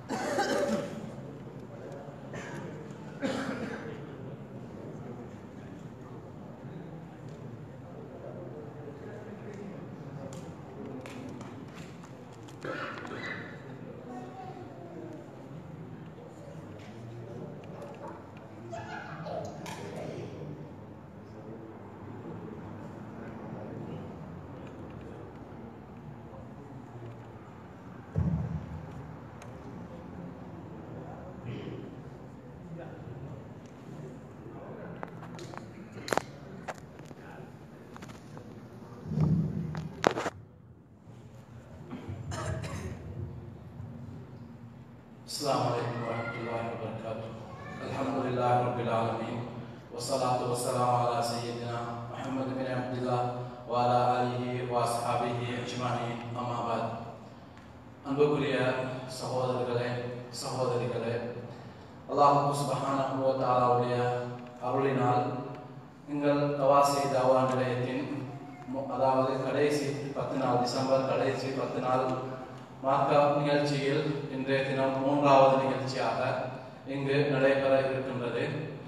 السلام عليكم ورحمة الله وبركاته الحمد لله رب العالمين والصلاة والسلام على سيدنا محمد بن عبد الله وعلى آله وأصحابه أجمعين أما بعد அன்புக்குரிய சகோதரர்களே சகோதரிகளே அல்லாஹு சுபஹானஹு வ தஆலாவுடைய அருளினால் எங்கள் தவாசி தவா நிலையத்தின் மு- அதாவது கடைசி பத்து நாள் டிசம்பர் கடைசி பத்து நாள் மார்க்க நிகழ்ச்சியில் இன்றைய தினம் மூன்றாவது நிகழ்ச்சியாக இங்கு நடைபெற இருக்கின்றது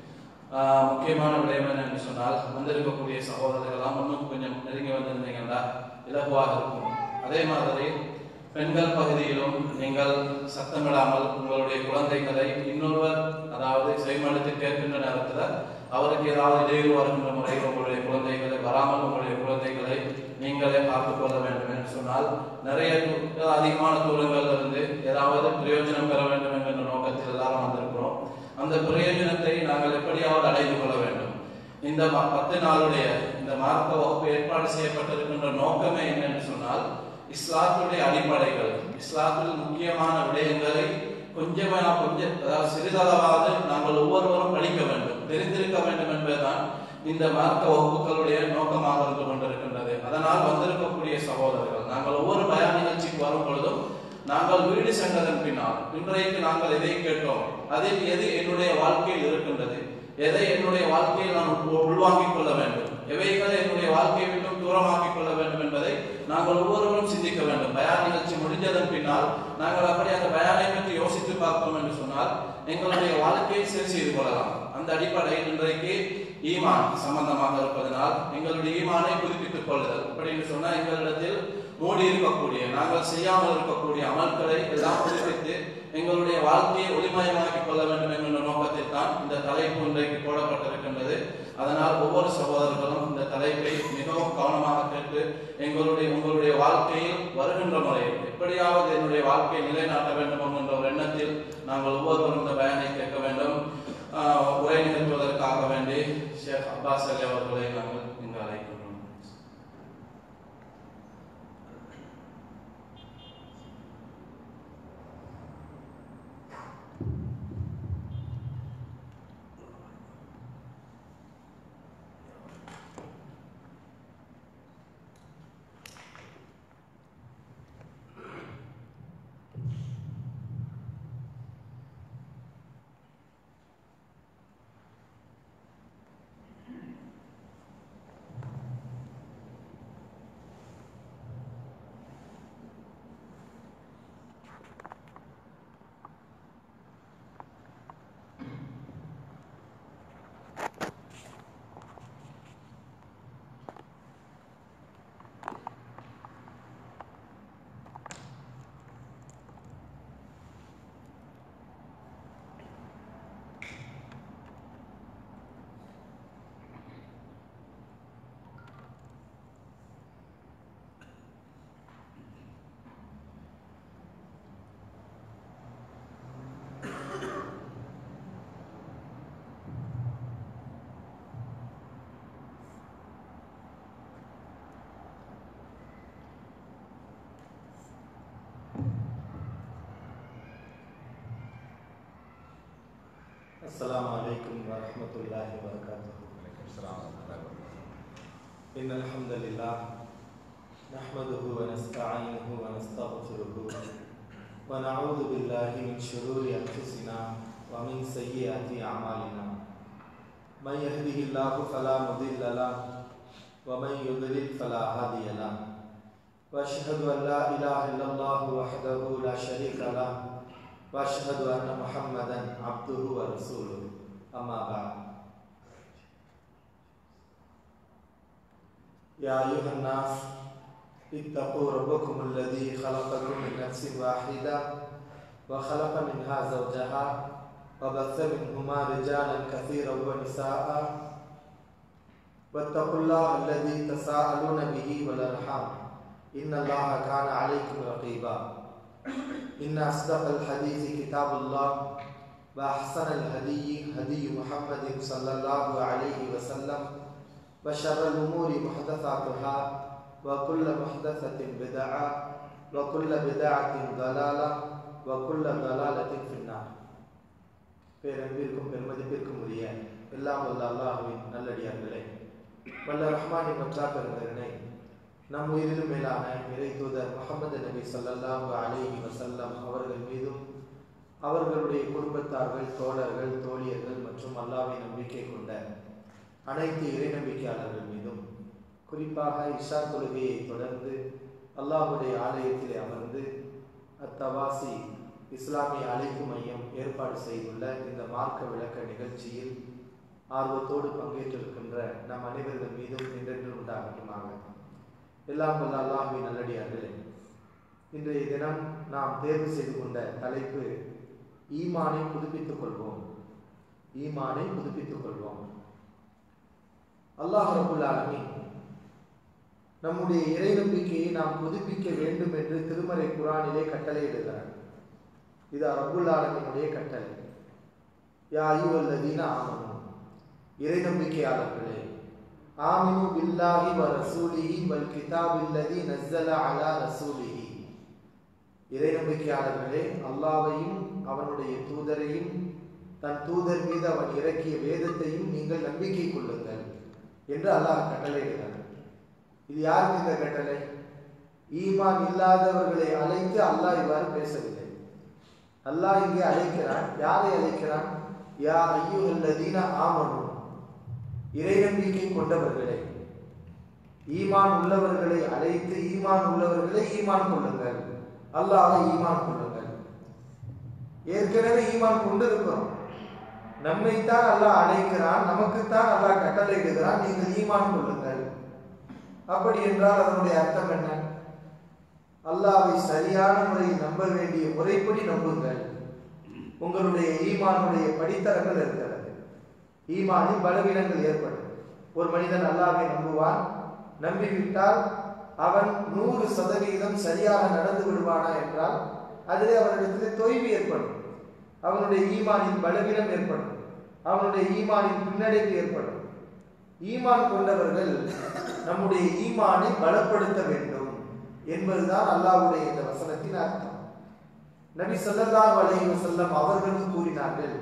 ஆஹ் முக்கியமான விடயம் என்னன்னு சொன்னால் வந்திருக்கக்கூடிய சகோதரர்கள்லாம் இன்னும் கொஞ்சம் நெருங்கி வந்திருந்தீங்கன்னா இலகுவாக இருக்கும் அதே மாதிரி பெண்கள் பகுதியிலும் நீங்கள் சத்தமிடாமல் உங்களுடைய குழந்தைகளை இன்னொருவர் அதாவது செய்மடுத்து கேட்கின்ற நேரத்தில் அவருக்கு ஏதாவது இடையூறு வருகின்ற முறையில் உங்களுடைய குழந்தைகளை வராமல் உங்களுடைய குழந்தைகளை நீங்களே பார்த்துக் கொள்ள வேண்டும் என்று சொன்னால் நிறைய தூ- அதிகமான தூரங்கள்ல இருந்து ஏதாவது பிரயோஜனம் பெற வேண்டும் என்கின்ற நோக்கத்தில் எல்லாரும் வந்திருக்கிறோம் அந்த பிரயோஜனத்தை நாங்கள் எப்படியாவது அடைந்து கொள்ள வேண்டும் இந்த ம- பத்து நாளுடைய இந்த மார்க்க வகுப்பு ஏற்பாடு செய்யப்பட்டிருக்கின்ற நோக்கமே என்னன்னு சொன்னால் இஸ்லாத்துடைய அடிப்படைகள் இஸ்லாத்தில் முக்கியமான விடயங்களை கொஞ்சமா கொஞ்சம் அதாவது சிறிதளவாவது நாங்கள் ஒவ்வொருவரும் படிக்க வேண்டும் தெரிந்திருக்க வேண்டும் என்பதுதான் இந்த மார்க்க வகுப்புகளுடைய நோக்கமாக இருந்து கொண்டிருக்கின்றது அதனால் வந்திருக்கக்கூடிய சகோதரர்கள் நாங்கள் ஒவ்வொரு பயான் நிகழ்ச்சிக்கு வரும் பொழுதும் நாங்கள் வீடு சென்றதன் பின்னால் இன்றைக்கு நாங்கள் எதை கேட்டோம் அதில் எது என்னுடைய வாழ்க்கையில் இருக்கின்றது எதை என்னுடைய வாழ்க்கையில் நான் உள்- உள்வாங்கிக் கொள்ள வேண்டும் எவைகளை என்னுடைய வாழ்க்கையை விட்டும் தூரமாக்கிக் கொள்ள வேண்டும் என்பதை நாங்கள் ஒவ்வொருவரும் சிந்திக்க வேண்டும் பயான் நிகழ்ச்சி முடிஞ்சதன் பின்னால் நாங்கள் அப்படி அந்த பயானை பற்றி யோசித்து பார்த்தோம் என்று சொன்னால் எங்களுடைய வாழ்க்கையை சரி செய்து கொள்ளலாம் அந்த அடிப்படையில் இன்றைக்கு ஈமான் சம்பந்தமாக இருப்பதனால் எங்களுடைய ஈமானை புதுப்பித்துக் கொள்ளுதல் அப்படின்னு சொன்னால் எங்களிடத்தில் மூடி இருக்கக்கூடிய நாங்கள் செய்யாமல் இருக்கக்கூடிய அமல்களை எல்லாம் புதுப்பித்து எங்களுடைய வாழ்க்கையை ஒளிமயமாக்கிக் கொள்ள வேண்டும் என்கின்ற நோக்கத்தில் தான் இந்த தலைப்பு இன்றைக்கு போடப்பட்டிருக்கின்றது அதனால் ஒவ்வொரு சகோதரர்களும் இந்த தலைப்பை மிகவும் கவனமாக கேட்டு எங்களுடைய உங்களுடைய வாழ்க்கையில் வருகின்ற முறையில் எப்படியாவது என்னுடைய வாழ்க்கையை நிலைநாட்ட வேண்டும் என்கின்ற ஒரு எண்ணத்தில் நாங்கள் ஒவ்வொருவரும் இந்த பயனை கேட்க வேண்டும் ஆஹ் உரை நிகழ்த்துவதற்காக வேண்டி ஷேக் அப்பாஸ் அலி அவர்களை நாங்கள் இங்கு அழைக்கின்றோம் السلام عليكم ورحمة الله وبركاته إن الحمد لله نحمده ونستعينه ونستغفره ونعوذ بالله من شرور أنفسنا ومن سيئات أعمالنا من يهده الله فلا مضل له ومن يضلل فلا هادي له وأشهد أن لا إله إلا الله وحده لا شريك له وأشهد أن محمدا عبده ورسوله أما بعد يا أيها الناس اتقوا ربكم الذي خلقكم من نفس واحدة وخلق منها زوجها وبث منهما رجالا كثيرا ونساء واتقوا الله الذي تساءلون به والأرحام إن الله كان عليكم رقيبا إن أصدق الحديث كتاب الله وأحسن الهدي هدي محمد صلى الله عليه وسلم وشر الأمور محدثاتها وكل محدثة بدعة وكل بدعة ضلالة وكل ضلالة في النار பேரன்பிற்கும் பெருமதிப்பிற்கும் உரிய எல்லாம் வல்ல அல்லாஹுவின் நல்லடியார்களே வல்ல ரஹ்மானின் மற்றா பெருமகனே நம் உயிரிலும் மேலான இறை தூதர் முகமது நபி ஸல்லல்லாஹு அலைஹி வஸல்லம் அவர்கள் மீதும் அவர்களுடைய குடும்பத்தார்கள் தோழர்கள் தோழியர்கள் மற்றும் அல்லாஹ்வை நம்பிக்கை கொண்ட அனைத்து இறை நம்பிக்கையாளர்கள் மீதும் குறிப்பாக இஷா தொழுகையை தொடர்ந்து அல்லாஹ்வுடைய ஆலயத்திலே அமர்ந்து அத்தவாசி இஸ்லாமிய அழைப்பு மையம் ஏற்பாடு செய்துள்ள இந்த மார்க்க விளக்க நிகழ்ச்சியில் ஆர்வத்தோடு பங்கேற்றிருக்கின்ற நம் அனைவர்கள் மீதும் என்றென்று உண்டாகட்டுமாக எல்லாம் வல்ல அல்லாஹுவின் நல்லடியார்களே இன்றைய தினம் நாம் தேர்வு செய்து கொண்ட தலைப்பு ஈமானை புதுப்பித்துக் கொள்வோம் ஈமானை புதுப்பித்துக் கொள்வோம் அல்லாஹ் ரபுல் ஆலமீன் நம்முடைய இறை நம்பிக்கையை நாம் புதுப்பிக்க வேண்டும் என்று திருமறை குரானிலே கட்டளையிடுகிறார் இது ரபுல் ஆலமீனுடைய கட்டளை யா ஐயுவல்லதீன ஆமனு இறை நம்பிக்கையாளர்களே ஆமினு பில்லாஹி வ ரசூலிஹி வல் கிதாபில்லதி நஸ்ஸல அலா ரசூலிஹி இறை நம்பிக்கையாளர்களே அல்லாஹ்வையும் அவனுடைய தூதரையும் தன் தூதர் மீது அவன் இறக்கிய வேதத்தையும் நீங்கள் நம்பிக்கை கொள்ளுங்கள் என்று அல்லாஹ் கட்டளையிடுகிறார் இது யாருக்கு இந்த கட்டளை ஈமான் இல்லாதவர்களை அழைத்து அல்லாஹ் இவ்வாறு பேசவில்லை அல்லாஹ் இங்கே அழைக்கிறான் யாரை அழைக்கிறான் யா ஐயுல்லதீன ஆமனு இறை நம்பிக்கை கொண்டவர்களே ஈமான் உள்ளவர்களை அழைத்து ஈமான் உள்ளவர்களை ஈமான் கொள்ளுங்கள் அல்லாஹ் ஈமான் கொள்ளுங்கள் ஏற்கனவே ஈமான் கொண்டிருக்கிறோம் நம்மைத்தான் அல்லாஹ் அழைக்கிறான் நமக்குத்தான் அல்லாஹ் கட்டளையிடுகிறான் நீங்கள் ஈமான் கொள்ளுங்கள் அப்படி என்றால் அதனுடைய அர்த்தம் என்ன அல்லாவை சரியான முறையில் நம்ப வேண்டிய முறைப்படி நம்புங்கள் உங்களுடைய ஈமானுடைய படித்தரங்கள் இருக்கிறது ஈமானில் பலவீனங்கள் ஏற்படும் ஒரு மனிதன் அல்லாவை நம்புவான் நம்பிவிட்டால் அவன் நூறு சதவீதம் சரியாக நடந்து விடுவானா என்றால் அதிலே அவனிடத்தில் தொய்வு ஏற்படும் அவனுடைய ஈமானின் பலவீனம் ஏற்படும் அவனுடைய ஈமானின் பின்னடைவு ஏற்படும் ஈமான் கொண்டவர்கள் நம்முடைய ஈமானை பலப்படுத்த வேண்டும் என்பதுதான் அல்லாஹ்வுடைய இந்த வசனத்தின் அர்த்தம் நபி ஸல்லல்லாஹு அலைஹி வஸல்லம் அவர்களும் கூறினார்கள்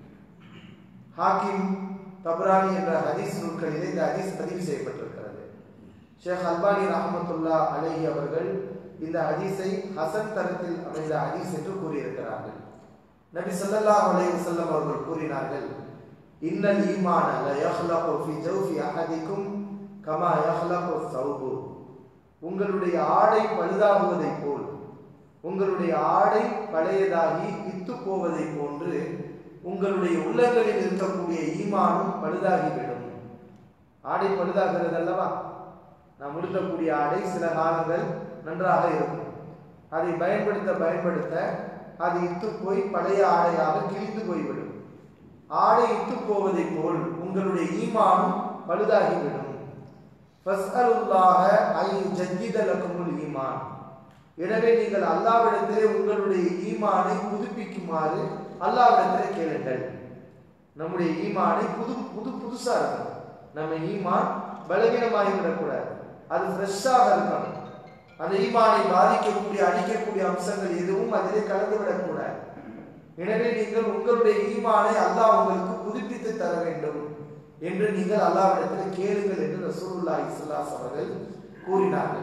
ஹாக்கிம் தப்ரானி என்ற ஹதீஸ் நூல்களிலே இந்த ஹதீஸ் பதிவு செய்யப்பட்டிருக்கிறது ஷேக் அல்பானி ரஹமத்துல்லா அலைஹி அவர்கள் இந்த ஹதீஸை ஹசன் தரத்தில் அமைந்த ஹதீஸ் என்று கூறியிருக்கிறார்கள் நபி ஸல்லல்லாஹு அலைஹி வஸல்லம் அவர்கள் கூறினார்கள் இன்னல் ஈமான ல யஹ்லகு ஃபி ஜௌஃபி அஹதிக்கும் கமா யஹ்லகு ஸௌபு உங்களுடைய ஆடை பழுதாகுவதைப் போல் உங்களுடைய ஆடை பழையதாகி இத்து போவதை போன்று உங்களுடைய உள்ளங்களில் இருக்கக்கூடிய ஈமானும் பழுதாகிவிடும் ஆடை பழுதாகிறது அல்லவா நாம் உடுத்தக்கூடிய ஆடை சில காலங்கள் நன்றாக இருக்கும் அதை பயன்படுத்த பயன்படுத்த அது இத்து போய் பழைய ஆடையாக கிழிந்து போய்விடும் ஆடை இத்து போவதை போல் உங்களுடைய ஈமானும் பழுதாகிவிடும் ஃபஸ்அலுல்லாஹ ஐ ஜத்தித லக்குமுல் ஈமான் எனவே நீங்கள் அல்லாவிடத்திலே உங்களுடைய ஈமானை புதுப்பிக்குமாறு அல்லாவிடத்திலே கேளுங்கள் நம்முடைய ஈமானை புது புது புதுசா இருக்கும் நம்ம ஈமான் பலவீனமாகி விடக்கூடாது அது ஃப்ரெஷ்ஷாக இருக்கணும் அந்த ஈமானை பாதிக்கக்கூடிய அழிக்கக்கூடிய அம்சங்கள் எதுவும் அதிலே கலந்து விடக்கூடாது எனவே நீங்கள் உங்களுடைய ஈமானை அல்லாஹ் உங்களுக்கு புதுப்பித்து தர வேண்டும் என்று நீங்கள் அல்லாவிடத்தில் கேளுங்கள் என்று ரசூலுல்லாஹி ஸல்லல்லாஹு அவர்கள் கூறினார்கள்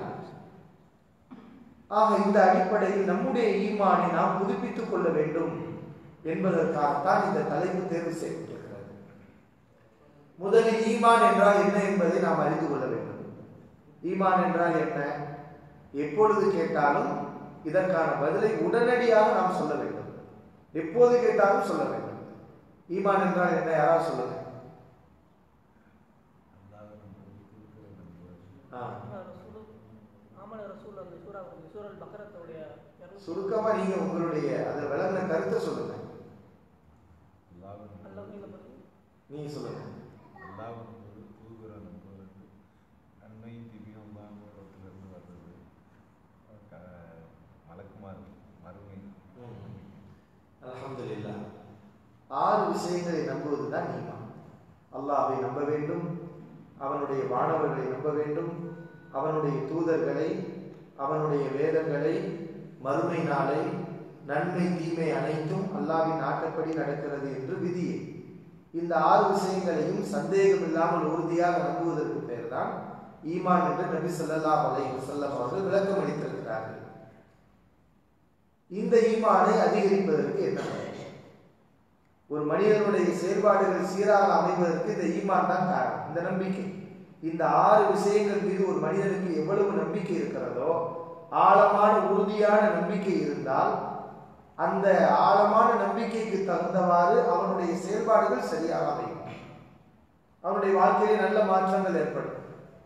ஆக இந்த அடிப்படையில் நம்முடைய ஈமானை நாம் புதுப்பித்துக் கொள்ள வேண்டும் என்பதற்காகத்தான் இந்த தலைப்பு தேர்வு செய்யப்பட்டிருக்கிறது முதலில் ஈமான் என்றால் என்ன என்பதை நாம் அறிந்து கொள்ள வேண்டும் ஈமான் என்றால் என்ன எப்பொழுது கேட்டாலும் இதற்கான பதிலை உடனடியாக நாம் சொல்ல வேண்டும் எப்போது கேட்டாலும் சொல்ல வேண்டும் ஈமான் என்றால் என்ன யாராவது சொல்லுங்க ஆ. ஆமன ரசூல் அந்த சூரா சூரல் பக்கரத்துடைய சுருக்கமா நீங்க உங்களுடைய அதை விளங்கின கருத்தை சொல்லுங்க அல்ல நீங்க பத்தி நீங்க சொல்லுங்க அன்னையும் திவ்யம் இருந்து வர்றது க- மலக்குமார் மறுமை அல்ஹம்துலில்லாஹ் ஆறு விஷயங்களை நம்புவதுதான் ஈமான் அல்லாஹ்வை நம்ப வேண்டும் அவனுடைய வானவர்களை நம்ப வேண்டும் அவனுடைய தூதர்களை அவனுடைய வேதங்களை மறுமை நாளை நன்மை தீமை அனைத்தும் அல்லாஹ்வின் நாட்டப்படி நடக்கிறது என்று விதியே இந்த ஆறு விஷயங்களையும் சந்தேகம் இல்லாமல் உறுதியாக நம்புவதற்கு பெயர் தான் ஈமான் என்று நபி ஸல்லல்லாஹு அலைஹி வஸல்லம் அவர்கள் விளக்கம் அளித்திருக்கிறார்கள் இந்த ஈமானை அதிகரிப்பதற்கு என்ன வழி? ஒரு மனிதனுடைய செயல்பாடுகள் சீராக அமைவதற்கு இந்த ஈமான் தான் காரணம் இந்த நம்பிக்கை இந்த ஆறு விஷயங்கள் மீது ஒரு மனிதனுக்கு எவ்வளவு நம்பிக்கை இருக்கிறதோ ஆழமான உறுதியான நம்பிக்கை இருந்தால் அந்த ஆழமான நம்பிக்கைக்கு தகுந்தவாறு அவனுடைய செயல்பாடுகள் சரியாக அமையும் அவனுடைய வாழ்க்கையிலே நல்ல மாற்றங்கள் ஏற்படும்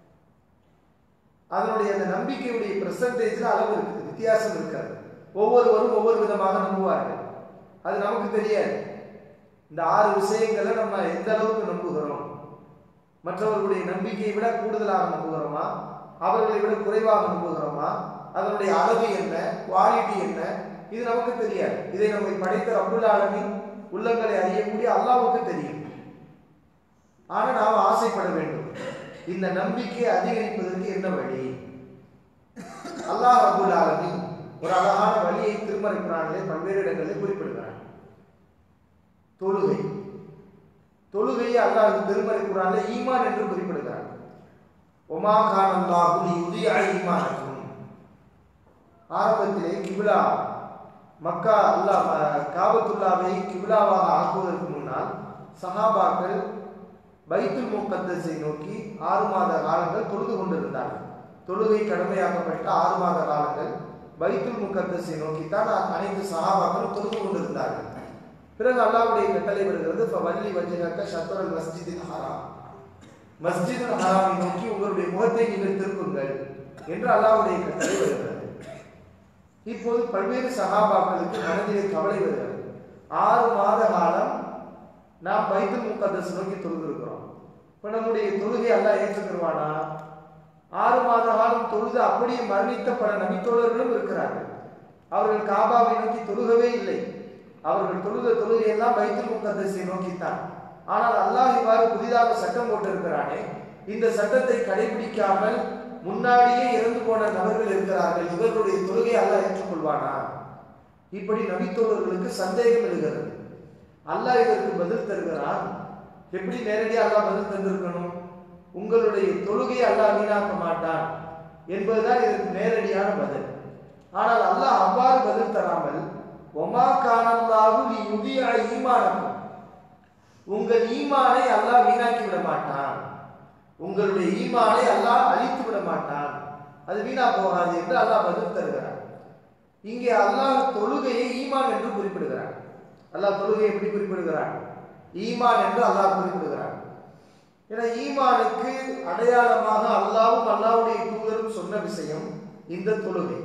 அதனுடைய அந்த நம்பிக்கையுடைய பெர்சன்டேஜ்ல அளவு இருக்குது வித்தியாசம் இருக்காது ஒவ்வொருவரும் ஒவ்வொரு விதமாக நம்புவார்கள் அது நமக்கு தெரியாது இந்த ஆறு விஷயங்களை நம்ம எந்த அளவுக்கு நம்புகிறோம் மற்றவர்களுடைய நம்பிக்கையை விட கூடுதலாக நம்புகிறோமா அவர்களை விட குறைவாக நம்புகிறோமா அதனுடைய அளவு என்ன குவாலிட்டி என்ன இது நமக்கு தெரியாது இதை நம்மை படைத்த ரப்புல் ஆலமீன் உள்ளங்களை அறியக்கூடிய அல்லாஹ்வுக்கு தெரியும் ஆனா நாம் ஆசைப்பட வேண்டும் இந்த நம்பிக்கையை அதிகரிப்பதற்கு என்ன வழி அல்லாஹ் ரப்புல் ஆலமீன் ஒரு அழகான வழியை திருமறை குரானிலே பல்வேறு இடங்களில் குறிப்பிடுகிறான் தொழுகை தொழுகையை அல்லாஹ் திருமறை குரானிலே ஈமான் என்று குறிப்பிடுகிறான் ஒமா கான் அல்லாஹு யுதியா ஈமானக்கும் ஆரம்பத்திலே கிபிலா மக்கா அல்லாஹ் அஹ், காபத்துல்லாவை கிபிலாவாக ஆக்குவதற்கு முன்னால் சஹாபாக்கள் பைத்துல் முகத்தஸை நோக்கி ஆறு மாத காலங்கள் தொழுது கொண்டிருந்தார்கள் தொழுகை கடமையாக்கப்பட்ட ஆறு மாத காலங்கள் பைத்துல் முகத்தஸை நோக்கித்தான் அனைத்து சஹாபாக்களும் தொழுது கொண்டிருந்தார்கள் பிறகு அல்லாஹ்வுடைய கட்டளை வருகிறது "ஃப வல்லி வஜ்ஹக ஷத்ரல் மஸ்ஜிதில் ஹராம் மஸ்ஜிதுல் ஹராமை நோக்கி உங்களுடைய முகத்தை நீங்கள் திருப்புங்கள் என்று அல்லாஹ்வுடைய கட்டளை வருகிறது இப்போது பல்வேறு சகாபாக்களுக்கு மனதிலே கவலை வருகிறது ஆறு மாத காலம் நாம் பைத்துல் முகத்தஸ் நோக்கி தொழுதிருக்கிறோம் இப்ப நம்முடைய தொழுகை அல்லாஹ் ஏற்றுக்கிடுவானா ஆறு மாத காலம் தொழுது அப்படியே மரணித்த பல நபித்தோழர்களும் இருக்கிறார்கள் அவர்கள் காபாவை நோக்கி தொழுகவே இல்லை அவர்கள் தொழுத தொழுகையெல்லாம் பைத்துல் முகத்தஸை நோக்கித்தான் ஆனால் அல்லாஹ் இவ்வாறு புதிதாக சட்டம் போட்டிருக்கிறானே இந்த சட்டத்தை கடைபிடிக்காமல் முன்னாடியே இறந்து போன நபர்கள் இருக்கிறார்கள் இவர்களுடைய தொழுகை அல்லாஹ் ஏற்றுக்கொள்வானா இப்படி நபித்தோழர்களுக்கு சந்தேகம் எழுகிறது அல்லாஹ் இதற்கு பதில் தருகிறான் எப்படி நேரடியாக அல்லாஹ் பதில் தந்திருக்கணும் உங்களுடைய தொழுகையை அல்லாஹ் வீணாக்க மாட்டான் என்பதுதான் இதற்கு நேரடியான பதில் ஆனால் அல்லாஹ் அவ்வாறு பதில் தராமல் ஒமா கானல்லாஹு நீ யுதியா ஈமானக்கும் உங்கள் ஈமானை அல்லாஹ் வீணாக்கி விட மாட்டான் உங்களுடைய ஈமானை அல்லாஹ் அழித்து விட மாட்டான் அது வீணா போகாது என்று அல்லாஹ் பதில் தருகிறான் இங்கே அல்லாஹ் தொழுகையை ஈமான் என்று குறிப்பிடுகிறான் அல்லாஹ் தொழுகையை எப்படி குறிப்பிடுகிறான் ஈமான் என்று அல்லாஹ் குறிப்பிடுகிறான் ஏன்னா ஈமானுக்கு அடையாளமாக அல்லாவும் அல்லாவுடைய தூதரும் சொன்ன விஷயம் இந்த தொழுகை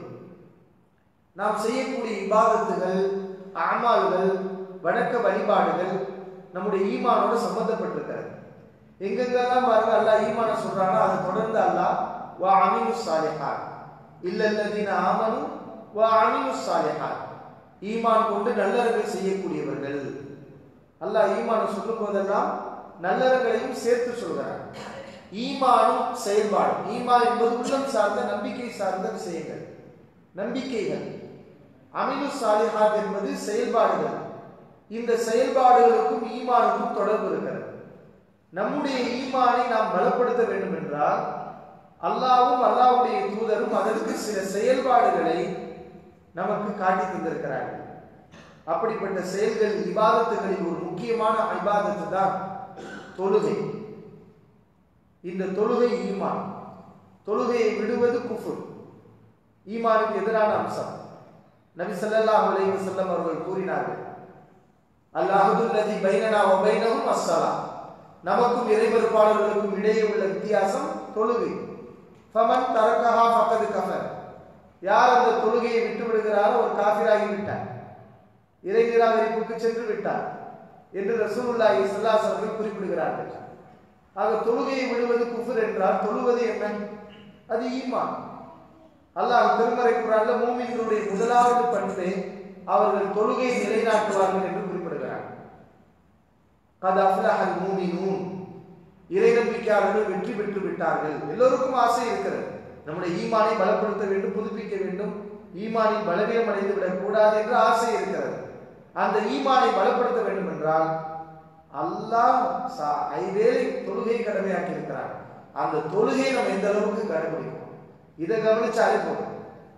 நாம் செய்யக்கூடிய இபாதத்துகள் அமால்கள் வணக்க வழிபாடுகள் நம்முடைய ஈமானோட சம்பந்தப்பட்டிருக்கிறது எங்கெங்கெல்லாம் பாருங்க அல்லாஹ் ஈமான சொல்றானோ அதை தொடர்ந்து அல்லாஹ் வா அமீனு சாலிஹான் இல்லல்லதீன ஆமனு வா அமீனு சாலிஹான் ஈமான் கொண்டு நல்லறங்கள் செய்யக்கூடியவர்கள் அல்லாஹ் ஈமான சொல்லும் போதெல்லாம் நல்லறங்களையும் சேர்த்து சொல்கிறான் ஈமானும் செயல்பாடும் ஈமான் என்பது உள்ளம் சார்ந்த நம்பிக்கை சார்ந்த விஷயங்கள் நம்பிக்கைகள் அமினு சாலிஹாத் என்பது செயல்பாடுகள் இந்த செயல்பாடுகளுக்கும் ஈமானுக்கும் தொடர்பு இருக்கிறது நம்முடைய ஈமானை நாம் பலப்படுத்த வேண்டும் என்றால் அல்லாவும் அல்லாவுடைய தூதரும் அதற்கு சில செயல்பாடுகளை நமக்கு காட்டி தந்திருக்கிறார்கள் அப்படிப்பட்ட செயல்கள் இபாதத்துகளில் ஒரு முக்கியமான இபாதத்து தான் தொழுகை இந்த தொழுகை ஈமான் தொழுகையை விடுவது குஃபுர் ஈமானுக்கு எதிரான அம்சம் நபி ஸல்லல்லாஹு அலைஹி வஸல்லம் அவர்கள் கூறினார்கள் அல்லாஹுல்லதி பைனனா வ பைனஹும் அஸ்ஸலா நமக்கும் இறைமறுப்பாளர்களுக்கும் இடையே உள்ள வித்தியாசம் தொழுகை ஃபமன் தரக்கஹா ஃபக்கது கஃபர் யார் அந்த தொழுகையை விட்டு விடுகிறாரோ ஒரு காஃபிராகி விட்டார் இறை நிராகரிப்புக்கு சென்று விட்டார் என்று ரசூலுல்லாஹி ஸல்லல்லாஹு அலைஹி வஸல்லம் குறிப்பிடுகிறார்கள் ஆக தொழுகையை விடுவது குஃபர் என்றால் தொழுவது என்ன அது ஈமான் அல்லாஹ் திருமறை குரான்ல மூமின்களுடைய முதலாவது பண்பு அவர்கள் தொழுகையை நிலைநாட்டுவார்கள் என்று குறிப்பிடுகிறார் கத் அஃப்லஹல் மூமினூன் இறை நம்பிக்கையாளர்கள் வெற்றி பெற்று விட்டார்கள் எல்லோருக்கும் ஆசை இருக்கிறது நம்முடைய ஈமானை பலப்படுத்த வேண்டும் புதுப்பிக்க வேண்டும் ஈமானில் பலவீனம் அடைந்து விடக் கூடாது என்று ஆசை இருக்கிறது அந்த ஈமானை பலப்படுத்த வேண்டும் என்றால் அல்லாஹ் சா- ஐவேளை தொழுகை கடமையாக்கி இருக்கிறார் அந்த தொழுகையை நம்ம எந்த அளவுக்கு கடைபிடிக்கணும் இதை கவனிச்சாலே போதும்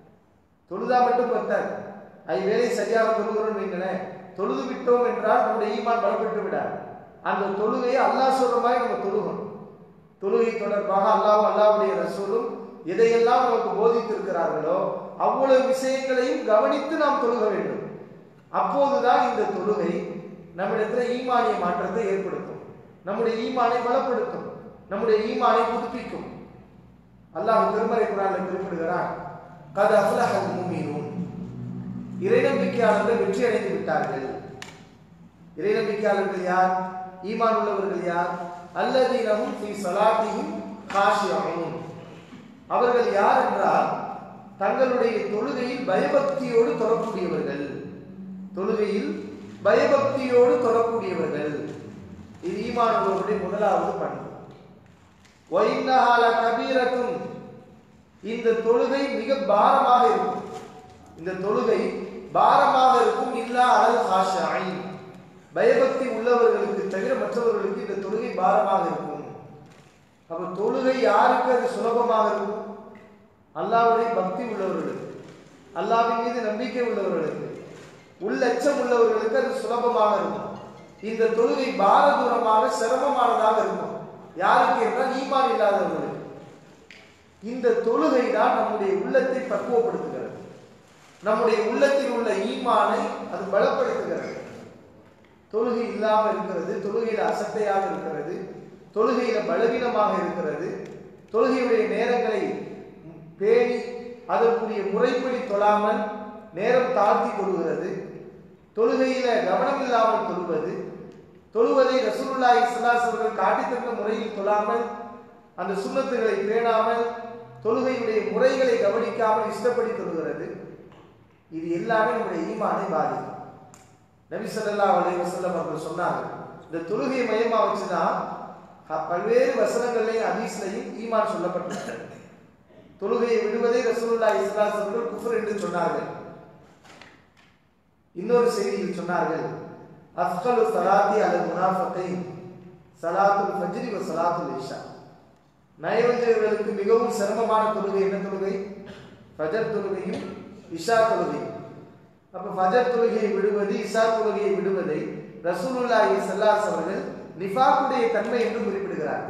தொழுதா மட்டும் பத்தாது ஐவேளை சரியாக தொழுகிறோம் வைங்களேன் தொழுது விட்டோம் என்றால் நம்முடைய ஈமான் பலப்பட்டு விடாது அந்த தொழுகையை அல்லாஹ் சொல்ற மாதிரி நம்ம தொழுகணும் தொழுகை தொடர்பாக அல்லாஹ் அல்லாஹ்வுடைய ரசூலும் எதையெல்லாம் நமக்கு போதித்திருக்கிறார்களோ அவ்வளவு விஷயங்களையும் கவனித்து நாம் தொழுக வேண்டும் அப்போதுதான் இந்த தொழுகை நம்மிடத்துல ஈமானிய மாற்றத்தை ஏற்படுத்தும் நம்முடைய ஈமானை பலப்படுத்தும் நம்முடைய ஈமானை புதுப்பிக்கும் அல்லாஹ் திருமறை குரான்ல குறிப்பிடுகிறான் கத அஃப்லஹல் மூமினூன் இறை நம்பிக்கையாளர்கள் வெற்றி அடைந்து விட்டார்கள் இறை நம்பிக்கையாளர்கள் யார் ஈமான் உள்ளவர்கள் யார் அல்லதீனஹும் ஃபீ ஸலாத்திஹிம் காஷியூன் அவர்கள் யார் என்றால் தங்களுடைய தொழுகையில் பயபக்தியோடு தொடரக்கூடியவர்கள் தொழுகையில் பயபக்தியோடு தொடரக்கூடியவர்கள் இது ஈமான் உள்ளவருடைய முதலாவது பண்பு ஒயின்னஹால கபீரத்தும் இந்த தொழுகை மிக பாரமாக இருக்கும் இந்த தொழுகை பாரமாக இருக்கும் இல்லா அல் ஹாஷாய் பயபக்தி உள்ளவர்களுக்கு தவிர மற்றவர்களுக்கு இந்த தொழுகை பாரமாக இருக்கும் அப்ப தொழுகை யாருக்கு அது சுலபமாக இருக்கும் அல்லாஹ்வுடைய பக்தி உள்ளவர்களுக்கு அல்லாஹ்வின் மீது நம்பிக்கை உள்ளவர்களுக்கு உள்ளச்சம் உள்ளவர்களுக்கு அது சுலபமாக இருக்கும் இந்த தொழுகை பாரதூரமாக சிரமமானதாக இருக்கும் யாருக்கு என்றால் ஈமான் இல்லாதவர்களுக்கு இந்த தொழுகை தான் நம்முடைய உள்ளத்தை பக்குவப்படுத்துகிறது நம்முடைய உள்ளத்தில் உள்ள ஈமானை அது பலப்படுத்துகிறது தொழுகை இல்லாமல் இருக்கிறது தொழுகையில அசட்டையாக இருக்கிறது தொழுகையில பலவீனமாக இருக்கிறது தொழுகையுடைய நேரங்களை பேணி அதற்குரிய முறைப்படி தொழாமல் நேரம் தாழ்த்தி கொள்கிறது தொழுகையில கவனம் இல்லாமல் தொழுவது தொழுவதை ரசூலுல்லாஹி ஸல்லல்லாஹு அலைஹி அவர்கள் காட்டித் தந்த முறையில் தொழாமல் அந்த சுண்ணத்துகளை பேணாமல் தொழுகையுடைய முறைகளை கவனிக்காமல் இஷ்டப்படி தொழுகிறது இது எல்லாமே நம்முடைய ஈமானை பாதிக்கும் நபி ஸல்லல்லாஹு அலைஹி வஸல்லம் அவர்கள் சொன்னாங்க இந்த தொழுகையை மையமா வச்சுதான் ப- பல்வேறு வசனங்களையும் ஹதீஸ்லையும் ஈமான் சொல்லப்பட்டிருக்கிறது தொழுகையை விடுவதை ரசூலுல்லாஹி ஸல்லல்லாஹு அலைஹி அவர்கள் குஃபர் என்று சொன்னார்கள் இன்னொரு செய்தியில் சொன்னார்கள் அஃகலு சலாத்தி அலல் முனாஃபிகைன் சலாத்துல் ஃபஜ்ரி வ சலாத்துல் இஷா நயவஞ்சகர்களுக்கு மிகவும் சிரமமான தொழுகை என்ன தொழுகை ஃபஜர் தொழுகையும் இஷா தொழுகையும் அப்ப ஃபஜர் தொழுகையை விடுவது இஷா தொழுகையை விடுவதை ரசூலுல்லாஹி ஸல்லல்லாஹு அலைஹி அவர்கள் நிஃபாக்குடைய தன்மை என்று குறிப்பிடுகிறார்கள்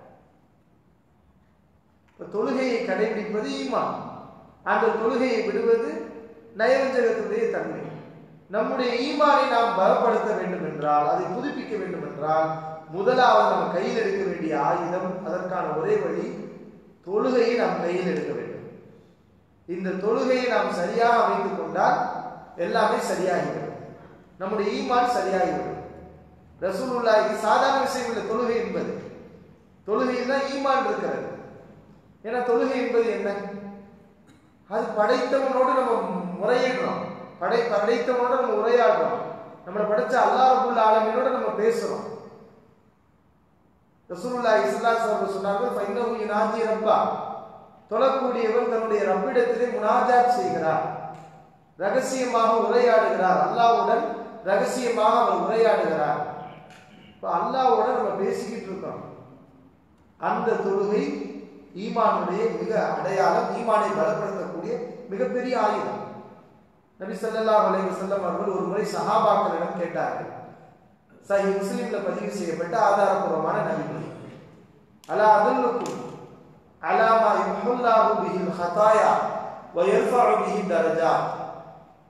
இப்ப தொழுகையை கடைபிடிப்பது ஈமான் அந்த தொழுகையை விடுவது நயவஞ்சகத்துடைய தன்மை நம்முடைய ஈமானை நாம் பலப்படுத்த வேண்டும் என்றால் அதை புதுப்பிக்க வேண்டும் என்றால் முதலாவது நம்ம கையில் எடுக்க வேண்டிய ஆயுதம் அதற்கான ஒரே வழி தொழுகையை நாம் கையில் எடுக்க வேண்டும் இந்த தொழுகையை நாம் சரியாக அமைத்துக் கொண்டால் எல்லாமே சரியாகிவிடும் நம்முடைய ஈமான் சரியாகிவிடும் ரசூலுல்லாஹி சாதாரண விஷயம் இல்லை தொழுகை என்பது தொழுகையில் தான் ஈமான் இருக்கிறது ஏன்னா தொழுகை என்பது என்ன அது படைத்தவனோடு நம்ம முறையிடுறோம் படை படைத்தவனோட நம்ம உரையாடுறோம் நம்மளை படைச்ச அல்லாஹ் ரபுல் ஆலமீனோட நம்ம பேசுறோம் ரசூலுல்லாஹி ஸல்லல்லாஹு அலைஹி வஸல்லம் சொன்னார்கள் ஃபைன்னஹு யுனாஜி ரப்பா தொழக்கூடியவர் தன்னுடைய ரப்பிடத்திலே முனாஜாத் செய்கிறார் ரகசியமாக உரையாடுகிறார் அல்லாஹ்வுடன் ரகசியமாக அவர் உரையாடுகிறார் இப்போ அல்லாஹ்வோட நம்ம பேசிக்கிட்டு இருக்கோம் அந்த தொழுகை ஈமானுடைய மிக அடையாளம் ஈமானை பலப்படுத்தக்கூடிய மிகப்பெரிய ஆயுதம் நபி ஸல்லல்லாஹு அலைஹி வஸல்லம் அவர்கள் ஒரு முறை சஹாபாக்களிடம் கேட்டார்கள் சஹி முஸ்லிம்ல பதிவு செய்யப்பட்ட ஆதாரபூர்வமான நபிமொழி அலா அதுல்லுக்கும் அலாமா யுஹுல்லாஹு பிஹில் ஹதாயா வ யர்ஃபஉ பிஹி தரஜாத்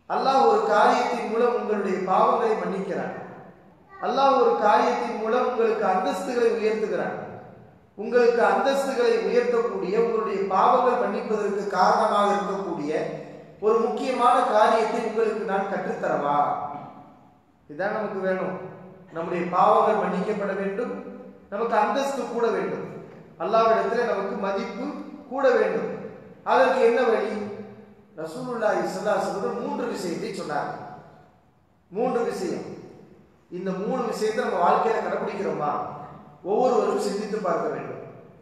அல்லாஹ் ஒரு காரியத்தின் மூலம் உங்களுடைய பாவங்களை மன்னிக்கிறான் அல்லாஹ் ஒரு காரியத்தின் மூலம் உங்களுக்கு அந்தஸ்துகளை உயர்த்துகிறான் உங்களுக்கு அந்தஸ்துகளை உயர்த்தக்கூடிய உங்களுடைய பாவங்கள் மன்னிப்பதற்கு காரணமாக இருக்கக்கூடிய ஒரு முக்கியமான காரியத்தை உங்களுக்கு நான் கற்றுத்தரவா இதுதான் நமக்கு வேணும் நம்முடைய பாவங்கள் மன்னிக்கப்பட வேண்டும் நமக்கு அந்தஸ்து கூட வேண்டும் அல்லாவிடத்தில் நமக்கு மதிப்பு கூட வேண்டும் அதற்கு என்ன வழி ரசூலுல்லாஹி ஸல்லல்லாஹு அலைஹி வஸல்லம் மூன்று விஷயத்தை சொன்னார் மூன்று விஷயம் இந்த மூணு விஷயத்தை நம்ம வாழ்க்கையில கடைபிடிக்கிறோமா ஒவ்வொருவரும் சிந்தித்து பார்க்க வேண்டும்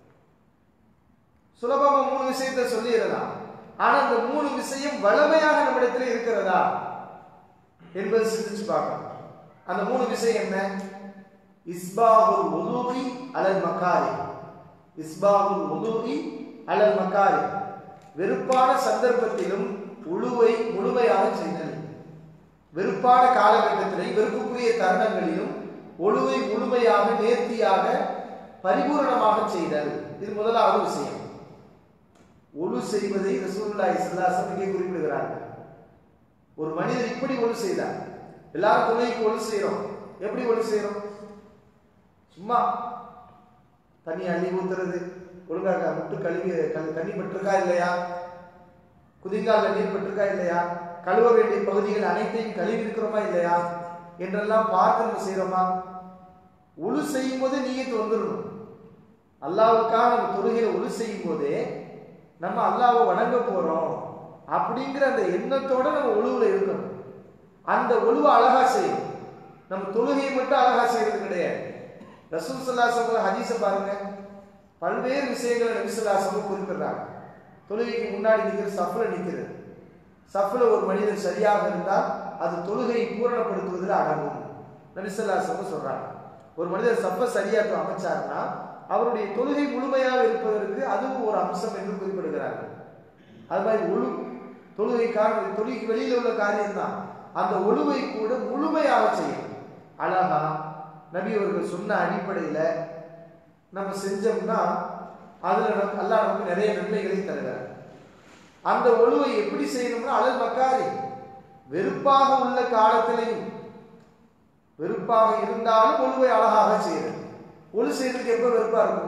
சுலபமா மூணு விஷயத்தை சொல்லிடலாம் ஆனா இந்த மூணு விஷயம் வளமையாக நம்மிடத்தில் இருக்கிறதா என்பதை சிந்திச்சு பார்க்கணும் அந்த மூணு விஷயம் என்ன இஸ்பாஹுல் உதூரி அலல் மக்காரி இஸ்பாஹுல் உதூரி அலல் மக்காரி வெறுப்பான சந்தர்ப்பத்திலும் உழுவை முழுமையாக செய்தல் வெறுப்பான காலகட்டத்திலே வெறுப்புக்குரிய தருணங்களிலும் ஒழுவை முழுமையாக நேர்த்தியாக பரிபூரணமாக செய்தல் இது முதலாவது விஷயம் ஒழு செய்வதை ரசூலுல்லாஹி ஸல்லல்லாஹு அலைஹி வஸல்லம் இங்கே குறிப்பிடுகிறார்கள் ஒரு மனிதர் இப்படி ஒழு செய்தார் எல்லாரும் துணைக்கு ஒழு செய்றோம் எப்படி ஒழு செய்றோம் சும்மா தண்ணி அள்ளி ஊத்துறது ஒழுங்காக முட்டு கழுவி கல்- தண்ணி பட்டிருக்கா இல்லையா குதிங்கால நீர் பட்டிருக்கா இல்லையா கழுவ வேண்டிய பகுதிகள் அனைத்தையும் கழுவி இருக்கிறோமா இல்லையா என்றெல்லாம் பார்த்து நம்ம செய்யறோமா உழு செய்யும் போதே நீயத்து வந்துடணும் அல்லாவுக்காக நம்ம தொழுகையில உழு செய்யும் போதே நம்ம அல்லாவை வணங்க போறோம் அப்படிங்கிற அந்த எண்ணத்தோட நம்ம ஒழுவுல இருக்கணும் அந்த ஒழுவை அழகா செய்யணும் நம்ம தொழுகையை மட்டும் அழகா செய்யறது கிடையாது ரசூல் சல்லாசம் ஹதீஸை பாருங்க பல்வேறு விஷயங்களை நபிசுல்லாசமும் குறிப்பிடுறாங்க தொழுகைக்கு முன்னாடி நிற்கிற சஃப்ல நிற்கிறது சஃப்ல ஒரு மனிதன் சரியாக இருந்தால் அது தொழுகையை பூரணப்படுத்துவதில் அடங்கும் நபிசல்லாசமும் சொல்றாங்க ஒரு மனிதர் சஃப சரியாக அமைச்சாருன்னா அவருடைய தொழுகை முழுமையாக இருப்பதற்கு அதுவும் ஒரு அம்சம் என்று குறிப்பிடுகிறார்கள் அது மாதிரி ஒழு தொழுகைக்கான தொழுகைக்கு வெளியில உள்ள காரியம் தான் அந்த ஒழுவை கூட முழுமையாக செய்யும் அழகா நபி அவர்கள் சொன்ன அடிப்படையில நம்ம செஞ்சோம்னா அதுல நம்ம அல்லாஹ் நமக்கு நிறைய நன்மைகளை தருகிறார் அந்த ஒழுவை எப்படி செய்யணும்னா அழல் மக்காரி வெறுப்பாக உள்ள காலத்திலையும் வெறுப்பாக இருந்தாலும் ஒழுவை அழகாக செய்யறது ஒழு செய்யறதுக்கு எப்ப வெறுப்பா இருக்கும்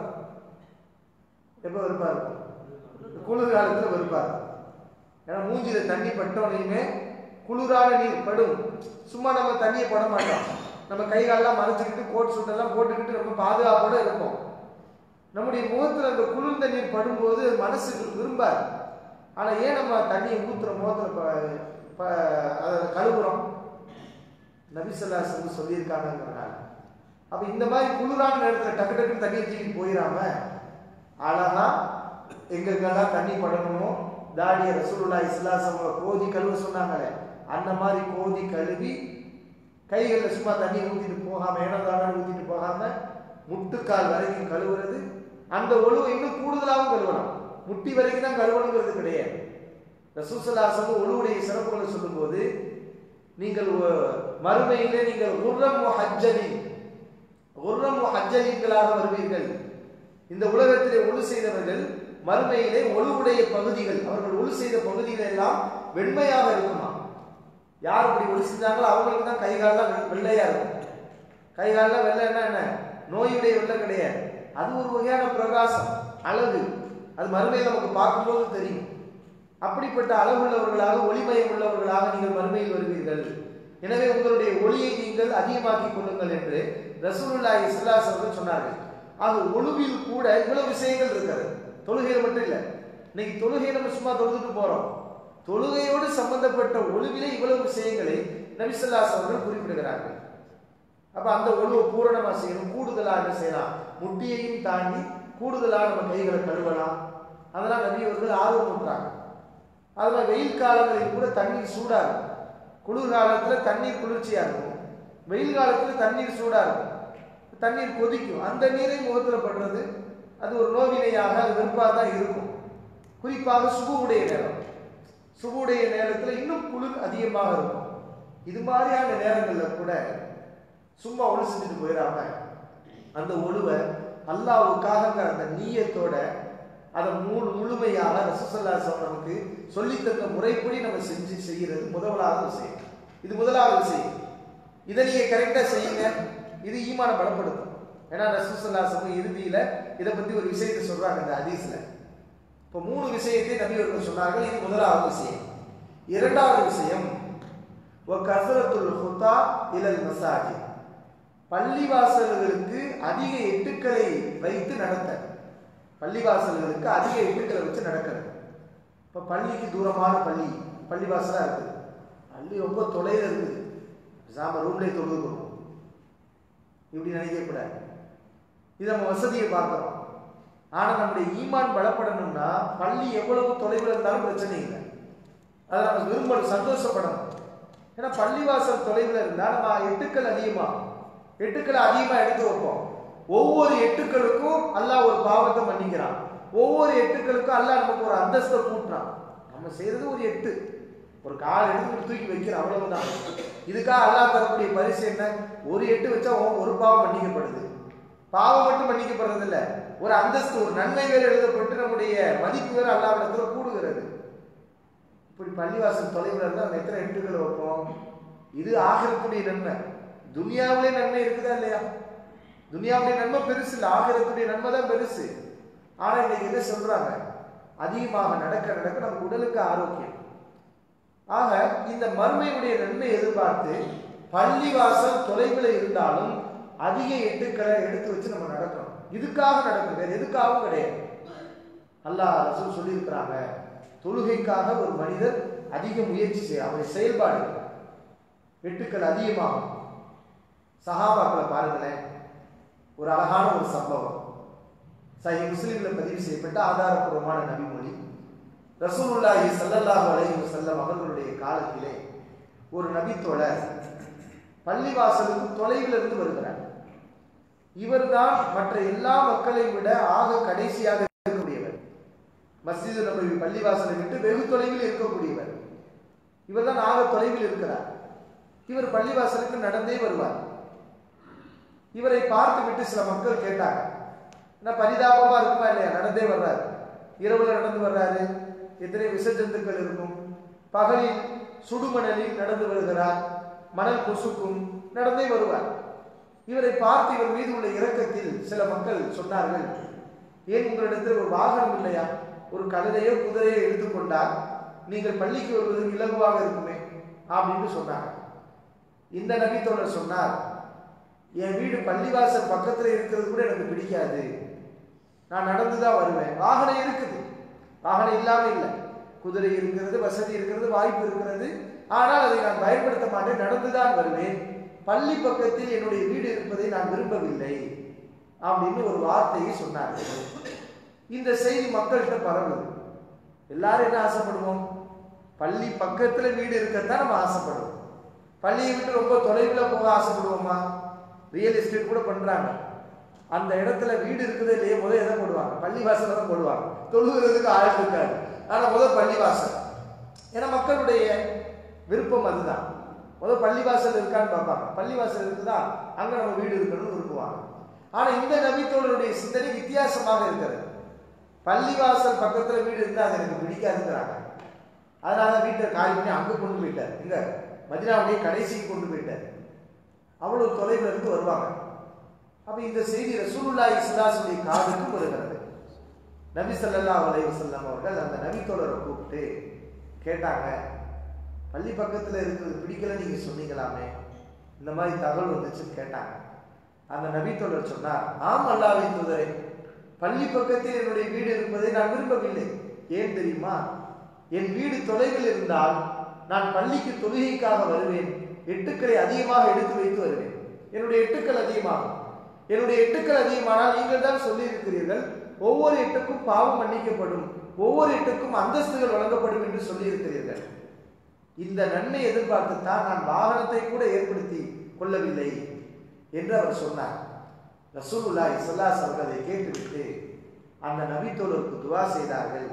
எப்ப வெறுப்பா இருக்கும் குளிர் காலத்துல வெறுப்பா இருக்கும் ஏன்னா மூஞ்சில தண்ணி பட்டோனையுமே குளிரான நீர் படும் சும்மா நம்ம தண்ணியை பட மாட்டோம் நம்ம கை காலெல்லாம் மறைச்சிக்கிட்டு கோட் சுட்டெல்லாம் போட்டுக்கிட்டு ரொம்ப பாதுகாப்போட இருப்போம் நம்முடைய முகத்துல அந்த குளிர்ந்த நீர் படும்போது மனசுக்கு விரும்பாது ஆனா ஏன் நம்ம தண்ணியை ஊத்துற முகத்துல ப- ப- அதை கழுவுறோம் நபிசல்லாசன் சொல்லியிருக்காங்கிறனால அப்ப இந்த மாதிரி குளிரான நேரத்துல டக்கு டக்குன்னு தண்ணியை தூக்கி போயிடாம அழகா எங்கெங்கெல்லாம் தண்ணி படணுமோ தாடிய ரசூலுல்லா இஸ்லாசம் கோதி கழுவ சொன்னாங்களே அந்த மாதிரி கோதி கழுவி கைகளில் சும்மா தண்ணி ஊத்திட்டு போகாம ஏனதான ஊத்திட்டு போகாம முட்டுக்கால் வரைக்கும் கழுவுறது அந்த ஒழுவை இன்னும் கூடுதலாகவும் கழுவலாம் முட்டி வரைக்கும் தான் கழுவணுங்கிறது கிடையாது ரசூசல்லாசம் ஒழுவுடைய சிறப்புகளை சொல்லும்போது நீங்கள் ஒ- மறுமையிலே நீங்கள் உர்ரம் ஹஜ்ஜலின் உர்ரம் ஹஜ்ஜலின்களாக வருவீர்கள் இந்த உலகத்திலே ஒழு செய்தவர்கள் மறுமையிலே ஒழுவுடைய பகுதிகள் அவர்கள் ஒழு செய்த பகுதிகள் எல்லாம் வெண்மையாக இருக்குமா யார் இப்படி ஒழு செஞ்சாங்களோ அவங்களுக்கு தான் கை காலெல்லாம் வெ- வெள்ளையா இருக்கும் கை காலெல்லாம் வெள்ளைன்னா என்ன நோயுடைய வெள்ளை கிடையாது அது ஒரு வகையான பிரகாசம் அழகு அது மறுமையில் நமக்கு பார்க்கும்போது தெரியும் அப்படிப்பட்ட அழகுள்ளவர்களாக ஒளிமயம் உள்ளவர்களாக நீங்கள் மறுமையில் வருவீர்கள் எனவே உங்களுடைய ஒளியை நீங்கள் அதிகமாக்கிக் கொள்ளுங்கள் என்று ரசூலுல்லாஹி ஸல்லல்லாஹு அவர்கள் சொன்னார்கள் ஆக ஒழுவில் கூட இவ்வளவு விஷயங்கள் இருக்கிறது தொழுகையில் மட்டும் இல்லை இன்னைக்கு தொழுகையை நம்ம சும்மா தொழுதுட்டு போறோம் தொழுகையோடு சம்பந்தப்பட்ட ஒழுவிலே இவ்வளவு விஷயங்களை நபிசல்லாஸ் அவர்கள் குறிப்பிடுகிறார்கள் அப்ப அந்த ஒழுவை பூரணமா செய்யணும் கூடுதலா என்ன செய்யலாம் முட்டியையும் தாண்டி கூடுதலா நம்ம கைகளை கழுவலாம் அதெல்லாம் நபி அவர்கள் ஆர்வம் ஊட்டுறாங்க அதுல வெயில் காலங்களில் கூட தண்ணீர் சூடா இருக்கும் குளிர் காலத்துல தண்ணீர் குளிர்ச்சியா இருக்கும் வெயில் காலத்துல தண்ணீர் சூடா இருக்கும் தண்ணீர் கொதிக்கும் அந்த நீரை முகத்துல படுறது அது ஒரு நோவினையாக அது வெறுப்பாக தான் இருக்கும் குறிப்பாக சுபுவுடைய நேரம் சுபுடைய நேரத்துல இன்னும் குளிர் அதிகமாக இருக்கும் இது மாதிரியான நேரங்கள்ல கூட சும்மா ஒளி செஞ்சுட்டு போயிடாம அந்த ஒழுவை அல்லாவுக்காக அந்த நீயத்தோட அதை முழு முழுமையாக ரசூசல்லாசம் நமக்கு சொல்லித்தந்த முறைப்படி நம்ம செஞ்சு செய்கிறது முதலாவது விஷயம் இது முதலாவது விஷயம் இதை நீங்க கரெக்டா செய்யுங்க இது ஈமான பலப்படுத்தும் ஏன்னா ரசூசல்லாசம் இறுதியில இதை பத்தி ஒரு விஷயத்தை சொல்றாங்க இந்த ஹதீஸ்ல இப்போ மூணு விஷயத்தை நபி அவர்கள் சொன்னார்கள் இது முதலாவது விஷயம் இரண்டாவது விஷயம் கசரத்துல் ஹுதா இலல் மசாஜி பள்ளிவாசல்களுக்கு அதிக எட்டுக்களை வைத்து நடத்த பள்ளிவாசல்களுக்கு அதிக எட்டுக்களை வச்சு நடக்கிறது இப்போ பள்ளிக்கு தூரமான பள்ளி பள்ளிவாசலாக இருக்குது பள்ளி ரொம்ப தொலைவில் இருக்குது சாம ரூம்லேயே தொழுது கொடுக்கும் இப்படி நினைக்கக்கூடாது இது நம்ம வசதியை பார்க்குறோம் ஆனால் நம்முடைய ஈமான் பலப்படணும்னா பள்ளி எவ்வளவு தொலைவில் இருந்தாலும் பிரச்சனை இல்லை அதை நம்ம விரும்பணும் சந்தோஷப்படணும் ஏன்னா பள்ளிவாசல் தொலைவில் இருந்தால் நம்ம எட்டுக்கள் அதிகமாகும் எட்டுக்களை அதிகமாக எடுத்து வைப்போம் ஒவ்வொரு எட்டுக்களுக்கும் அல்லாஹ் ஒரு பாவத்தை மன்னிக்கிறான் ஒவ்வொரு எட்டுக்களுக்கும் அல்லாஹ் நமக்கு ஒரு அந்தஸ்தை கூட்டுறான் நம்ம செய்யறது ஒரு எட்டு ஒரு கால் எடுத்து தூக்கி வைக்கிறோம் அவ்வளவுதான் இதுக்காக அல்லாஹ் தரக்கூடிய பரிசு என்ன ஒரு எட்டு வச்சா உன் ஒரு பாவம் மன்னிக்கப்படுது பாவம் மட்டும் மன்னிக்கப்படுறது இல்ல ஒரு அந்தஸ்து ஒரு நன்மை வேறு எழுதப்பட்டு நம்முடைய மதிப்பு வேறு அல்லாவிடத்துல கூடுகிறது இப்படி பள்ளிவாசல் தொலைவில் இருந்தால் நம்ம எத்தனை எட்டுகள் வைப்போம் இது ஆகிரக்கூடிய நன்மை துனியாவிலே நன்மை இருக்குதா இல்லையா துனியாவுடைய நன்மை பெருசு இல்லை ஆகிரத்துடைய நன்மை தான் பெருசு ஆனா இன்னைக்கு என்ன சொல்றாங்க அதிகமாக நடக்க நடக்க நமக்கு உடலுக்கு ஆரோக்கியம் ஆக இந்த மறுமையுடைய நன்மை எதிர்பார்த்து பள்ளிவாசல் தொலைவில் இருந்தாலும் அதிக எட்டுக்களை எடுத்து வச்சு நம்ம நடக்கணும் இதுக்காக நடக்கும் வேற எதுக்காகவும் கிடையாது அல்லாஹ் ரசூல் சொல்லியிருக்கிறாங்க தொழுகைக்காக ஒரு மனிதர் அதிக முயற்சி செய்ய அவருடைய செயல்பாடு வெட்டுக்கள் அதிகமாகும் சஹாபாக்களை பாருங்களேன் ஒரு அழகான ஒரு சம்பவம் சஹி முஸ்லிம்ல பதிவு செய்யப்பட்ட ஆதாரப்பூர்வமான நபிமொழி ரசூலுல்லாஹி ஸல்லல்லாஹு அலைஹி வஸல்லம் அவர்களுடைய காலத்திலே ஒரு நபித்தோழர் பள்ளிவாசலுக்கு தொலைவில் இருந்து வருகிறார் இவர்தான் மற்ற எல்லா மக்களையும் விட ஆக கடைசியாக இருக்கக்கூடியவர் மஸ்ஜிது நபி பள்ளிவாசலை விட்டு வெகு தொலைவில் இருக்கக்கூடியவர் இவர்தான் ஆக தொலைவில் இருக்கிறார் இவர் பள்ளிவாசலுக்கு நடந்தே வருவார் இவரை பார்த்து விட்டு சில மக்கள் கேட்டாங்க என்ன பரிதாபமா இருக்குமா இல்லையா நடந்தே வர்றாரு இரவுல நடந்து வர்றாரு எத்தனை விஷ ஜந்துக்கள் இருக்கும் பகலில் சுடுமணலில் நடந்து வருகிறார் மணல் கொசுக்கும் நடந்தே வருவார் இவரை பார்த்து இவர் மீது உள்ள இரக்கத்தில் சில மக்கள் சொன்னார்கள் ஏன் உங்களிடத்தில் ஒரு வாகனம் இல்லையா ஒரு கழுதையோ குதிரையோ எடுத்துக்கொண்டால் நீங்கள் பள்ளிக்கு வருவதற்கு இலகுவாக இருக்குமே அப்படின்னு சொன்னாங்க இந்த நபித்தோழர் சொன்னார் என் வீடு பள்ளிவாசல் பக்கத்துல இருக்கிறது கூட எனக்கு பிடிக்காது நான் நடந்து தான் வருவேன் வாகனம் இருக்குது வாகனம் இல்லாம இல்லை குதிரை இருக்கிறது வசதி இருக்கிறது வாய்ப்பு இருக்கிறது ஆனால் அதை நான் பயன்படுத்த மாட்டேன் நடந்துதான் வருவேன் பள்ளி பக்கத்தில் என்னுடைய வீடு இருப்பதை நான் விரும்பவில்லை அப்படின்னு ஒரு வார்த்தையை சொன்னார்கள் இந்த செய்தி மக்கள்கிட்ட பரவுது எல்லாரும் என்ன ஆசைப்படுவோம் பள்ளி பக்கத்துல வீடு இருக்கிறதா நம்ம ஆசைப்படுவோம் பள்ளியை விட்டு ரொம்ப தொலைவில் போக ஆசைப்படுவோமா ரியல் எஸ்டேட் கூட பண்றாங்க அந்த இடத்துல வீடு இருக்குது இல்லையே முதல் எதை போடுவாங்க பள்ளி வாசல தான் போடுவாங்க தொழுகிறதுக்கு ஆள் இருக்காது ஆனா முதல் பள்ளி வாசல் ஏன்னா மக்களுடைய விருப்பம் அதுதான் முதல் பள்ளிவாசல் இருக்கான்னு பார்ப்பாங்க பள்ளிவாசல் இருக்குதா அங்க நம்ம வீடு இருக்கணும்னு விரும்புவாங்க ஆனா இந்த நபித்தோழருடைய சிந்தனை வித்தியாசமாக இருக்கிறது பள்ளிவாசல் பக்கத்துல வீடு இருந்தா அது எனக்கு பிடிக்காதுங்கிறாங்க அதனால வீட்டை காலி பண்ணி அங்க கொண்டு போயிட்டார் எங்க மதினாவுடைய கடைசிக்கு கொண்டு போயிட்டார் அவ்வளவு தொலைவில் இருந்து வருவாங்க அப்ப இந்த செய்தி ரசூலுல்லாஹி ஸல்லல்லாஹு காதுக்கு வருகிறது நபி ஸல்லல்லாஹு அலைஹி வஸல்லம் அவர்கள் அந்த நபித்தோழரை கூப்பிட்டு கேட்டாங்க பள்ளி பக்கத்துல இருக்கிறது பிடிக்கல நீங்க சொன்னீங்களாமே இந்த மாதிரி தகவல் வந்துச்சுன்னு கேட்டாங்க அந்த நபித்தோழர் சொன்னார் ஆம் அல்லாஹ்வின் தூதரே பள்ளி பக்கத்தில் என்னுடைய வீடு இருப்பதை நான் விரும்பவில்லை ஏன் தெரியுமா என் வீடு தொலைவில் இருந்தால் நான் பள்ளிக்கு தொழுகைக்காக வருவேன் எட்டுக்களை அதிகமாக எடுத்து வைத்து வருவேன் என்னுடைய எட்டுக்கள் அதிகமாகும் என்னுடைய எட்டுக்கள் அதிகமானால் நீங்கள் தான் சொல்லி இருக்கிறீர்கள் ஒவ்வொரு எட்டுக்கும் பாவம் மன்னிக்கப்படும் ஒவ்வொரு எட்டுக்கும் அந்தஸ்துகள் வழங்கப்படும் என்று சொல்லி இருக்கிறீர்கள் இந்த நன்மை எதிர்பார்த்துத்தான் நான் வாகனத்தை கூட ஏற்படுத்தி கொள்ளவில்லை என்று அவர் சொன்னார் ரசூலுல்லாஹி ஸல்லல்லாஹு அவர்கள் அதை கேட்டுவிட்டு அந்த நபித்தோழருக்கு துவா செய்தார்கள்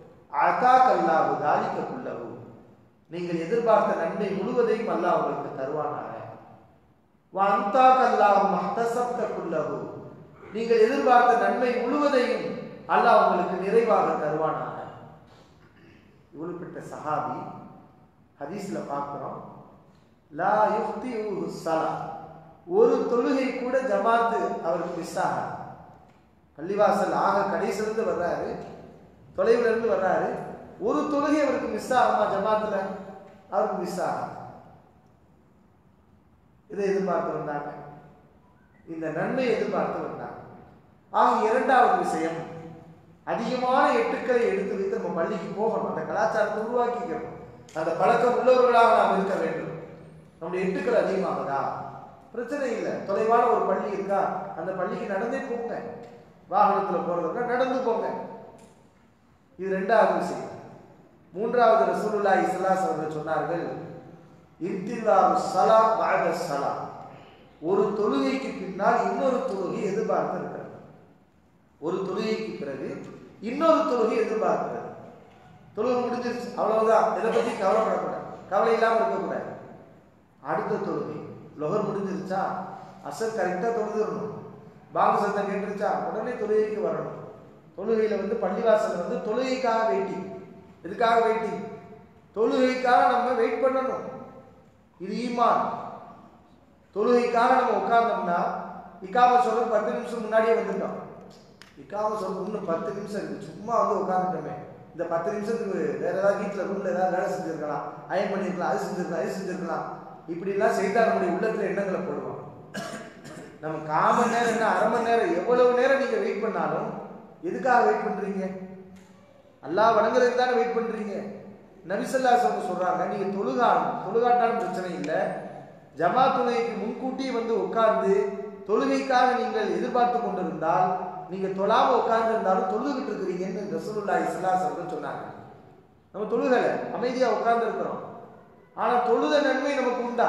அதாக் அல்லாஹு தாலிக்க குல்லவு நீங்கள் எதிர்பார்த்த நன்மை முழுவதையும் அல்லாஹ் உங்களுக்கு தருவானாக வந்தாக் அல்லாஹு மஹ்தசப்த குல்லவு நீங்கள் எதிர்பார்த்த நன்மை முழுவதையும் அல்லாஹ் உங்களுக்கு நிறைவாக தருவானாக இவ்வளவு பெற்ற சஹாபி ஹதீஸ்ல பார்க்கிறோம் லா யுக்தி சலா ஒரு தொழுகை கூட ஜமாத்து அவருக்கு மிஸ் ஆகாது பள்ளிவாசல் ஆக கடைசிலிருந்து வர்றாரு தொலைவுல இருந்து வர்றாரு ஒரு தொழுகை அவருக்கு மிஸ் ஆகுமா ஜமாத்துல அவருக்கு மிஸ் ஆகாது இதை எதிர்பார்த்து வந்தாங்க இந்த நன்மை எதிர்பார்த்து வந்தாங்க ஆக இரண்டாவது விஷயம் அதிகமான எட்டுக்களை எடுத்து வைத்து நம்ம பள்ளிக்கு போகணும் அந்த கலாச்சாரத்தை உருவாக்கிக்கணும் அந்த பழக்கம் உள்ளவர்களாக நாம் இருக்க வேண்டும் நம்முடைய எட்டுக்கள் அதிகமாகுதா பிரச்சனை இல்லை தொலைவான ஒரு பள்ளி இருக்கா அந்த பள்ளிக்கு நடந்தே போங்க வாகனத்துல போறதுன்னா நடந்து போங்க இது ரெண்டாவது விஷயம் மூன்றாவது ரசூலுல்லாஹி ஸல்லல்லாஹு அவர்கள் சொன்னார்கள் இன்தில்லாஹு ஸலா பஅத ஸலா ஒரு தொழுகைக்கு பின்னால் இன்னொரு தொழுகை எதிர்பார்த்து இருக்கிறது ஒரு தொழுகைக்கு பிறகு இன்னொரு தொழுகை எதிர்பார்க்கிறது தொழுகை முடிஞ்சிருச்சு அவ்வளவுதான் இதை பத்தி கவலைப்படக்கூடாது கவலை இல்லாம இருக்கக்கூடாது அடுத்த தொழுகை லொகர் முடிஞ்சிருச்சா அசர் கரெக்டா தொழுதுறணும் பாங்கு சத்தம் கேட்டுருச்சா உடனே தொழுகைக்கு வரணும் தொழுகையில வந்து பள்ளிவாசல் வந்து தொழுகைக்காக வெயிட்டிங் எதுக்காக வெயிட்டிங் தொழுகைக்காக நம்ம வெயிட் பண்ணணும் இது ஈமான் தொழுகைக்காக நம்ம உட்கார்ந்தோம்னா இக்காம சொல்றது பத்து நிமிஷம் முன்னாடியே வந்துட்டோம் இக்காம சொல்றது இன்னும் பத்து நிமிஷம் இருக்கு சும்மா வந்து உட்காந்துட்டோமே இந்த பத்து நிமிஷத்துக்கு வேற ஏதாவது வீட்டில் ரூம்ல ஏதாவது வேலை செஞ்சிருக்கலாம் அயன் பண்ணிருக்கலாம் அது செஞ்சிருக்கலாம் இது செஞ்சிருக்கலாம் இப்படி எல்லாம் செய்தா நம்முடைய உள்ளத்துல எண்ணங்களை போடுவோம் நம்ம கால் மணி நேரம் என்ன அரை மணி நேரம் எவ்வளவு நேரம் நீங்க வெயிட் பண்ணாலும் எதுக்காக வெயிட் பண்றீங்க அல்லாஹ் வணங்குறதுக்கு தானே வெயிட் பண்றீங்க நபிசல்லா சொல்ல சொல்றாங்க நீங்க தொழுகா தொழுகாட்டாலும் பிரச்சனை இல்லை ஜமா தொழுகைக்கு முன்கூட்டியே வந்து உட்கார்ந்து தொழுகைக்காக நீங்கள் எதிர்பார்த்து கொண்டிருந்தால் நீங்க தொழாம உட்கார்ந்து இருந்தாலும் தொழுதுகிட்டு இருக்கிறீங்கன்னு ரசூலுல்லாஹி ஸல்லல்லாஹு அலைஹி சொன்னாங்க நம்ம தொழுகல அமைதியா உட்கார்ந்து இருக்கிறோம் ஆனா தொழுத நன்மை நமக்கு உண்டா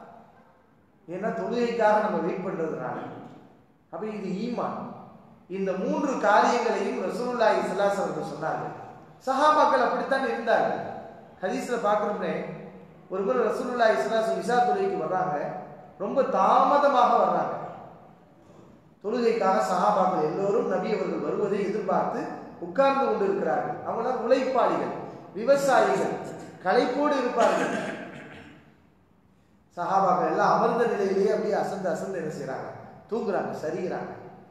ஏன்னா தொழுகைக்காக நம்ம வெயிட் பண்றதுனால அப்ப இது ஈமான் இந்த மூன்று காரியங்களையும் ரசூலுல்லாஹி ஸல்லல்லாஹு அவர்கள் சொன்னார்கள் சஹாபாக்கள் அப்படித்தான் இருந்தார்கள் ஹதீஸ்ல பார்க்கணும்னே ஒரு முறை ரசூலுல்லாஹி ஸல்லல்லாஹு இஷா தொழுகைக்கு வர்றாங்க ரொம்ப தாமதமாக வர்றாங்க தொழுகைக்காக சஹாபாக்கள் எல்லோரும் நபி அவர்கள் வருவதை எதிர்பார்த்து உட்கார்ந்து கொண்டு இருக்கிறார்கள் அவங்களாம் உழைப்பாளிகள் விவசாயிகள் களைப்போடு இருப்பார்கள் சஹாபாக்கள் எல்லாம் அமர்ந்த நிலையிலேயே அப்படியே அசந்து அசந்து என்ன செய்றாங்க தூங்குறாங்க சரிகிறாங்க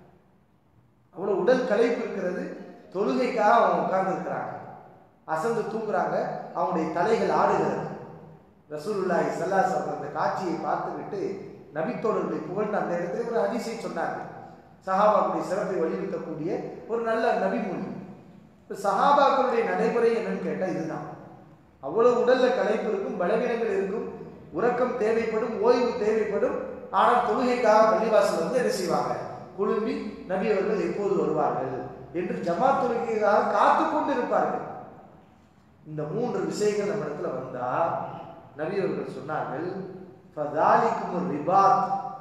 அவ்வளவு உடல் களைப்பு இருக்கிறது தொழுகைக்காக அவங்க உட்கார்ந்து இருக்கிறாங்க அசந்து தூங்குறாங்க அவங்களுடைய தலைகள் ஆடுகிறது ரசூலுல்லாஹி ஸல்லல்லாஹு அலைஹி அந்த காட்சியை பார்த்துவிட்டு நபித்தோழர்களை புகழ்ந்து அந்த இடத்துல ஒரு அதிசை சொன்னாங்க சஹாபாக்களுடைய சிறப்பை வலியுறுத்தக்கூடிய ஒரு நல்ல நபிமொழி இப்ப சஹாபாக்களுடைய நடைமுறை என்னன்னு கேட்டா இதுதான் அவ்வளவு உடல்ல களைப்பு இருக்கும் பலவீனங்கள் இருக்கும் உறக்கம் தேவைப்படும் ஓய்வு தேவைப்படும் ஆனால் தொழுகைக்காக பள்ளிவாசல் வந்து என்ன செய்வாங்க குழும்பி நபி அவர்கள் எப்போது வருவார்கள் என்று ஜமாத் தொழுகைக்காக காத்து கொண்டு இருப்பார்கள் இந்த மூன்று விஷயங்கள் நம்ம இடத்துல வந்தா நபி அவர்கள் சொன்னார்கள் ஃபதாலிக்கும் ரிபாத்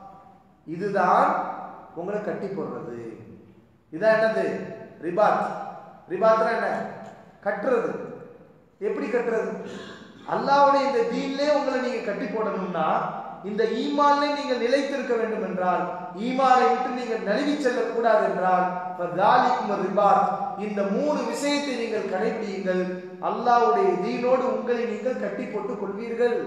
இதுதான் உங்களை கட்டி போடுறது இதான் என்னது ரிபாத் ரிபாத்னா என்ன கட்டுறது எப்படி கட்டுறது அல்லாவுடைய இந்த தீன்லே உங்களை நீங்க கட்டி போடணும்னா இந்த ஈமான்ல நீங்கள் நிலைத்திருக்க வேண்டும் என்றால் ஈமானை விட்டு நீங்கள் நழுவி செல்லக்கூடாது என்றால் ஃபதாலிக்கும் ரிபாத் இந்த மூணு விஷயத்தை நீங்கள் கடைபிடியுங்கள் அல்லாஹ்வுடைய தீனோடு உங்களை நீங்கள் கட்டி போட்டுக் கொள்வீர்கள்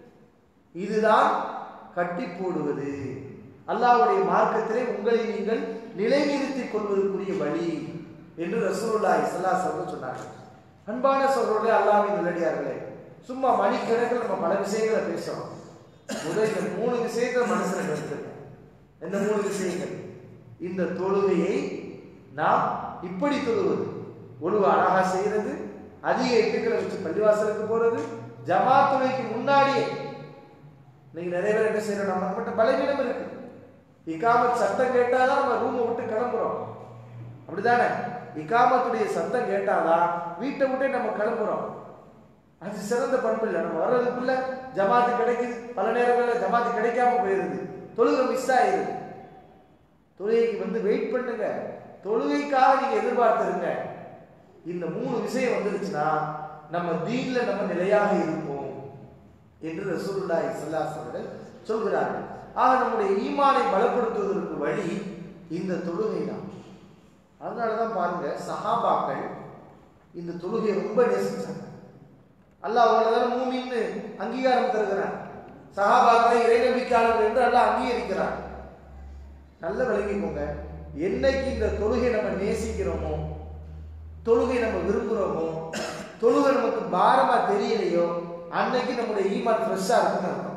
இதுதான் கட்டி போடுவது அல்லாஹ்வுடைய மார்க்கத்திலே உங்களை நீங்கள் நிலைநிறுத்திக் கொள்வதற்குரிய வழி என்று ரசூலுல்லாஹி ஸல்லல்லாஹு அலைஹி வஸல்லம் சொன்னார்கள் அன்பான சொல்றோட அல்லாஹ்வின் நல்லடியார்களே சும்மா மணிக்கணக்கில் நம்ம பல விஷயங்களை பேசுறோம் முதல் இந்த மூணு விஷயத்தை மனசுல நிறுத்துங்க இந்த மூணு விஷயங்கள் இந்த தொழுகையை நாம் இப்படி தொழுவது ஒழுவு அழகா செய்யறது அதிக எட்டுக்களை வச்சு பள்ளிவாசலுக்கு போறது ஜமா தொழுகைக்கு முன்னாடியே இன்னைக்கு நிறைய பேர் என்ன செய்யறோம் நம்ம மட்டும் பலவீனம் இருக்கு இக்காமத் சத்தம் கேட்டாதான் நம்ம ரூமை விட்டு கிளம்புறோம் அப்படிதானே இக்காமத்துடைய சத்தம் கேட்டாதான் வீட்டை விட்டே நம்ம கிளம்புறோம் அது சிறந்த பண்பு இல்லை நம்ம வர்றதுக்குள்ள ஜமாத்து கிடைக்குது பல நேரங்களில் ஜமாத்து கிடைக்காம போயிருது தொழுகை மிஸ் ஆயிருது தொழுகைக்கு வந்து வெயிட் பண்ணுங்க தொழுகைக்காக நீங்க எதிர்பார்த்துருங்க இந்த மூணு விஷயம் வந்துருச்சுன்னா நம்ம தீன்ல நம்ம நிலையாக இருப்போம் என்று ரசூலுல்லாஹி ஸல்லல்லாஹு அலைஹி அவர்கள் சொல்கிறார்கள் ஆக நம்முடைய ஈமானை பலப்படுத்துவதற்கு வழி இந்த தொழுகை தான் அதனால தான் பாருங்க சஹாபாக்கள் இந்த தொழுகையை ரொம்ப நேசிச்சாங்க அல்லாஹ் அவங்கள தானே மூமின்னு அங்கீகாரம் தருகிறான் சஹாபாக்களை இறைநம்பிக்கையாளர்கள் என்று அல்லாஹ் அங்கீகரிக்கிறான் நல்ல விளங்கிக்கோங்க என்னைக்கு இந்த தொழுகை நம்ம நேசிக்கிறோமோ தொழுகை நம்ம விரும்புகிறோமோ தொழுகை நமக்கு பாரமா தெரியலையோ அன்னைக்கு நம்முடைய ஈமான் ஃப்ரெஷ்ஷாக இருக்குன்னு அர்த்தம்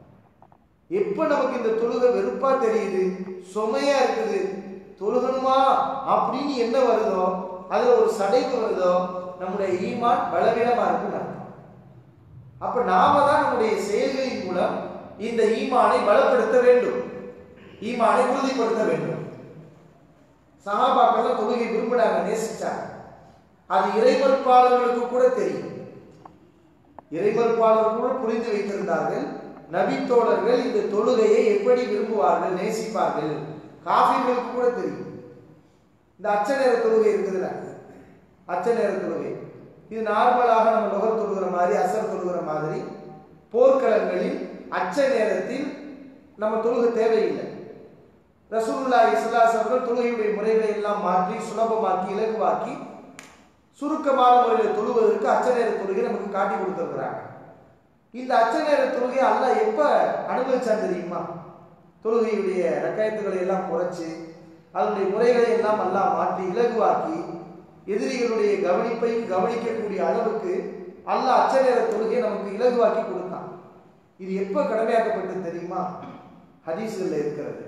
எப்ப நமக்கு இந்த தொழுகை வெறுப்பா தெரியுது சுமையா இருக்குது தொழுகணுமா அப்படின்னு என்ன வருதோ அதுல ஒரு சடைப்பு வருதோ நம்முடைய ஈமான் பலவீனமா இருக்குன்னு அர்த்தம் அப்ப நாம தான் நம்முடைய செயல்களின் மூலம் இந்த ஈமானை பலப்படுத்த வேண்டும் ஈமானை உறுதிப்படுத்த வேண்டும் சகாபாக்கள் தொழுகை விரும்பினாங்க நேசிச்சாங்க அது இறைமறுப்பாளர்களுக்கு கூட தெரியும் இறைமறுப்பாளர்கள் கூட புரிந்து வைத்திருந்தார்கள் நபித்தோழர்கள் இந்த தொழுகையை எப்படி விரும்புவார்கள் நேசிப்பார்கள் காஃபிர்களுக்கு கூட தெரியும் இந்த அச்ச நேர தொழுகை இருக்குதுல்ல அச்ச நேர தொழுகை இது நார்மலாக நம்ம நுகர் தொழுகிற மாதிரி அசர் தொழுகிற மாதிரி போர்க்களங்களில் அச்ச நேரத்தில் நம்ம தொழுகை தேவையில்லை ரசூலுல்லா இஸ்லாஸ் அவர்கள் தொழுகையுடைய முறைகளை எல்லாம் மாற்றி சுலபமாக்கி இலகுவாக்கி சுருக்கமான முறையில் தொழுவதற்கு அச்ச நேர தொழுகை நமக்கு காட்டி கொடுத்துருக்கிறாங்க இந்த அச்ச நேர தொழுகை அல்லாஹ் எப்ப அனுபவிச்சான் தெரியுமா தொழுகையுடைய ரக்காயத்துகளை எல்லாம் குறைச்சு அதனுடைய முறைகளை எல்லாம் எல்லாம் மாற்றி இலகுவாக்கி எதிரிகளுடைய கவனிப்பையும் கவனிக்கக்கூடிய அளவுக்கு அல்லாஹ் அச்ச நேர தொழுகையை நமக்கு இலகுவாக்கி கொடுத்தான் இது எப்ப கடமையாக்கப்பட்டது தெரியுமா ஹதீஸ்களில் இருக்கிறது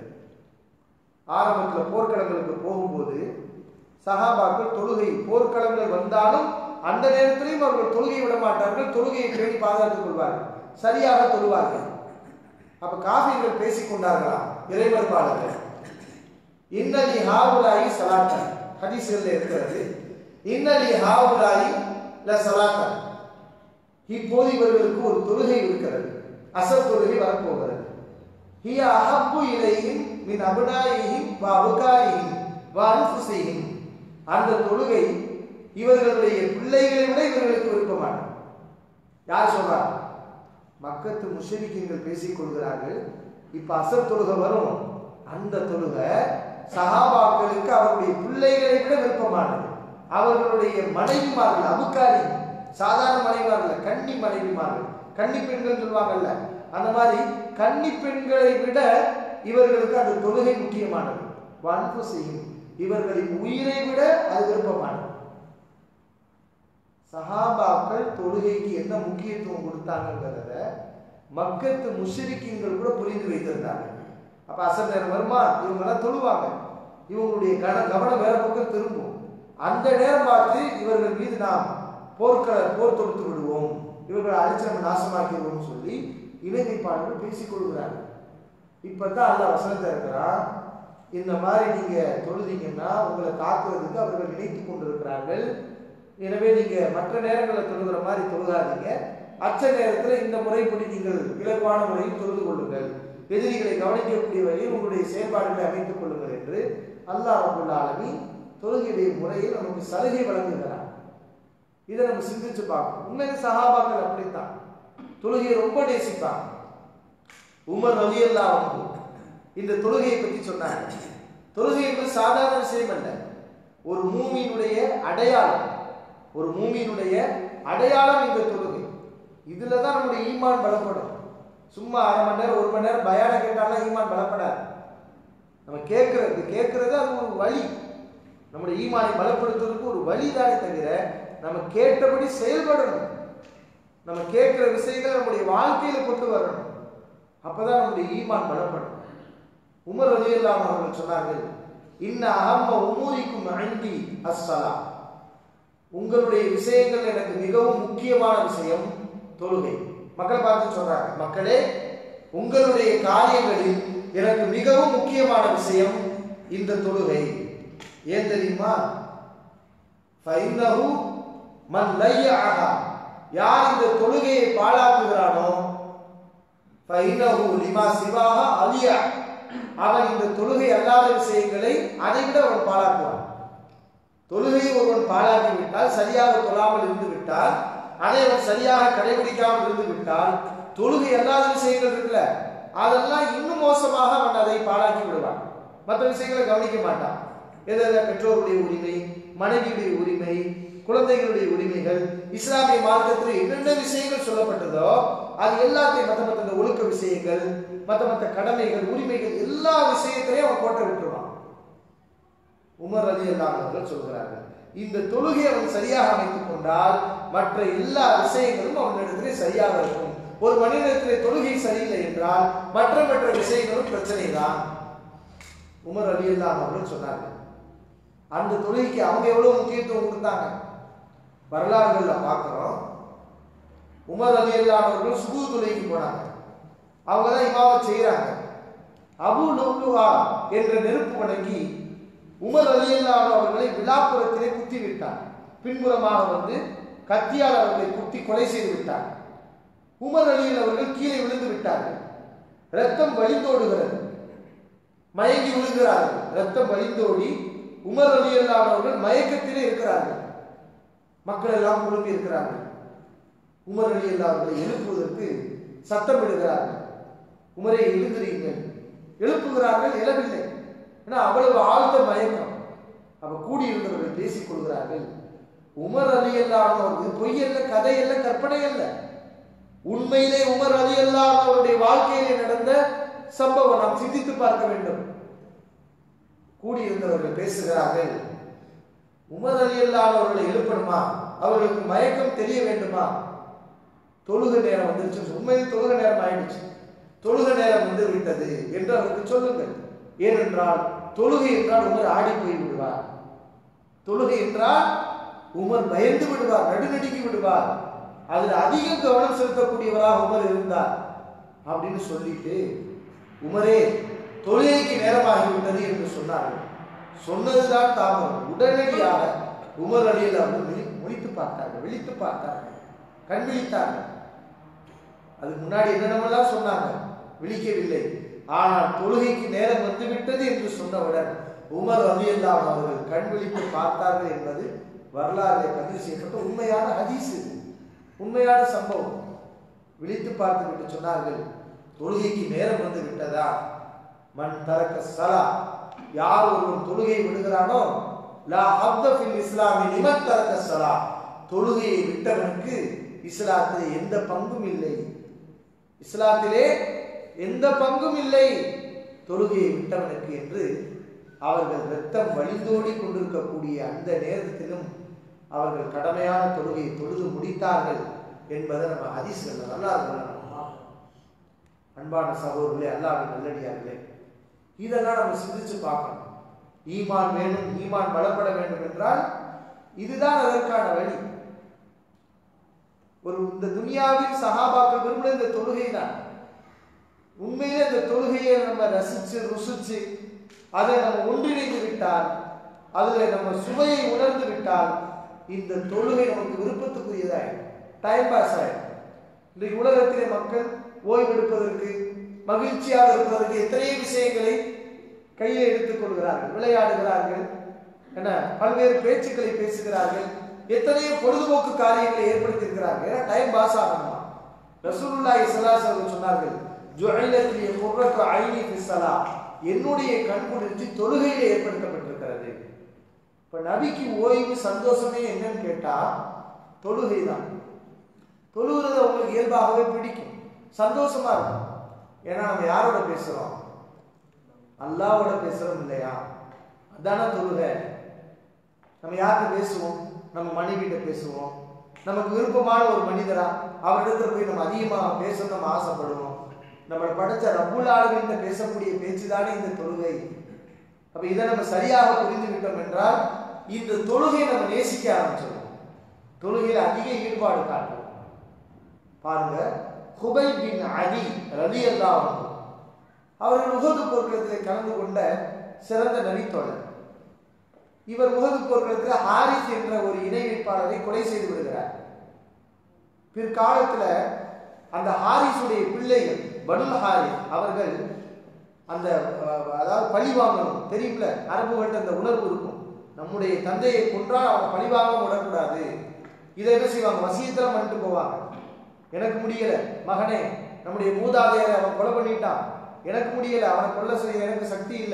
ஆரம்பத்தில் போர்க்களங்களுக்கு போகும்போது சஹாபாக்கள் தொழுகை போர்க்களங்கள் வந்தாலும் அந்த நேரத்திலையும் அவர்கள் தொழுகையை விட மாட்டார்கள் தொழுகையை பேணி பாதுகாத்துக் கொள்வார்கள் சரியாக தொழுவார்கள் அப்ப காஃபிர்கள் பேசிக் கொண்டார்களாம் இறைமறுப்பாளர்கள் இன்னலி ஹாவுலாயி சலாத்தன் ஹதீஸ்களில் இருக்கிறது இன்னலி ஹாவுலாயி ல சலாத்தன் இப்போது இவர்களுக்கு ஒரு தொழுகை இருக்கிறது அசர் தொழுகை வரப்போகிறது ஹிய அஹப்பு இலையும் மின் அபுனாயிஹிம் வ அபுகாயிஹிம் வ அன்ஃபுஸிஹிம் அந்த தொழுகை இவர்களுடைய பிள்ளைகளை விட இவர்களுக்கு விருப்பமானது யார் சொல்றார் மக்கத்து முஷரிக்கீங்கள் பேசிக் கொள்கிறார்கள் இப்ப அசர் தொழுகை வரும் அந்த தொழுகை சஹாபாக்களுக்கு அவருடைய பிள்ளைகளை விட விருப்பமானது அவர்களுடைய மனைவிமார்கள் அபுக்காரி சாதாரண மனைவிமார்கள் கன்னி மனைவிமார்கள் கன்னி பெண்கள் சொல்லுவாங்கல்ல அந்த மாதிரி கன்னி பெண்களை விட இவர்களுக்கு அந்த தொழுகை முக்கியமானது வன்பு செய்யும் இவர்களின் உயிரை விட அது விருப்பமானது சஹாபாக்கள் தொழுகைக்கு என்ன முக்கியத்துவம் கொடுத்தாங்கிறத மக்கத்து முஷரிக்கீங்கள் கூட புரிந்து வைத்திருந்தாங்க அப்ப அசர் நேரம் வருமா இவங்கெல்லாம் தொழுவாங்க இவங்களுடைய கன கவனம் வேற பக்கம் திரும்பும் அந்த நேரம் பார்த்து இவர்கள் மீது நாம் போர்க்கள போர் தொடுத்து விடுவோம் இவர்களை அழிச்சு நம்ம நாசமாக்கிடுவோம் சொல்லி இணைப்பாளர்கள் பேசிக் கொள்கிறார்கள் இப்பதான் அல்ல வசனத்தை இருக்கிறான் இந்த மாதிரி நீங்க தொழுதீங்கன்னா உங்களை தாக்குறதுக்கு அவர்கள் நினைத்து கொண்டிருக்கிறார்கள் எனவே நீங்க மற்ற நேரங்களில் தொழுகிற மாதிரி தொழுகாதீங்க அச்ச நேரத்தில் இந்த முறைப்படி நீங்கள் இலகுவான முறையில் தொழுது கொள்ளுங்கள் எதிரிகளை கவனிக்கக்கூடிய வகையில் உங்களுடைய செயல்பாடுகளை அமைத்துக் கொள்ளுங்கள் என்று அல்லாஹ் ரபுல் ஆலமீன் தொழுகையுடைய முறையில் நமக்கு சலுகை வழங்குகிறார் இதை நம்ம சிந்திச்சு பார்க்கணும் உண்மையிலே சஹாபாக்கள் அப்படித்தான் தொழுகையை ரொம்ப நேசிப்பாங்க உமர் ரலியல்லா வந்து இந்த தொழுகையை பற்றி சொன்னாங்க தொழுகை என்பது சாதாரண விஷயம் அல்ல ஒரு மூமியினுடைய அடையாளம் ஒரு மூமியினுடைய அடையாளம் இந்த தொழுகை இதுல தான் நம்முடைய ஈமான் பலப்படும் சும்மா அரை மணி நேரம் ஒரு மணி நேரம் பயான கேட்டாலும் ஈமான் பலப்படாது நம்ம கேட்கறது கேட்கறது அது ஒரு வழி நம்முடைய ஈமானை பலப்படுத்துவதற்கு ஒரு வழி தானே தவிர நம்ம கேட்டபடி செயல்படணும் நம்ம கேட்கிற விஷயங்களை நம்முடைய வாழ்க்கையில கொண்டு வரணும் அப்பதான் நம்முடைய ஈமான் பலப்படும் உமர் ரலியல்லாஹு அவர்கள் சொன்னார்கள் இன்ன அஹம்ம உமூரிக்கும் அண்டி அஸ்ஸலா உங்களுடைய விஷயங்கள் எனக்கு மிகவும் முக்கியமான விஷயம் தொழுகை மக்களை பார்த்து சொல்றாங்க மக்களே உங்களுடைய காரியங்களில் எனக்கு மிகவும் முக்கியமான விஷயம் இந்த தொழுகை ஏன் தெரியுமா ஃபைன்னஹு மன் லையஅஹா யார் இந்த தொழுகையை பாழாக்குகிறானோ ஃபைன்னஹு லிமா சிவாஹா அலியா அவன் இந்த தொழுகை அல்லாத விஷயங்களை அதை விட அவன் பாழாக்குவான் தொழுகையை ஒருவன் பாழாக்கி விட்டால் சரியாக தொழாமல் இருந்து விட்டால் அதை அவன் சரியாக கடைபிடிக்காமல் இருந்து விட்டால் தொழுகை அல்லாத விஷயங்கள் இருக்குல்ல அதெல்லாம் இன்னும் மோசமாக அவன் அதை பாழாக்கி விடுவான் மற்ற விஷயங்களை கவனிக்க மாட்டான் எதில் பெற்றோருடைய உரிமை மனைவியுடைய உரிமை குழந்தைகளுடைய உரிமைகள் இஸ்லாமிய மார்க்கத்தில் என்னென்ன விஷயங்கள் சொல்லப்பட்டதோ அது எல்லாத்தையும் மற்ற மற்ற இந்த ஒழுக்க விஷயங்கள் மற்ற மற்ற கடமைகள் உரிமைகள் எல்லா விஷயத்திலையும் அவன் கோட்டை விட்டுருவான் உமர் அலி அவர்கள் சொல்கிறார்கள் இந்த தொழுகையை அவன் சரியாக அமைத்துக் கொண்டால் மற்ற எல்லா விஷயங்களும் அவனிடத்திலே சரியாக இருக்கும் ஒரு மனிதத்திலே தொழுகை சரியில்லை என்றால் மற்ற மற்ற விஷயங்களும் பிரச்சனை தான் உமர் அலி அவர்கள் சொன்னார்கள் அந்த தொழுகைக்கு அவங்க எவ்வளவு முக்கியத்துவம் கொடுத்தாங்க வரலாறுகள்ல பார்க்கிறோம் உமர் அலி அவர்கள் சுகு தொழுகைக்கு போனாங்க அவங்க தான் இமாவை செய்யறாங்க அபு லுப்லுவா என்ற நெருப்பு வணங்கி உமர் அலியல்லாஹு அவர்களை விழாப்புறத்திலே குத்தி விட்டார் பின்புறமாக வந்து கத்தியால் அவர்களை குத்தி கொலை செய்து விட்டார் உமர் அலியல் அவர்கள் கீழே விழுந்து விட்டார்கள் ரத்தம் வழிந்தோடுகிறது மயங்கி விழுகிறார்கள் ரத்தம் வழிந்தோடி உமர் அலியல்லாஹு அவர்கள் மயக்கத்திலே இருக்கிறார்கள் மக்கள் எல்லாம் குழும்பி இருக்கிறார்கள் உமர் அலியல்லாஹு அவர்களை எழுப்புவதற்கு சத்தமிடுகிறார்கள் உமரை எழுந்துறீங்கள் எழுப்புகிறார்கள் எழவில்லை ஏன்னா அவ்வளவு ஆழ்ந்த மயக்கம் அப்ப கூடியிருந்தவர்கள் பேசிக் கொள்கிறார்கள் உமர் அலி அல்லாதவர்கள் பொய் அல்ல கதை அல்ல கற்பனை அல்ல உண்மையிலே உமர் அலி அல்லாதவருடைய வாழ்க்கையிலே நடந்த சம்பவம் நாம் சிந்தித்து பார்க்க வேண்டும் கூடியிருந்தவர்கள் பேசுகிறார்கள் உமர் அலி அல்லாதவர்களை எழுப்பணுமா அவர்களுக்கு மயக்கம் தெரிய வேண்டுமா தொழுக நேரம் வந்துருச்சு உண்மையில் தொழுக நேரம் ஆயிடுச்சு தொழுக நேரம் வந்து விட்டது என்று அவருக்கு சொல்லுங்கள் ஏனென்றால் தொழுகை என்றால் உமர் ஆடி போய் விடுவார் தொழுகை என்றால் உமர் பயந்து விடுவார் நடுநடுங்கி விடுவார் அதில் அதிகம் கவனம் செலுத்தக்கூடியவராக உமர் இருந்தார் அப்படின்னு சொல்லிட்டு உமரே தொழுகைக்கு நேரமாகிவிட்டது என்று சொன்னார்கள் சொன்னதுதான் தாமதம் உடனடியாக உமர் அலியில் அவர்கள் முடித்து பார்த்தார்கள் விழித்து பார்த்தார்கள் கண் விழித்தார்கள் அதுக்கு முன்னாடி என்னென்னமெல்லாம் சொன்னாங்க விழிக்கவில்லை ஆனால் தொழுகைக்கு நேரம் வந்துவிட்டது என்று சொன்னவுடன் உமர் ரலியல்லாஹு அவர்கள் கண் விழித்து பார்த்தார்கள் என்பது வரலாறு பதிவு செய்யப்பட்ட உண்மையான ஹதீஸ் இது உண்மையான சம்பவம் விழித்து பார்த்து விட்டு சொன்னார்கள் தொழுகைக்கு நேரம் வந்து விட்டதா மண் தரக்க சலா யார் ஒருவன் தொழுகையை விடுகிறானோ லா ஹப்த ஃபில் இஸ்லாமி லிமன் தரக்க சலா தொழுகையை விட்டவனுக்கு இஸ்லாத்திலே எந்த பங்கும் இல்லை இஸ்லாத்திலே எந்த பங்கும் இல்லை தொழுகையை விட்டவனுக்கு என்று அவர்கள் ரத்தம் வழிந்தோடி கொண்டிருக்கக்கூடிய அந்த நேரத்திலும் அவர்கள் கடமையான தொழுகையை தொழுது முடித்தார்கள் என்பதை நம்ம ஹதீஸ்கள் நல்லா அன்பான சகோதரர்களே அல்லாவின் நல்லடியார்களே இதெல்லாம் நம்ம சிந்திச்சு பார்க்கணும் ஈமான் வேணும் ஈமான் பலப்பட வேண்டும் என்றால் இதுதான் அதற்கான வழி ஒரு இந்த துனியாவில் சகாபாக்கள் விரும்பின இந்த தொழுகை தான் உண்மையிலே இந்த தொழுகையை நம்ம ரசிச்சு ருசிச்சு அதை நம்ம ஒன்றிணைந்து விட்டால் அதுல நம்ம சுவையை உணர்ந்து விட்டால் இந்த தொழுகை நமக்கு விருப்பத்துக்குரியதாயிடும் டைம் பாஸ் ஆயிடும் இன்றைக்கு உலகத்திலே மக்கள் ஓய்வெடுப்பதற்கு மகிழ்ச்சியாக இருப்பதற்கு எத்தனையோ விஷயங்களை கையில் எடுத்துக் கொள்கிறார்கள் விளையாடுகிறார்கள் என்ன பல்வேறு பேச்சுக்களை பேசுகிறார்கள் எத்தனையோ பொழுதுபோக்கு காரியங்களை ஏற்படுத்தியிருக்கிறார்கள் ஏன்னா டைம் பாஸ் ஆகணுமா ரசூலுல்லாஹி ஸல்லல்லாஹு அலைஹி சொன்னார்கள் ஜுஅலத் லி குர்ரத்து ஐனி ஃபி ஸலா என்னுடைய கண்குளிர்ச்சி தொழுகையிலே ஏற்படுத்தப்பட்டிருக்கிறது இப்ப நபிக்கு ஓய்வு சந்தோஷமே என்னன்னு கேட்டா தொழுகை தான் தொழுகிறது அவங்களுக்கு இயல்பாகவே பிடிக்கும் சந்தோஷமா இருக்கும் ஏன்னா நம்ம யாரோட பேசுறோம் அல்லாவோட பேசுறோம் இல்லையா அதான தொழுகை நம்ம யார்கிட்ட பேசுவோம் நம்ம மனைவிட்ட பேசுவோம் நமக்கு விருப்பமான ஒரு மனிதரா அவரிடத்துல போய் நம்ம அதிகமாக பேச நம்ம ஆசைப்படுவோம் நம்மளை படைச்ச ரப்புல் ஆளுகிட்ட பேசக்கூடிய பேச்சு தானே இந்த தொழுகை அப்ப இதை நம்ம சரியாக புரிந்து விட்டோம் என்றால் இந்த தொழுகை நம்ம நேசிக்க ஆரம்பிச்சிடும் தொழுகையில் அதிக ஈடுபாடு காட்டும் பாருங்க ஹுபை பின் அலி ரலி அல்லாஹ் அவர்கள் உகது போர்க்களத்தில் கலந்து கொண்ட சிறந்த நபித்தோழர் இவர் உகது போர்க்களத்தில் ஹாரிஸ் என்ற ஒரு இணை வேட்பாளரை கொலை செய்து விடுகிறார் பிற்காலத்துல அந்த ஹாரிஸுடைய பிள்ளைகள் பனுல் ஹாரிஸ் அவர்கள் அந்த அஹ், அதாவது பழி வாங்கணும் தெரியும்ல அரபுகள்ட்ட அந்த உணர்வு இருக்கும் நம்முடைய தந்தையை கொன்றால் அவங்க பழி வாங்க விடக்கூடாது இதை என்ன செய்வாங்க வசியத்தில் பண்ணிட்டு போவாங்க எனக்கு முடியல மகனே நம்முடைய மூதாதையரை அவன் கொலை பண்ணிட்டான் எனக்கு முடியல அவனை கொல்ல செய்ய எனக்கு சக்தி இல்லை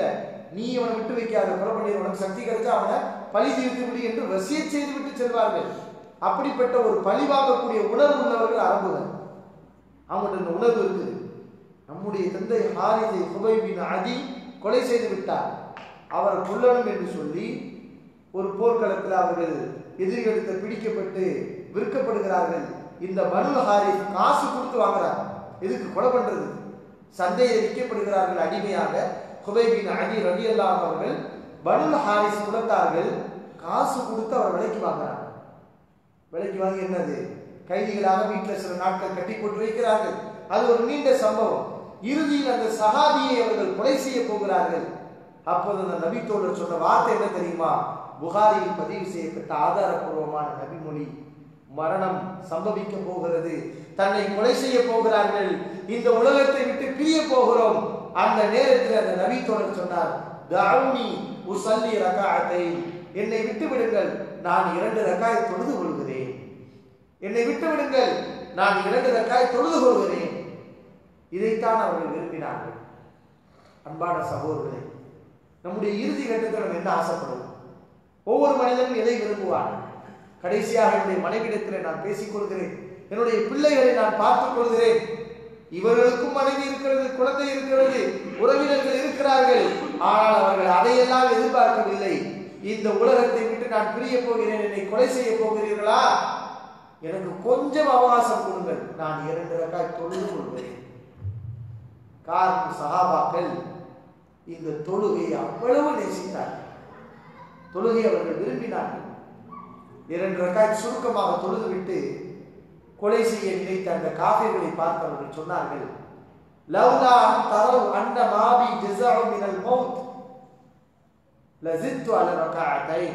நீ அவனை விட்டு வைக்காத கொலை பண்ணி உனக்கு சக்தி கிடைச்சா அவனை பழி தீர்த்து விடு என்று வசிய செய்து விட்டு செல்வார்கள் அப்படிப்பட்ட ஒரு பழி வாங்கக்கூடிய உணர்வு உள்ளவர்கள் அரபுகள் அவங்கள்ட்ட இந்த உணர்வு இருக்குது நம்முடைய தந்தை ஹாரிதை ஹுபைபின் அதி கொலை செய்து விட்டார் அவர் கொல்லணும் என்று சொல்லி ஒரு போர்க்களத்தில் அவர்கள் எதிரிகளுக்கு பிடிக்கப்பட்டு விற்கப்படுகிறார்கள் இந்த பனு ஹாரிஸ் காசு கொடுத்து வாங்குறாங்க எதுக்கு கொலை பண்றது சந்தையில் விற்கப்படுகிறார்கள் அடிமையாக ஹுபைபின் அடி ரவி அவர்கள் பனு ஹாரிஸ் குலத்தார்கள் காசு கொடுத்து அவர் விலைக்கு வாங்குறாங்க விலைக்கு வாங்கி என்னது கைதிகளாக வீட்டில் சில நாட்கள் கட்டி போட்டு வைக்கிறார்கள் அது ஒரு நீண்ட சம்பவம் இறுதியில் அந்த சஹாபியை அவர்கள் கொலை செய்ய போகிறார்கள் அப்போது அந்த நபித்தோழர் சொன்ன வார்த்தை என்ன தெரியுமா புகாரியில் பதிவு செய்யப்பட்ட ஆதாரப்பூர்வமான நபிமொழி மரணம் சம்பவிக்க போகிறது தன்னை கொலை செய்ய போகிறார்கள் இந்த உலகத்தை விட்டு பிரிய போகிறோம் அந்த நேரத்தில் அந்த நபித்தோழர் சொன்னார் தவுனி உசல்லி ரகாத்தை என்னை விட்டு விடுங்கள் நான் இரண்டு ரக்காய் தொழுது கொள்கிறேன் என்னை விட்டு விடுங்கள் நான் இரண்டு ரக்காய் தொழுது கொள்கிறேன் இதைத்தான் அவர்கள் விரும்பினார்கள் அன்பான சகோதரர்களே நம்முடைய இறுதி கட்டத்தில் நம்ம என்ன ஆசைப்படுவோம் ஒவ்வொரு மனிதனும் எதை விரும்புவான் கடைசியாக என்னுடைய மனைவிடத்தில் நான் பேசிக் கொள்கிறேன் என்னுடைய பிள்ளைகளை நான் பார்த்துக் கொள்கிறேன் இவர்களுக்கும் மனைவி இருக்கிறது குழந்தை இருக்கிறது உறவினர்கள் இருக்கிறார்கள் ஆனால் அவர்கள் அதையெல்லாம் எதிர்பார்க்கவில்லை இந்த உலகத்தை விட்டு நான் பிரிய போகிறேன் என்னை கொலை செய்ய போகிறீர்களா எனக்கு கொஞ்சம் அவகாசம் கொடுங்கள் நான் இரண்டு ரக்காய் தொழுது கொள்கிறேன் காரணம் சகாபாக்கள் இந்த தொழுகையை அவ்வளவு நேசித்தார்கள் தொழுகை அவர்கள் விரும்பினார்கள் இரண்டு ரக்காய் சுருக்கமாக தொழுதுவிட்டு கொலை செய்ய நினைத்த அந்த காஃபிர்களை பார்த்தவர்கள் சொன்னார்கள் லவ்லா அன் தரவு அன்ன மாபி ஜஸாஉ மினல் மௌத் லசித்து அல ரகாஅத்தைன்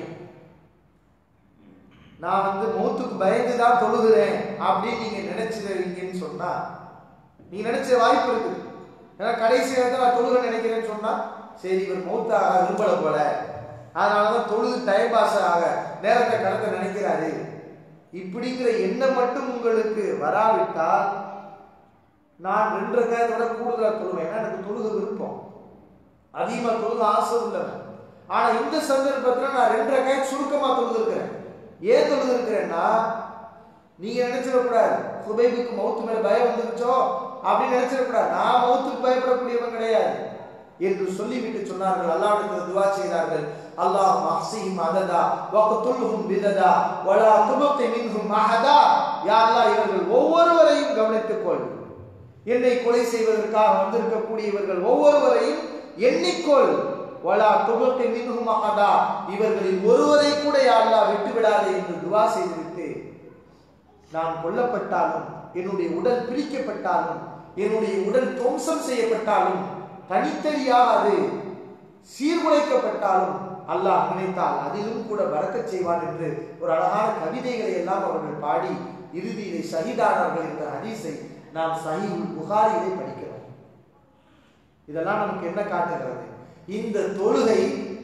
நான் வந்து மௌத்துக்கு பயந்து தான் தொழுகிறேன் அப்படின்னு நீங்க நினைச்சிருவீங்கன்னு சொன்னா நீங்க நினைச்ச வாய்ப்பு இருக்கு ஏன்னா கடைசி நேரத்தில் நான் தொழுக நினைக்கிறேன்னு சொன்னா சரி இவர் மௌத்தாக விரும்பல போல அதனாலதான் தொழுது டைம் பாஸ் ஆக நேரத்தை கடத்த நினைக்கிறாரு இப்படிங்கிற எண்ணம் மட்டும் உங்களுக்கு வராவிட்டால் நான் ரெண்டு ரக்காயத்தோட கூடுதலாக தொழுவேன் ஏன்னா எனக்கு தொழுக விருப்பம் அதிகமாக தொழுக ஆசை உள்ளவன் ஆனா இந்த சந்தர்ப்பத்தில் நான் ரெண்டு ரக்காயம் சுருக்கமா தொழுதுருக்கிறேன் ஏன் தொழுதுருக்கிறேன்னா நீங்க நினைச்சிடக்கூடாது சுபைபுக்கு மௌத்து மேல பயம் வந்துருச்சோ அப்படின்னு நினைச்சிடக்கூடாது நான் மௌத்துக்கு பயப்படக்கூடியவன் கிடையாது என்று சொல்லிவிட்டு சொன்னார்கள் அல்லாஹ்விடத்தில் துவா செய்தார்கள் அல்லாஹ் மஹ்சிஹிம் அததா வக்துல்ஹும் பிததா வலா துபத்தி மின்ஹும் அஹதா யா அல்லாஹ் இவர்கள் ஒவ்வொருவரையும் கவனித்துக் கொள் என்னை கொலை செய்வதற்காக வந்திருக்கக்கூடியவர்கள் ஒவ்வொருவரையும் எண்ணிக்கொள் வலா துபத்தி மின்ஹும் அஹதா இவர்களில் ஒருவரை கூட யா அல்லாஹ் விட்டு விடாதே என்று துவா செய்துவிட்டு நான் கொல்லப்பட்டாலும் என்னுடைய உடல் பிரிக்கப்பட்டாலும் என்னுடைய உடல் துவம்சம் செய்யப்பட்டாலும் தனித்தனியாக அது சீர்குலைக்கப்பட்டாலும் அல்லாஹ் நினைத்தால் அதிலும் கூட பறக்கச் செய்வான் என்று ஒரு அழகான கவிதைகளை எல்லாம் அவர்கள் பாடி இறுதியிலே ஷஹீதானார்கள் என்ற ஹதீஸை நாம் சஹீல் புகாரிலே படிக்கிறோம் இதெல்லாம் நமக்கு என்ன காட்டுகிறது இந்த தொழுகை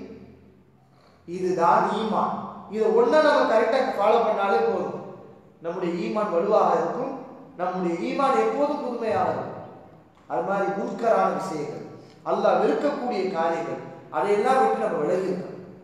இதுதான் ஈமான் இதை ஒன்றை நம்ம கரெக்டாக ஃபாலோ பண்ணாலே போதும் நம்முடைய ஈமான் வலுவாக இருக்கும் நம்முடைய ஈமான் எப்போதும் புதுமையாக இருக்கும் அது மாதிரி முன்கரான விஷயங்கள் அல்லாஹ் வெறுக்கக்கூடிய காரியங்கள் அதையெல்லாம் விட்டு நம்ம விலகி இருக்கணும்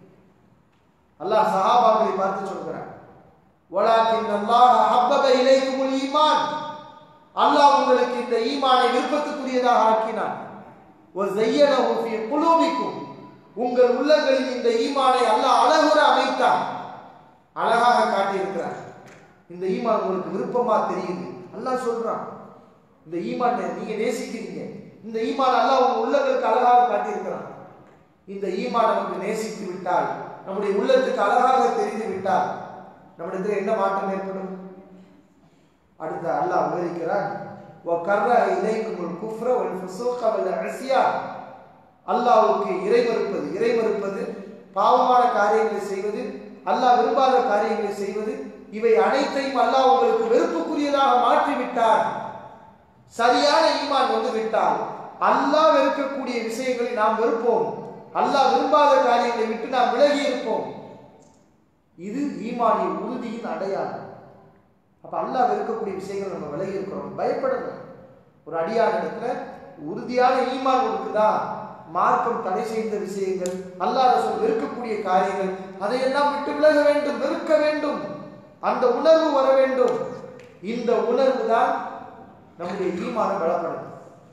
அல்லாஹ் சஹாபாக்களை பார்த்து சொல்கிறான் வலாக்கின் அல்லாஹ் ஹப்பப இலைக்குமுல் ஈமான் அல்லாஹ் உங்களுக்கு இந்த ஈமானை விருப்பத்துக்குரியதாக ஆக்கினான் ஒரு ஜையனஹு ஃபீ குலூபிக்கும் உங்கள் உள்ளங்களில் இந்த ஈமானை அல்லாஹ் அழகுற அமைத்தான் அழகாக காட்டியிருக்கிறான் இந்த ஈமான் உங்களுக்கு விருப்பமா தெரியுது அல்லாஹ் சொல்றான் இந்த ஈமான் நீங்க நேசிக்கிறீங்க இந்த ஈமான் அல்லாஹ் உங்க உள்ளங்களுக்கு அழகாக காட்டியிருக்கிறான் இந்த ஈமான் நமக்கு நேசித்து விட்டால் நம்முடைய உள்ளத்துக்கு அழகாக தெரிந்து விட்டால் நம்மிடத்தில் என்ன மாற்றம் ஏற்படும் அடுத்து அல்லாஹ் விவரிக்கிறான் وَكَرَّهَ إِلَيْكُمُ الْكُفْرَ وَالْفُسُوقَ وَالْعِصْيَانَ அல்லாஹ்வுக்கு இறை மறுப்பது இறை மறுப்பது பாவமான காரியங்களை செய்வது அல்லாஹ் விரும்பாத காரியங்களை செய்வது இவை அனைத்தையும் அல்லாஹ் உங்களுக்கு வெறுப்புக்குரியதாக மாற்றி விட்டார் சரியான ஈமான் வந்து விட்டால் அல்லாஹ் வெறுக்கக்கூடிய விஷயங்களை நாம் வெறுப்போம் அல்லாஹ் விரும்பாத காரியங்களை விட்டு நாம் விலகி இருப்போம் இது ஈமானிய உறுதியின் அடையாளம் அப்ப அல்லாஹ் வெறுக்கக்கூடிய விஷயங்கள் நம்ம விலகி இருக்கிறோம் பயப்படணும் ஒரு அடியார் இடத்துல உறுதியான ஈமான் இருக்குதா மார்க்கம் தடை செய்த விஷயங்கள் அல்லாஹ் ரசூல் வெறுக்கக்கூடிய காரியங்கள் அதையெல்லாம் விட்டு விலக வேண்டும் வெறுக்க வேண்டும் அந்த உணர்வு வர வேண்டும் இந்த உணர்வு தான் நம்முடைய ஈமான பலப்படுத்தும்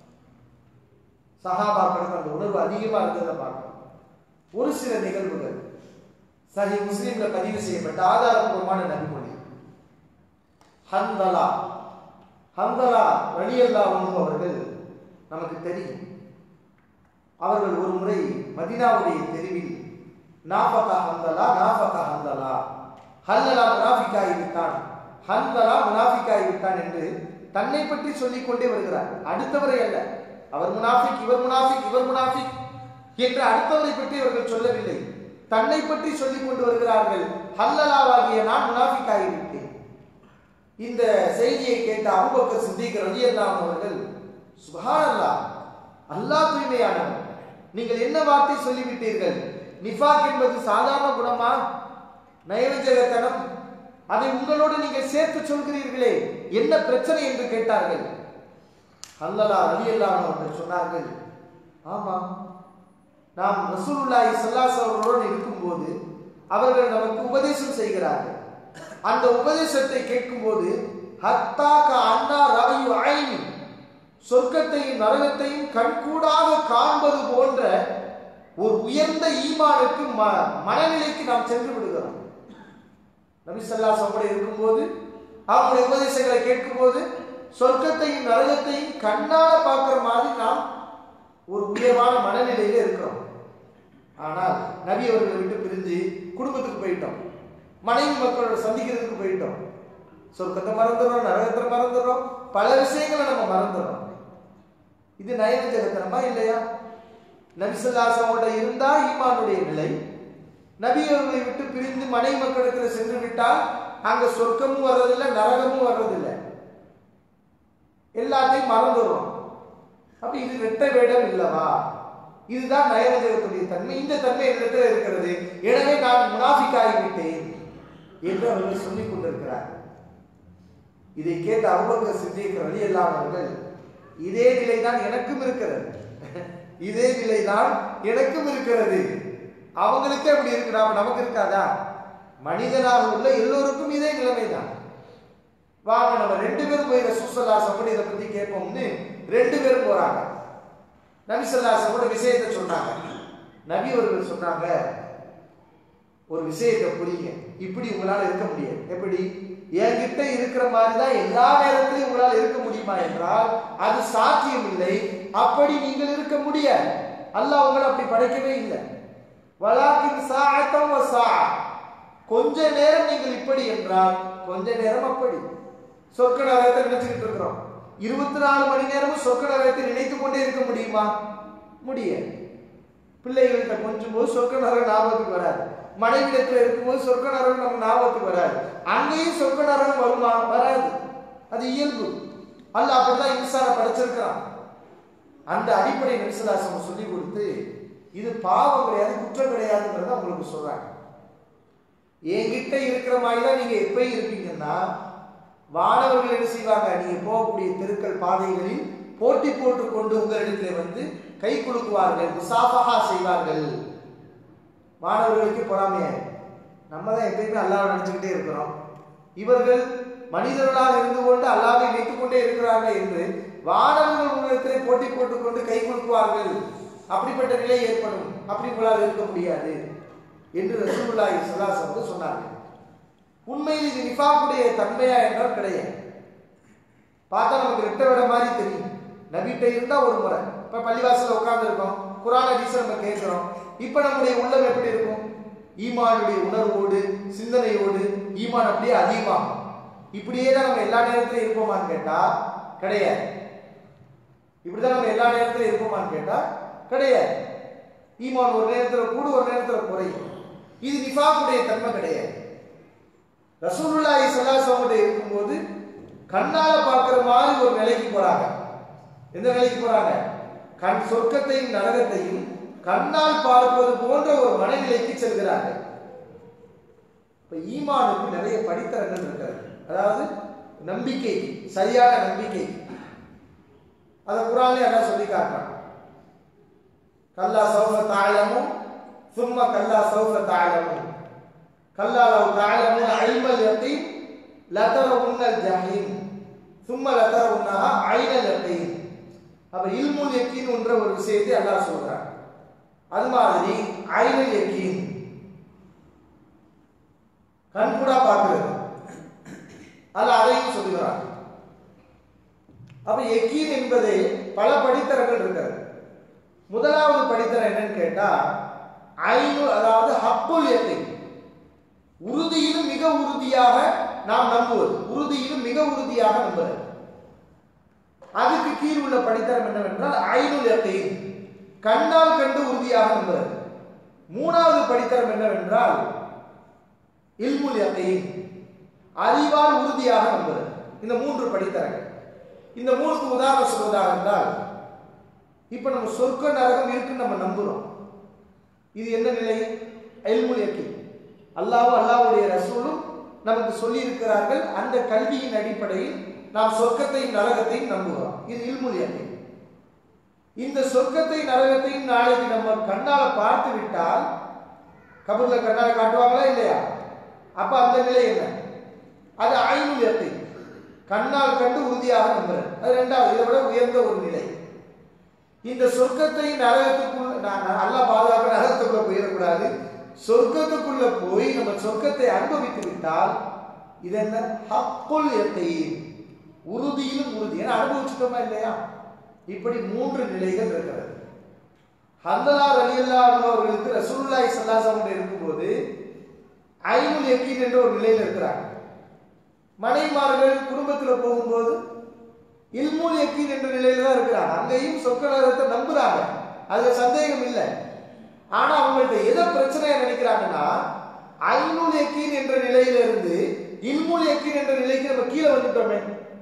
சஹாபாக்களுக்கு அந்த உணர்வு அதிகமா இருந்ததை பார்க்கணும் ஒரு சில நிகழ்வுகள் சஹி முஸ்லீம்ல பதிவு செய்யப்பட்ட ஆதாரபூர்வமான நபிமொழி ஹந்தலா ஹந்தலா ரலியல்லா அவர்கள் நமக்கு தெரியும் அவர்கள் ஒரு முறை மதினாவுடைய தெருவில் நாபகா ஹந்தலா நாபகா ஹந்தலா ஹல்லலா முனாஃபிக்காகி விட்டான் ஹந்தலா முனாஃபிக்காகி விட்டான் என்று தன்னை பற்றி சொல்லிக் கொண்டே வருகிறார் அடுத்தவரை அல்ல அவர் முனாஃபிக் இவர் முனாஃபிக் இவர் முனாஃபிக் என்று அடுத்தவரை பற்றி அவர்கள் சொல்லவில்லை தன்னை பற்றி சொல்லிக் கொண்டு வருகிறார்கள் ஹல்லலாவாகிய நான் முனாஃபிக்காகி விட்டேன் இந்த செய்தியை கேட்ட அபூபக்கர் சித்திக் ரலியல்லாஹு அவர்கள் சுப்ஹானல்லாஹ் அல்லாஹ் தூய்மையானவன் நீங்கள் என்ன வார்த்தை சொல்லிவிட்டீர்கள் நிஃபாக் என்பது சாதாரண குணமா நயவஞ்சகத்தனம் அதை உங்களோடு நீங்கள் சேர்த்து சொல்கிறீர்களே என்ன பிரச்சனை என்று கேட்டார்கள் அல்லலா ரலியல்லாஹு அவர்கள் சொன்னார்கள் ஆமாம் நாம் ரசூலுல்லாஹி ஸல்லல்லாஹு அவர்களோடு இருக்கும்போது அவர்கள் நமக்கு உபதேசம் செய்கிறார்கள் அந்த உபதேசத்தை கேட்கும்போது ஹத்தாக அண்ணா ரவியு ஐனி சொர்க்கத்தையும் நரகத்தையும் கண்கூடாக காண்பது போன்ற ஒரு உயர்ந்த ஈமானுக்கு ம- மனநிலைக்கு நாம் சென்று விடுகிறோம் நபி ஸல்லல்லாஹு அலைஹி வஸல்லம் இருக்கும்போது அவங்களுடைய உபதேசங்களை கேட்கும்போது சொர்க்கத்தையும் நரகத்தையும் கண்ணால பார்க்கிற மாதிரி நாம் ஒரு உயர்வான மனநிலையில இருக்கிறோம் ஆனால் நபி அவர்களை விட்டு பிரிஞ்சு குடும்பத்துக்கு போயிட்டோம் மனைவி மக்களோட சந்திக்கிறதுக்கு போயிட்டோம் சொர்க்கத்தை மறந்துடுறோம் நரகத்தை மறந்துடுறோம் பல விஷயங்களை நம்ம மறந்துடுறோம் இது நயவஞ்சகத்தனமா இல்லையா நபிசல்லாசமோட இருந்தா ஈமானுடைய நிலை நபி அவர்களை விட்டு பிரிந்து மனைவி மக்களிடத்தில் சென்று விட்டால் அங்க சொர்க்கமும் வர்றதில்லை நரகமும் வர்றதில்லை எல்லாத்தையும் மறந்துடுறோம் அப்ப இது ரெட்டை வேடம் இல்லவா இதுதான் நயவஞ்சகத்துடைய தன்மை இந்த தன்மை என்னிடத்தில் இருக்கிறது எனவே நான் முனாஃபிக்காகி விட்டேன் என்று அவர்கள் சொல்லிக் கொண்டிருக்கிறார் இதை கேட்ட அபுபக்கர் சித்திக் ரலியல்லாஹு அவர்கள் இதே நிலைதான் எனக்கும் இருக்கிறது இதே நிலைதான் எனக்கும் இருக்கிறது அவங்களுக்கே அப்படி இருக்கு நாம நமக்கு இருக்காதா மனிதனாக உள்ள எல்லோருக்கும் இதே நிலைமைதான் வாங்க நம்ம ரெண்டு பேரும் போய் ரசூசல்லாசம் கூட இதை பத்தி கேட்போம்னு ரெண்டு பேரும் போறாங்க நபிசல்லாசம் கூட விஷயத்தை சொன்னாங்க நபி அவர்கள் சொன்னாங்க ஒரு விஷயத்தை புரியுங்க இப்படி உங்களால இருக்க முடியாது எப்படி என்கிட்ட இருக்கிற மாதிரி தான் எல்லா நேரத்திலையும் உங்களால் இருக்க முடியுமா என்றால் அது சாத்தியம் இல்லை அப்படி நீங்கள் இருக்க முடியாது அல்லாஹ் உங்களை அப்படி படைக்கவே இல்லை வலாக்கின் சாத்தம் சா கொஞ்ச நேரம் நீங்கள் இப்படி என்றால் கொஞ்ச நேரம் அப்படி சொர்க்க நரகத்தை நினைச்சுக்கிட்டு இருக்கிறோம் இருபத்தி நாலு மணி நேரமும் சொர்க்க நரகத்தை நினைத்து கொண்டே இருக்க முடியுமா முடியாது பிள்ளைகள்கிட்ட கொஞ்சம் போது சொர்க்க நரகம் ஞாபகத்துக்கு வராது மனைவிடத்தில் இருக்கும்போது சொர்க்க நரகம் நம்ம ஞாபகத்துக்கு வராது அங்கேயும் சொர்க்க நரகம் வருமா வராது அது இயல்பு அல்ல அப்படிதான் இன்சார படைச்சிருக்கிறான் அந்த அடிப்படை நெரிசலாசம் சொல்லி கொடுத்து இது பாவம் கிடையாது குற்றம் கிடையாதுங்கிறத உங்களுக்கு சொல்றாங்க என்கிட்ட இருக்கிற மாதிரி தான் நீங்க எப்பயும் இருப்பீங்கன்னா வானவர்கள் என்ன செய்வாங்க நீங்க போகக்கூடிய தெருக்கள் பாதைகளில் போட்டி போட்டு கொண்டு உங்களிடத்தில் வந்து கை குலுக்குவார்கள் முசாஃபஹா செய்வார்கள் மாணவர்களுக்கு பொறாமையா நம்ம தான் எப்பயுமே அல்லாஹ் நினைச்சுக்கிட்டே இருக்கிறோம் இவர்கள் மனிதர்களாக இருந்து கொண்டு அல்லாவை நினைத்துக் கொண்டே இருக்கிறாங்க என்று வானவர்கள் உங்களிடத்திலே போட்டி போட்டுக் கொண்டு கை குலுக்குவார்கள் அப்படிப்பட்ட நிலை ஏற்படும் அப்படி உங்களால் இருக்க முடியாது என்று ரசூலுல்லாஹி ஸல்லல்லாஹு அலைஹி வஸல்லம் சொன்னார்கள் உண்மையில் இது நிஃபாக்குடைய தன்மையா என்றால் கிடையாது பார்த்தா நமக்கு ரெட்ட விட மாதிரி தெரியும் நபிட்ட இருந்தா ஒரு முறை இப்ப பள்ளிவாசல்ல உட்கார்ந்து இருக்கோம் குரான் ஹதீஸ் நம்ம கேட்கிறோம் இப்ப நம்முடைய உள்ளம் எப்படி இருக்கும் ஈமானுடைய உணர்வோடு சிந்தனையோடு ஈமான் அப்படியே அதிகமாகும் இப்படியே தான் நம்ம எல்லா நேரத்திலும் இருப்போமான்னு கேட்டா கிடையாது இப்படிதான் நம்ம எல்லா நேரத்திலும் இருப்போமான்னு கேட்டா கிடையாது ஈமான் ஒரு நேரத்துல கூட ஒரு நேரத்துல குறையும் இது நிஃபாக்குடைய தன்மை கிடையாது ரசூலுல்லாஹி ஸல்லல்லாஹு அலைஹி இருக்கும்போது கண்ணால பார்க்கிற மாதிரி ஒரு நிலைக்கு போறாங்க எந்த நிலைக்கு போறாங்க கண் சொர்க்கத்தையும் நரகத்தையும் கண்ணால் பார்ப்பது போன்ற ஒரு மனநிலைக்கு செல்கிறார்கள் இப்ப ஈமானுக்கு நிறைய படித்தரங்கள் இருக்கிறது அதாவது நம்பிக்கை சரியான நம்பிக்கை அதை குரான்ல எல்லாம் சொல்லி காட்டுறாங்க கல்லா சௌஃப தாயலமும் சும்மா கல்லா சௌஃப தாயலமும் கல்லா லவ் தாயலமும் அல்மல் யத்தீம் லதர உன்னல் ஜஹீம் சும்மா லதர உன்னஹா ஐனல் யத்தீம் அப்ப இல்முல் யக்கீன் என்ற ஒரு விஷயத்தை அல்லாஹ் சொல்றான் அது மாதிரி ஐனல் யக்கீன் கண்கூடா பார்க்கிறது அல்ல அதையும் சொல்லுகிறான் அப்ப யக்கீன் என்பது பல படித்தரங்கள் இருக்கிறது முதலாவது படித்தரம் என்னன்னு கேட்டா ஐநூறு அதாவது ஹப்புல் யக்கீன் உறுதியிலும் மிக உறுதியாக நாம் நம்புவது உறுதியிலும் மிக உறுதியாக நம்புவது அதுக்கு கீழ் உள்ள படித்தரம் என்னவென்றால் ஐநூல் யக்கீன் கண்ணால் கண்டு உறுதியாக நம்புவது மூணாவது படித்தரம் என்னவென்றால் இல்முல் யக்கீன் அறிவால் உறுதியாக நம்புவது இந்த மூன்று படித்தரங்கள் இந்த மூணுக்கு உதாரணம் சொல்வதாக இருந்தால் இப்ப நம்ம சொர்க்க நரகம் இருக்குன்னு நம்ம நம்புறோம் இது என்ன நிலை இல்முல் யக்கீன் அல்லாஹ்வும் அல்லாஹ்வுடைய ரசூலும் நமக்கு சொல்லி இருக்கிறார்கள் அந்த கல்வியின் அடிப்படையில் நாம் சொர்க்கத்தையும் நரகத்தையும் நம்புகிறோம் இது இல்முல் யக்கீன் இந்த சொர்க்கத்தை நரகத்தையும் நாளைக்கு நம்ம கண்ணால பார்த்து விட்டால் கபூர்ல கண்ணால காட்டுவாங்களா இல்லையா அப்ப அந்த நிலை என்ன அது ஐநூல் யக்கீன் கண்ணால் கண்டு உறுதியாக நம்புறது அது ரெண்டாவது இதை விட உயர்ந்த ஒரு நிலை இந்த சொர்க்கத்தை நரகத்துக்குள்ள நான் அல்லாஹ் பாதுகாக்க நரகத்துக்குள்ள போயிடக்கூடாது சொர்க்கத்துக்குள்ள போய் நம்ம சொர்க்கத்தை அனுபவித்து விட்டால் இது என்ன ஹக்குல் யக்கீன் உறுதியிலும் உறுதி ஏன்னா அனுபவிச்சுட்டோமா இல்லையா இப்படி மூன்று நிலைகள் இருக்கிறது ஹந்தலார் அலியல்லா அவர்களுக்கு ரசூலுல்லாஹி ஸல்லல்லாஹு இருக்கும்போது ஐனுல் யக்கீன் என்ற ஒரு நிலையில் இருக்கிறாங்க மனைமார்கள் குடும்பத்துல போகும்போது இல்முல் யக்கீன் என்ற நிலையில தான் இருக்கிறாங்க அங்கேயும் சொற்கலத்தை நம்புறாங்க அதுல சந்தேகம் இல்லை ஆனா அவங்கள்ட்ட எதை பிரச்சனையா நினைக்கிறாங்கன்னா ஐநூல் யக்கீன் என்ற நிலையில இருந்து இல்முல் யக்கீன் என்ற நிலைக்கு நம்ம கீழே வந்துட்டோமே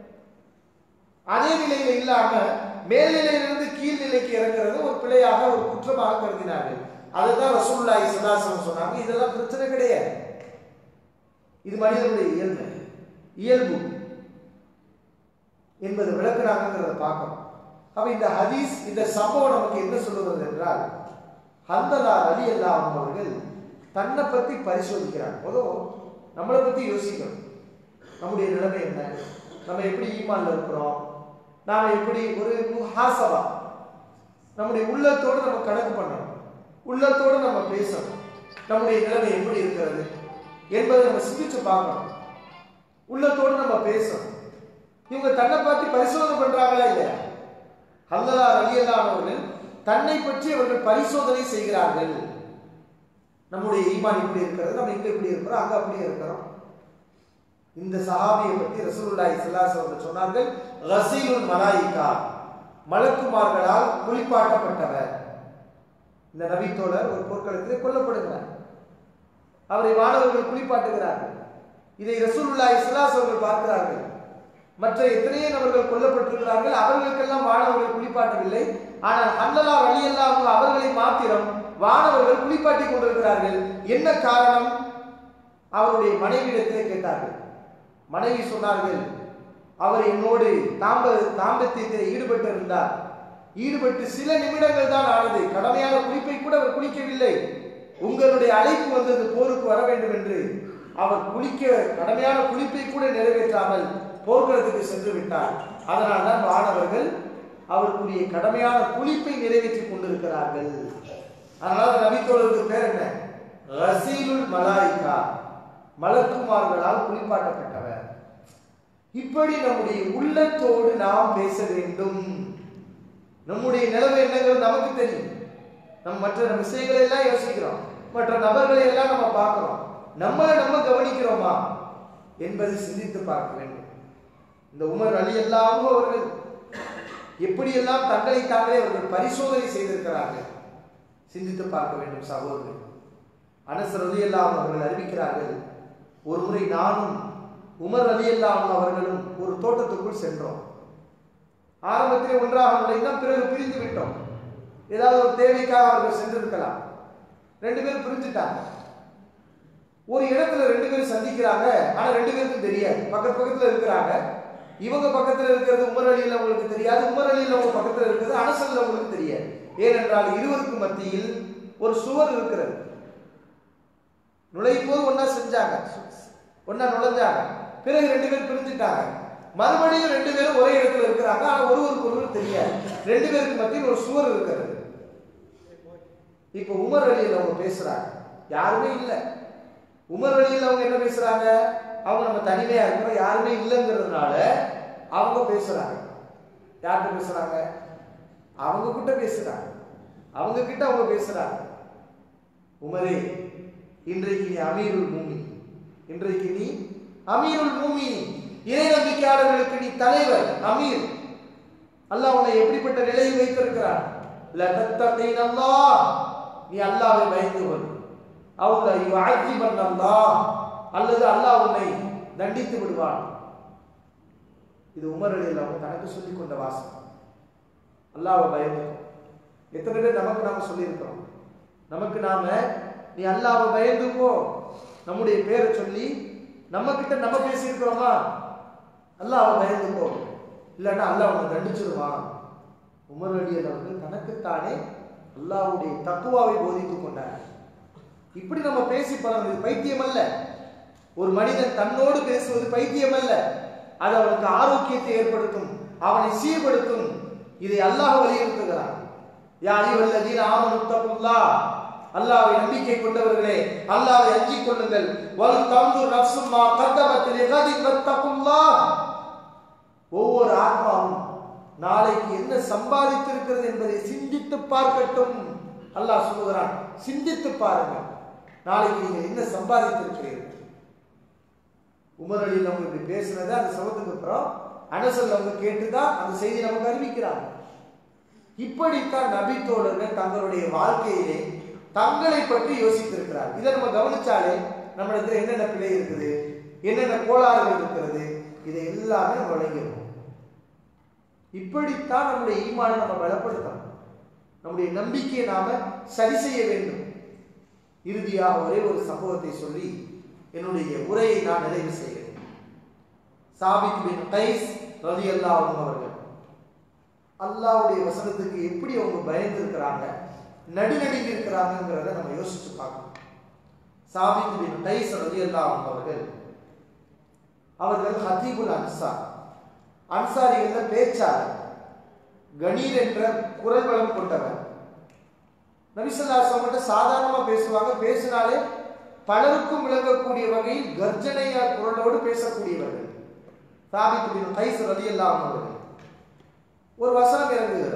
அதே நிலையில இல்லாம மேல்நிலையிலிருந்து கீழ் நிலைக்கு இறங்குறது ஒரு பிழையாக ஒரு குற்றமாக கருதினார்கள் அதுதான் ரசூலுல்லாஹி ஸல்லல்லாஹு அலைஹி சொன்னாங்க இதெல்லாம் பிரச்சனை கிடையாது இது மனிதனுடைய இயல்பு இயல்பு என்பது விளக்குறாங்கிறத பார்க்கணும் அப்ப இந்த ஹதீஸ் இந்த சம்பவம் நமக்கு என்ன சொல்லுவது என்றால் ஹந்தலார் அலி அல்லாஹ் அவர்கள் தன்னை பத்தி பரிசோதிக்கிறாங்க முதல் நம்மளை பத்தி யோசிக்கணும் நம்முடைய நிலைமை என்ன நம்ம எப்படி ஈமான்ல இருக்கிறோம் நாம எப்படி ஒரு முஹாசபா நம்முடைய உள்ளத்தோடு நம்ம கணக்கு பண்ணணும் உள்ளத்தோடு நம்ம பேசணும் நம்முடைய நிலைமை எப்படி இருக்கிறது என்பதை நம்ம சிந்திச்சு பார்க்கணும் உள்ளத்தோடு நம்ம பேசணும் இவங்க தன்னை பார்த்து பரிசோதனை பண்றாங்களா இல்லையா ஹல்லலார் அலியல்லானவர்கள் தன்னை பற்றி அவர்கள் பரிசோதனை செய்கிறார்கள் நம்முடைய ஈமான் இப்படி இருக்கிறது நம்ம இங்க இப்படி இருக்கிறோம் அங்க அப்படி இருக்கிறோம் இந்த சஹாபியை பற்றி ரசூலுல்லாஹி ஸல்லல்லாஹு அலைஹி சொன்னார்கள் ரசீலுல் மலாயிகா மலக்குமார்களால் குளிப்பாட்டப்பட்டவர் இந்த நபித்தோழர் ஒரு போர்க்களத்திலே கொல்லப்படுகிறார் அவரை வானவர்கள் குளிப்பாட்டுகிறார்கள் இதை ரசூலுல்லாஹி ஸல்லல்லாஹு அவர்கள் பார்க்கிறார்கள் மற்ற எத்தனையோ நபர்கள் கொல்லப்பட்டிருக்கிறார்கள் அவர்களுக்கெல்லாம் வானவர்கள் குளிப்பாட்டவில்லை ஆனால் அன்னலா வழியெல்லாம் அவர்களை மாத்திரம் வானவர்கள் குளிப்பாட்டி கொண்டிருக்கிறார்கள் என்ன காரணம் அவருடைய மனைவியிடத்திலே கேட்டார்கள் மனைவி சொன்னார்கள் அவர் என்னோடு தாம்ப தாம்பத்தியத்தில் ஈடுபட்டு இருந்தார் ஈடுபட்டு சில நிமிடங்கள் தான் ஆனது கடமையான குளிப்பை கூட அவர் குளிக்கவில்லை உங்களுடைய அழைப்பு வந்தது போருக்கு வர வேண்டும் என்று அவர் குளிக்க கடமையான குளிப்பை கூட நிறைவேற்றாமல் போர்க்களத்துக்கு சென்று விட்டார் அதனால் தான் வானவர்கள் அவருக்குரிய கடமையான குளிப்பை நிறைவேற்றி கொண்டிருக்கிறார்கள் அதனால நபித்தோழருக்கு பேர் என்ன ரசீலுல் மலாய்கா மலக்குமார்களால் குளிப்பாட்டப்பட்டவர் இப்படி நம்முடைய உள்ளத்தோடு நாம் பேச வேண்டும் நம்முடைய நிலைமை என்னங்கிறது நமக்கு தெரியும் நம் மற்ற விஷயங்களை எல்லாம் யோசிக்கிறோம் மற்ற நபர்களை எல்லாம் நம்ம பார்க்கிறோம் நம்மளை நம்ம கவனிக்கிறோமா என்பதை சிந்தித்து பார்க்க வேண்டும் இந்த உமர் அலி எல்லாமும் அவர்கள் எப்படியெல்லாம் தங்களை தாங்களே அவர்கள் பரிசோதனை செய்திருக்கிறார்கள் சிந்தித்து பார்க்க வேண்டும் சகோதரர்கள் அனஸ் ரலி எல்லாம் அவர்கள் அறிவிக்கிறார்கள் ஒரு முறை நானும் உமர் அலி எல்லாம் அவர்களும் ஒரு தோட்டத்துக்குள் சென்றோம் ஆரம்பத்திலே ஒன்றாக நுழைந்தோம் பிறகு பிரிந்து விட்டோம் ஏதாவது ஒரு தேவைக்காக அவர்கள் சென்றிருக்கலாம் ரெண்டு பேரும் பிரிஞ்சுட்டாங்க ஒரு இடத்துல ரெண்டு பேரும் சந்திக்கிறாங்க ஆனா ரெண்டு பேருக்கும் தெரியாது பக்கத்து பக்கத்துல இருக்கிறாங்க இவங்க பக்கத்துல இருக்கிறது உமர் அலியில் உங்களுக்கு தெரியாது உமர் அலியில் உங்க பக்கத்துல இருக்கிறது அனசல்ல உங்களுக்கு தெரியாது ஏனென்றால் இருவருக்கும் மத்தியில் ஒரு சுவர் இருக்கிறது நுழையும் போது ஒன்னா செஞ்சாங்க ஒன்னா நுழைஞ்சாங்க பிறகு ரெண்டு பேரும் பிரிஞ்சுட்டாங்க மறுபடியும் ரெண்டு பேரும் ஒரே இடத்துல இருக்கிறாங்க ஆனா ஒருவருக்கு ஒருவர் தெரியாது ரெண்டு பேருக்கு மத்தியில் ஒரு சுவர் இருக்கிறது இப்ப உமர் அலியில் அவங்க பேசுறாங்க யாருமே இல்லை உமர் அலியில் அவங்க என்ன பேசுறாங்க அவங்க நம்ம தனிமையா இருக்கிறோம் யாருமே இல்லைங்கிறதுனால அவங்க பேசுறாங்க யார்கிட்ட பேசுறாங்க அவங்க கிட்ட பேசுறாங்க அவங்க கிட்ட அவங்க பேசுறாங்க உமரே இன்றைக்கு நீ அமீருல் மூமி இன்றைக்கு நீ அமீருல் மூமி இறை நம்பிக்கையாளர்களுக்கு நீ தலைவர் அமீர் அல்லாஹ் உன்னை எப்படிப்பட்ட நிலையில் வைத்திருக்கிறான் லதத்தகீன அல்லாஹ் நீ அல்லாஹ்வை பயந்து கொள் அவுல யுஅஜிபன் அல்லாஹ் அல்லது அல்லாஹ் உன்னை தண்டித்து விடுவான் இது உமர் அலியில் அவங்க தனக்கு சொல்லிக் கொண்ட வாசகம் அல்லாஹ்வை பயந்து எத்தனை பேர் நமக்கு நாம சொல்லியிருக்கிறோம் நமக்கு நாம நீ அல்லாஹ்வை பயந்து போ நம்முடைய பேரை சொல்லி நம்ம கிட்ட நம்ம பேசியிருக்கிறோமா அல்லாஹ்வை பயந்து போ இல்லைன்னா அல்லாஹ் உன்னை தண்டிச்சிருவான் உமர் அலியல் அவர்கள் தனக்குத்தானே அல்லாஹ்வுடைய தக்குவாவை போதித்துக் கொண்டார் இப்படி நம்ம பேசி பழகுறது பைத்தியம் அல்ல ஒரு மனிதன் தன்னோடு பேசுவது பைத்தியம் அல்ல அது அவனுக்கு ஆரோக்கியத்தை ஏற்படுத்தும் அவனை சீர்படுத்தும் இதை அல்லாஹ் வலியுறுத்துகிறான் யா அலிவல்லதீன ஆமனுத்தகுல்லா அல்லாஹ்வை நம்பிக்கை கொண்டவர்களே அல்லாஹ்வை அஞ்சிக் கொள்ளுங்கள் வல் தன்துர் நஃப்சும் மா கத்தபத் லிகதின் வத்தகுல்லாஹ் ஒவ்வொரு ஆத்மாவும் நாளைக்கு என்ன சம்பாதித்திருக்கிறது என்பதை சிந்தித்து பார்க்கட்டும் அல்லாஹ் சொல்லுகிறான் சிந்தித்து பாருங்கள் நாளைக்கு நீங்கள் என்ன சம்பாதித்திருக்கிறீர்கள் உமர் அலியில் அவங்க இப்படி பேசுனதை அந்த சமத்துக்கு அப்புறம் அனசல் அவங்க கேட்டுதான் அந்த செய்தி நமக்கு அறிவிக்கிறாங்க இப்படித்தான் நபி தோழர்கள் தங்களுடைய வாழ்க்கையிலே தங்களை பற்றி யோசித்திருக்கிறார் இதை நம்ம கவனிச்சாலே நம்மிடத்துல என்னென்ன பிழை இருக்குது என்னென்ன கோளாறுகள் இருக்கிறது இதை எல்லாமே நம்ம விளங்கிடுவோம் இப்படித்தான் நம்முடைய ஈமானை நம்ம பலப்படுத்தணும் நம்முடைய நம்பிக்கையை நாம சரி செய்ய வேண்டும் இறுதியாக ஒரே ஒரு சம்பவத்தை சொல்லி என்னுடைய உரையை நான் நிறைவு செய்கிறேன் சாபித் பின் கைஸ் ரதி அவர்கள் அல்லாவுடைய வசனத்துக்கு எப்படி அவங்க பயந்து இருக்கிறாங்க நடுநடுங்கி இருக்கிறாங்கிறத நம்ம யோசிச்சு பார்க்கணும் சாபித் பின் கைஸ் ரதி அவர்கள் அவர்கள் ஹதீபுல் அன்சார் அன்சாரிகள்ல பேச்சாளர் கணீர் என்ற குரல் வளம் கொண்டவர் நபிசல்லாசம் மட்டும் சாதாரணமா பேசுவாங்க பேசினாலே பலருக்கும் விளங்கக்கூடிய வகையில் கர்ஜனையா குரலோடு பேசக்கூடியவர்கள் சாபித் பின் கைஸ் ரலியல்லாஹு அவர்கள் ஒரு வசனம் இறங்குகிறது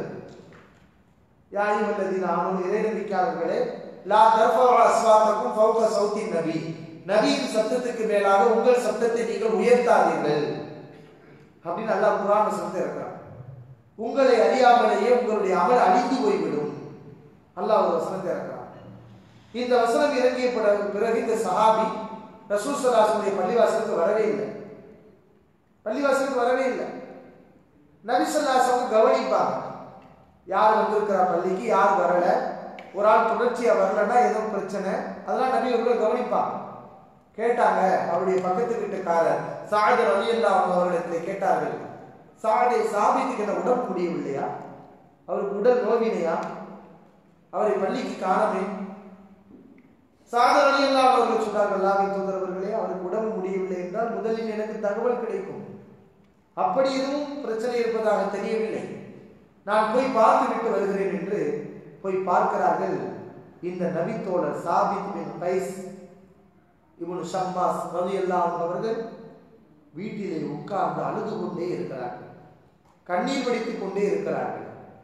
யாயி வல்லதீன ஆமனு இறை நம்பிக்கையாளர்களே லா தர்ஃபு அஸ்வாத்தக்கும் ஃபௌக சௌத்தின் நபி நபியின் சத்தத்துக்கு மேலாக உங்கள் சத்தத்தை நீங்கள் உயர்த்தாதீர்கள் அப்படின்னு அல்லாஹ் குர்ஆன் வசனத்தை இருக்கிறான் உங்களை அறியாமலேயே உங்களுடைய அமல் அழிந்து போய்விடும் அல்லாஹ் ஒரு வசனத்தை இருக்கிறான் இந்த வசனம் இறங்கிய பிற- பிறகு இந்த சஹாபி ரசூல் சலாசனுடைய பள்ளிவாசலுக்கு வரவே இல்லை பள்ளிவாசலுக்கு வரவே இல்லை நபிசல்லாசவங்க கவனிப்பாங்க யார் வந்திருக்கிறா பள்ளிக்கு யார் வரல ஒரு ஆள் தொடர்ச்சியா வரலன்னா ஏதோ பிரச்சனை அதெல்லாம் நபி அவர்கள் கவனிப்பாங்க கேட்டாங்க அவருடைய பக்கத்து வீட்டுக்காரர் சாயதர் அலி அல்லா அவர்களிடத்தில் கேட்டார்கள் சாடை சாபித்துக்கு என்ன உடம்பு முடியவில்லையா அவருக்கு உடல் நோவினையா அவரை பள்ளிக்கு காணவே சாதர் அலி அல்லா அவர்கள் சொன்னார்கள் அல்லாஹ்வின் தூதரவர்களே அவருக்கு உடம்பு முடியவில்லை என்றால் முதலில் எனக்கு தகவல் கிடைக்கும் அப்படி எதுவும் பிரச்சனை இருப்பதாக தெரியவில்லை நான் போய் பார்த்து விட்டு வருகிறேன் என்று போய் பார்க்கிறார்கள் இந்த நபித்தோழர் சாபித் பின் கைஸ் இவனு ஷம்மாஸ் ரலியல்லாஹு அவர்கள் வீட்டிலே உட்கார்ந்து அழுது கொண்டே இருக்கிறார்கள் கண்ணீர் வடித்துக் கொண்டே இருக்கிறார்கள்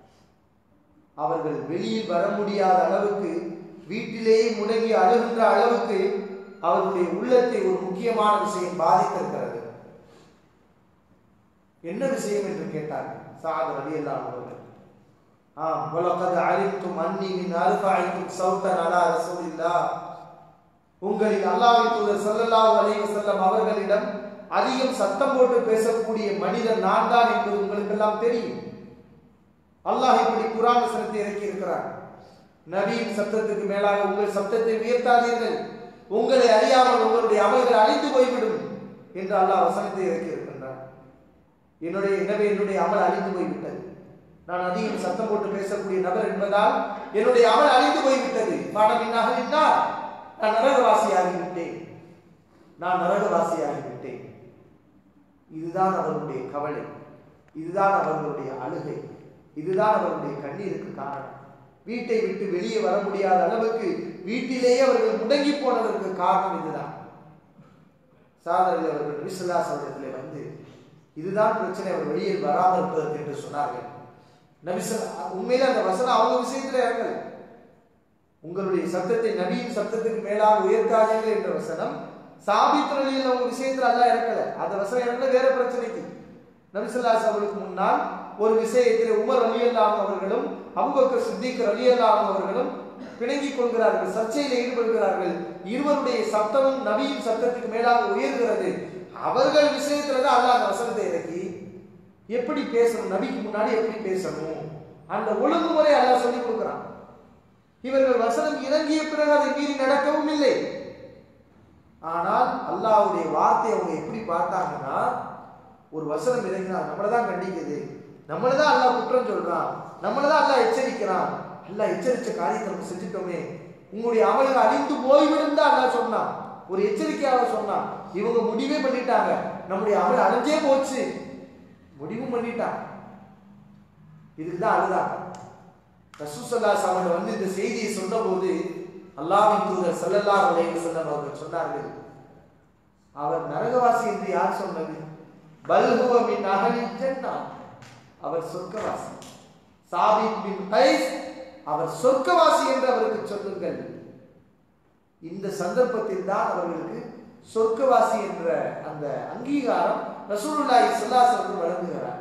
அவர்கள் வெளியில் வர முடியாத அளவுக்கு வீட்டிலேயே முடங்கி அழுகின்ற அளவுக்கு அவர்களுடைய உள்ளத்தை ஒரு முக்கியமான விஷயம் பாதித்திருக்கிறது என்ன விஷயம் என்று கேட்டார்கள் சாத் ரலியல்லாஹு அவர்கள் ஆம் வலகத் அலிம்தும் அன்னி மின் அர்ஃபஇக்கும் சௌத்தன் அலா ரசூலில்லாஹ் உங்களில் அல்லாஹ்வின் தூதர் ஸல்லல்லாஹு அலைஹி வஸல்லம் அவர்களிடம் அதிகம் சத்தம் போட்டு பேசக்கூடிய மனிதர் நான் தான் என்பது உங்களுக்கெல்லாம் தெரியும் அல்லாஹ் இப்படி குர்ஆன் வசனத்தை இறக்கி இருக்கிறார் நபியின் சத்தத்துக்கு மேலாக உங்கள் சத்தத்தை உயர்த்தாதீர்கள் உங்களை அறியாமல் உங்களுடைய அமல்கள் அழிந்து போய்விடும் என்று அல்லாஹ் வசனத்தை இறக்கி இருக்கின்றார் என்னுடைய எனவே என்னுடைய அமல் அழிந்து போய்விட்டது நான் அதிகம் சத்தம் போட்டு பேசக்கூடிய நபர் என்பதால் என்னுடைய அமல் அழிந்து போய்விட்டது பாடமின்னாக நின்றால் நான் நரகவாசியாகிவிட்டேன் நான் நரகவாசியாகிவிட்டேன் இதுதான் அவர்களுடைய கவலை இதுதான் அவர்களுடைய அழுகை இதுதான் அவர்களுடைய கண்ணீருக்கு காரணம் வீட்டை விட்டு வெளியே வர முடியாத அளவுக்கு வீட்டிலேயே அவர்கள் முடங்கி போனதற்கு காரணம் இதுதான் சாதரில் அவர்கள் நபிசுல்லா சமயத்தில் வந்து இதுதான் பிரச்சனை அவர் வெளியில் வராமல் இருப்பதற்கு என்று சொன்னார்கள் நபிசல்லா உண்மையில அந்த வசனம் அவங்க விஷயத்துல இறங்கல உங்களுடைய சத்தத்தை நபியின் சத்தத்துக்கு மேலாக உயர்த்தாதீர்கள் என்ற வசனம் சாபித் அலியில் அவங்க விஷயத்துல எல்லாம் இறக்கல அந்த வசனம் இறங்கல வேற பிரச்சனைக்கு நபிசல்லாஸ் அவர்களுக்கு முன்னால் ஒரு விஷயத்தில் உமர் அலியல்லாம் அவர்களும் அபுபக்கர் சித்திக் அலியல்லாம் அவர்களும் பிணங்கிக் கொள்கிறார்கள் சர்ச்சையில் ஈடுபடுகிறார்கள் இருவருடைய சத்தமும் நபியின் சத்தத்துக்கு மேலாக உயர்கிறது அவர்கள் விஷயத்துல தான் அல்லாஹ் அந்த வசனத்தை இறக்கி எப்படி பேசணும் நபிக்கு முன்னாடி எப்படி பேசணும் அந்த ஒழுங்குமுறை அல்லாஹ் சொல்லி கொடுக்கிறான் இவர்கள் வசனம் இறங்கிய பிறகு அதை மீறி நடக்கவும் இல்லை ஆனால் அல்லாஹ்வுடைய வார்த்தையை அவங்க எப்படி பார்த்தாங்கன்னா ஒரு வசனம் இறங்கினா நம்மளை தான் கண்டிக்குது நம்மளை தான் அல்லாஹ் குற்றம் சொல்றான் நம்மளை தான் அல்லாஹ் எச்சரிக்கிறான் அல்லாஹ் எச்சரிச்ச காரியத்தை நம்ம செஞ்சுட்டோமே உங்களுடைய அமல்கள் அழிந்து போய்விடும் தான் அல்லாஹ் சொன்னான் ஒரு எச்சரிக்கையாக சொன்னான் இவங்க முடிவே பண்ணிட்டாங்க நம்முடைய அமல் அழிஞ்சே போச்சு முடிவும் பண்ணிட்டான் இதுதான் அழுதாங்க ரசூசல்லா சாமன் வந்து இந்த செய்தியை சொன்னபோது அல்லாஹ்வின் தூதர் ஸல்லல்லாஹு அலைஹி வஸல்லம் அவர்கள் சொன்னார்கள் அவர் நரகவாசி என்று யார் சொன்னது பல்ஹுவ மின் அஹலில் ஜன்னா அவர் சொர்க்கவாசி சாபித் பின் கைஸ் அவர் சொர்க்கவாசி என்று அவருக்கு சொல்லுங்கள் இந்த சந்தர்ப்பத்தில் தான் அவர்களுக்கு சொர்க்கவாசி என்ற அந்த அங்கீகாரம் ரசூலுல்லாஹி ஸல்லல்லாஹு அலைஹி வஸல்லம் வழங்குகிறார்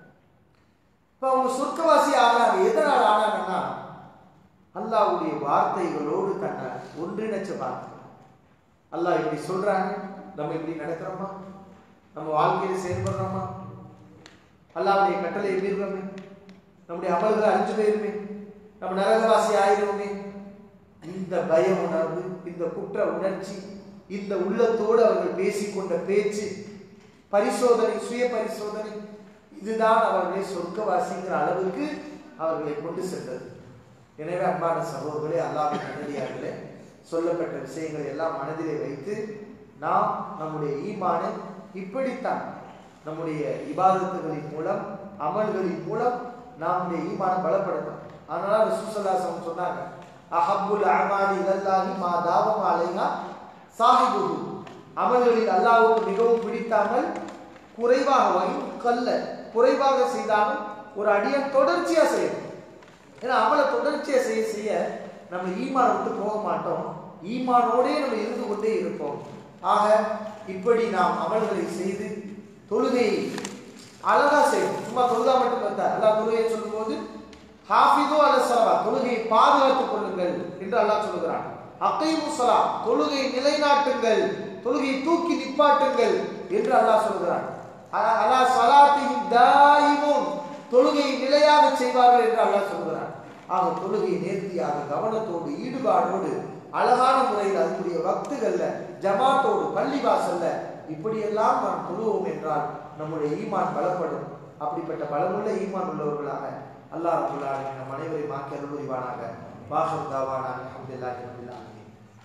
இப்ப அவங்க சொர்க்கவாசி ஆனாங்க எதனால் ஆனாங்கன்னா அல்லாஹ்வுடைய வார்த்தைகளோடு தன்னை ஒன்றிணைச்சு பார்த்தாங்க அல்லாஹ் இப்படி சொல்றாங்க நம்ம இப்படி நடக்கிறோமா நம்ம வாழ்க்கையில செயல்படுறோமா அல்லாஹ்வுடைய கட்டளையை மீறுறோமே நம்முடைய அமல்களை அழிஞ்சு போயிருமே நம்ம நரகவாசி ஆயிடுவோமே இந்த பய உணர்வு இந்த குற்ற உணர்ச்சி இந்த உள்ளத்தோடு அவர்கள் பேசிக்கொண்ட பேச்சு பரிசோதனை சுய பரிசோதனை இதுதான் அவர்களை சொர்க்கவாசிங்கிற அளவுக்கு அவர்களை கொண்டு சென்றது எனவே அன்பான சகோதரர்களே அல்லாஹ்வின் நல்லடியார்களே சொல்லப்பட்ட விஷயங்களை எல்லாம் மனதிலே வைத்து நாம் நம்முடைய ஈமானை இப்படித்தான் நம்முடைய இபாதத்துகளின் மூலம் அமல்களின் மூலம் நம்முடைய ஈமானை பலப்படுத்தணும் அதனால ரசூசல்லாசம் சொன்னாங்க அஹப்புல் அமாலி இலல்லாஹி மா தாவம் அலைஹா சாஹிபுஹு அமல்களில் அல்லாஹ்வுக்கு மிகவும் பிடித்தாமல் குறைவாக வாங்கி கல்ல குறைவாக செய்தாலும் ஒரு அடியன் தொடர்ச்சியா செய்யணும் ஏன்னா அமலை தொடர்ச்சியா செய்ய செய்ய நம்ம ஈமான் விட்டு போக மாட்டோம் ஈமானோடே நம்ம இருந்து கொண்டே இருப்போம் ஆக இப்படி நாம் அமல்களை செய்து தொழுகையை அழகா செய்யணும் சும்மா தொழுதா மட்டும் பார்த்தா அல்லாஹ் தொழுகையை சொல்லும்போது ஹாஃபிதோ அல சலவா தொழுகையை பாதுகாத்துக் கொள்ளுங்கள் என்று அல்லாஹ் சொல்லுகிறான் அகைமு சலா தொழுகையை நிலைநாட்டுங்கள் தொழுகையை தூக்கி நிப்பாட்டுங்கள் என்று அல்லாஹ் சொல்கிறான் அ- அலா சலாத்தின் தாயிமும் தொழுகையை நிலையாக செய்வார்கள் என்று அல்லாஹ் சொல்கிறான் ஆக தொழுகையை நேர்த்தியாக கவனத்தோடு ஈடுபாடோடு அழகான முறையில் அதனுடைய வக்துகள்ல ஜமாத்தோடு பள்ளி வாசல்ல இப்படியெல்லாம் நாம் தொழுவோம் என்றால் நம்முடைய ஈமான் பலப்படும் அப்படிப்பட்ட பலமுள்ள ஈமான் உள்ளவர்களாக அல்லாஹ் ரபுல் ஆலமீன் நம் அனைவரையும் ஆக்கி அருள் புரிவானாக வாஹர் தாவானா அல்ஹம்துலில்லாஹி ரப்பில் ஆலமீன்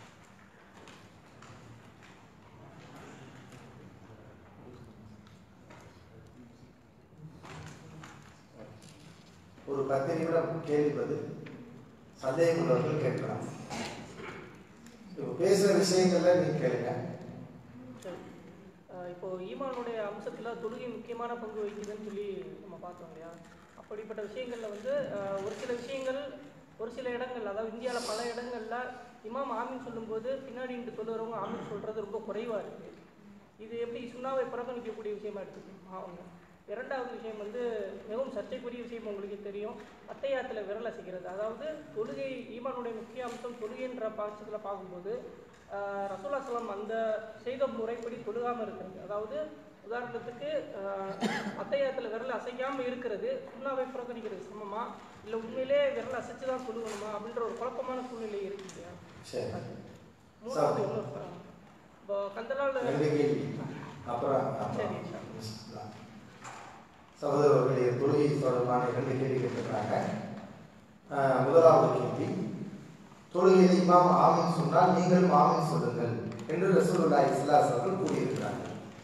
ஒரு பத்து நிமிடம் கேள்வி பதில் சந்தேகம் உள்ளவர்கள் கேட்கலாம் இப்போ பேசுற விஷயங்கள்ல நீங்க கேளுங்க சரி அஹ் இப்போ ஈமானுடைய அம்சத்துல தொழுகை முக்கியமான பங்கு வகிக்குதுன்னு சொல்லி நம்ம பார்த்தோம் இல்லையா அப்படிப்பட்ட விஷயங்கள்ல வந்து அஹ், ஒரு சில விஷயங்கள் ஒரு சில இடங்கள் அதாவது இந்தியாவில் பல இடங்கள்ல இமாம் ஆமீன் சொல்லும்போது பின்னாடி இருந்து தொழுறவங்க ஆமீன் சொல்றது ரொம்ப குறைவா இருக்கு இது எப்படி சுண்ணாவை புறக்கணிக்கக்கூடிய விஷயமா எடுத்துக்கணுமா அவங்க இரண்டாவது விஷயம் வந்து மிகவும் சர்ச்சைக்குரிய விஷயம் உங்களுக்கு தெரியும் அத்தையாத்துல விரல் அசைக்கிறது அதாவது தொழுகை ஈமானுடைய முக்கிய அம்சம் தொழுகைன்ற பட்சத்தில் பார்க்கும்போது ஆஹ், ரசூலா சலாம் அந்த செய்த முறைப்படி தொழுகாம இருக்கிறது அதாவது உதாரணத்துக்கு ஆஹ், அத்தையாத்துல விரல் அசைக்காம இருக்கிறது சுண்ணாவை புறக்கணிக்கிறது சமமா இல்லை உண்மையிலே விரல் அசைச்சு தான் தொழுகணுமா அப்படின்ற ஒரு குழப்பமான சூழ்நிலை இருக்கு இல்லையா சரி மூணாவது ஒன்று இப்போ கந்தலால் ரெண்டு கேள்வி அப்புறம் சரி, அப்புறம் சகோதரர்களுடைய தொழுகை தொடர்பான இரண்டு கேள்வி கேட்டிருக்கிறாங்க ஆஹ் முதலாவது கேள்வி தொழுகையில் இமாம் ஆமீன் சொன்னால் நீங்களும் ஆமீன் சொல்லுங்கள் என்று ரசூலுல்லாஹி ஸல்லல்லாஹு அலைஹி வஸல்லம் கூறியிருக்கிறார்கள்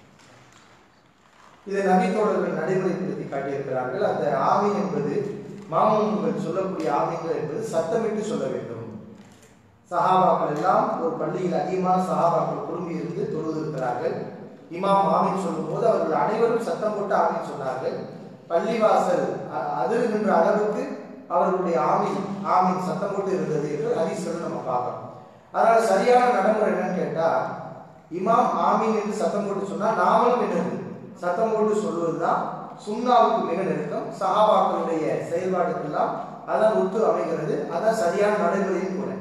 இதை நபி தோழர்கள் நடைமுறைப்படுத்தி காட்டியிருக்கிறார்கள் அந்த ஆமீன் என்பது மாமூன்கள் சொல்லக்கூடிய ஆமீன்கள் என்பது சத்தமிட்டு சொல்ல வேண்டும் சஹாபாக்கள் எல்லாம் ஒரு பள்ளியில் அதிகமான சஹாபாக்கள் குழுமி இருந்து தொழுதிருக்கிறார்கள் இமாம் ஆமீன் சொல்லும்போது அவர்கள் அனைவரும் சத்தம் போட்டு ஆமீன் சொன்னார்கள் பள்ளிவாசல் அ- அதிருகின்ற அளவுக்கு அவர்களுடைய ஆமீன் ஆமீன் சத்தம் போட்டு இருந்தது என்று ஹதீஸ்கள் நம்ம பார்க்கிறோம் அதனால சரியான நடைமுறை என்னன்னு கேட்டா இமாம் ஆமீன் என்று சத்தம் போட்டு சொன்னா நாமளும் என்னது சத்தம் போட்டு சொல்வதுதான் சுண்ணாவுக்கு மிக நெருக்கம் சஹாபாக்களுடைய செயல்பாடுக்கெல்லாம் அதான் ஒத்து அமைகிறது அதான் சரியான நடைமுறையும் கூட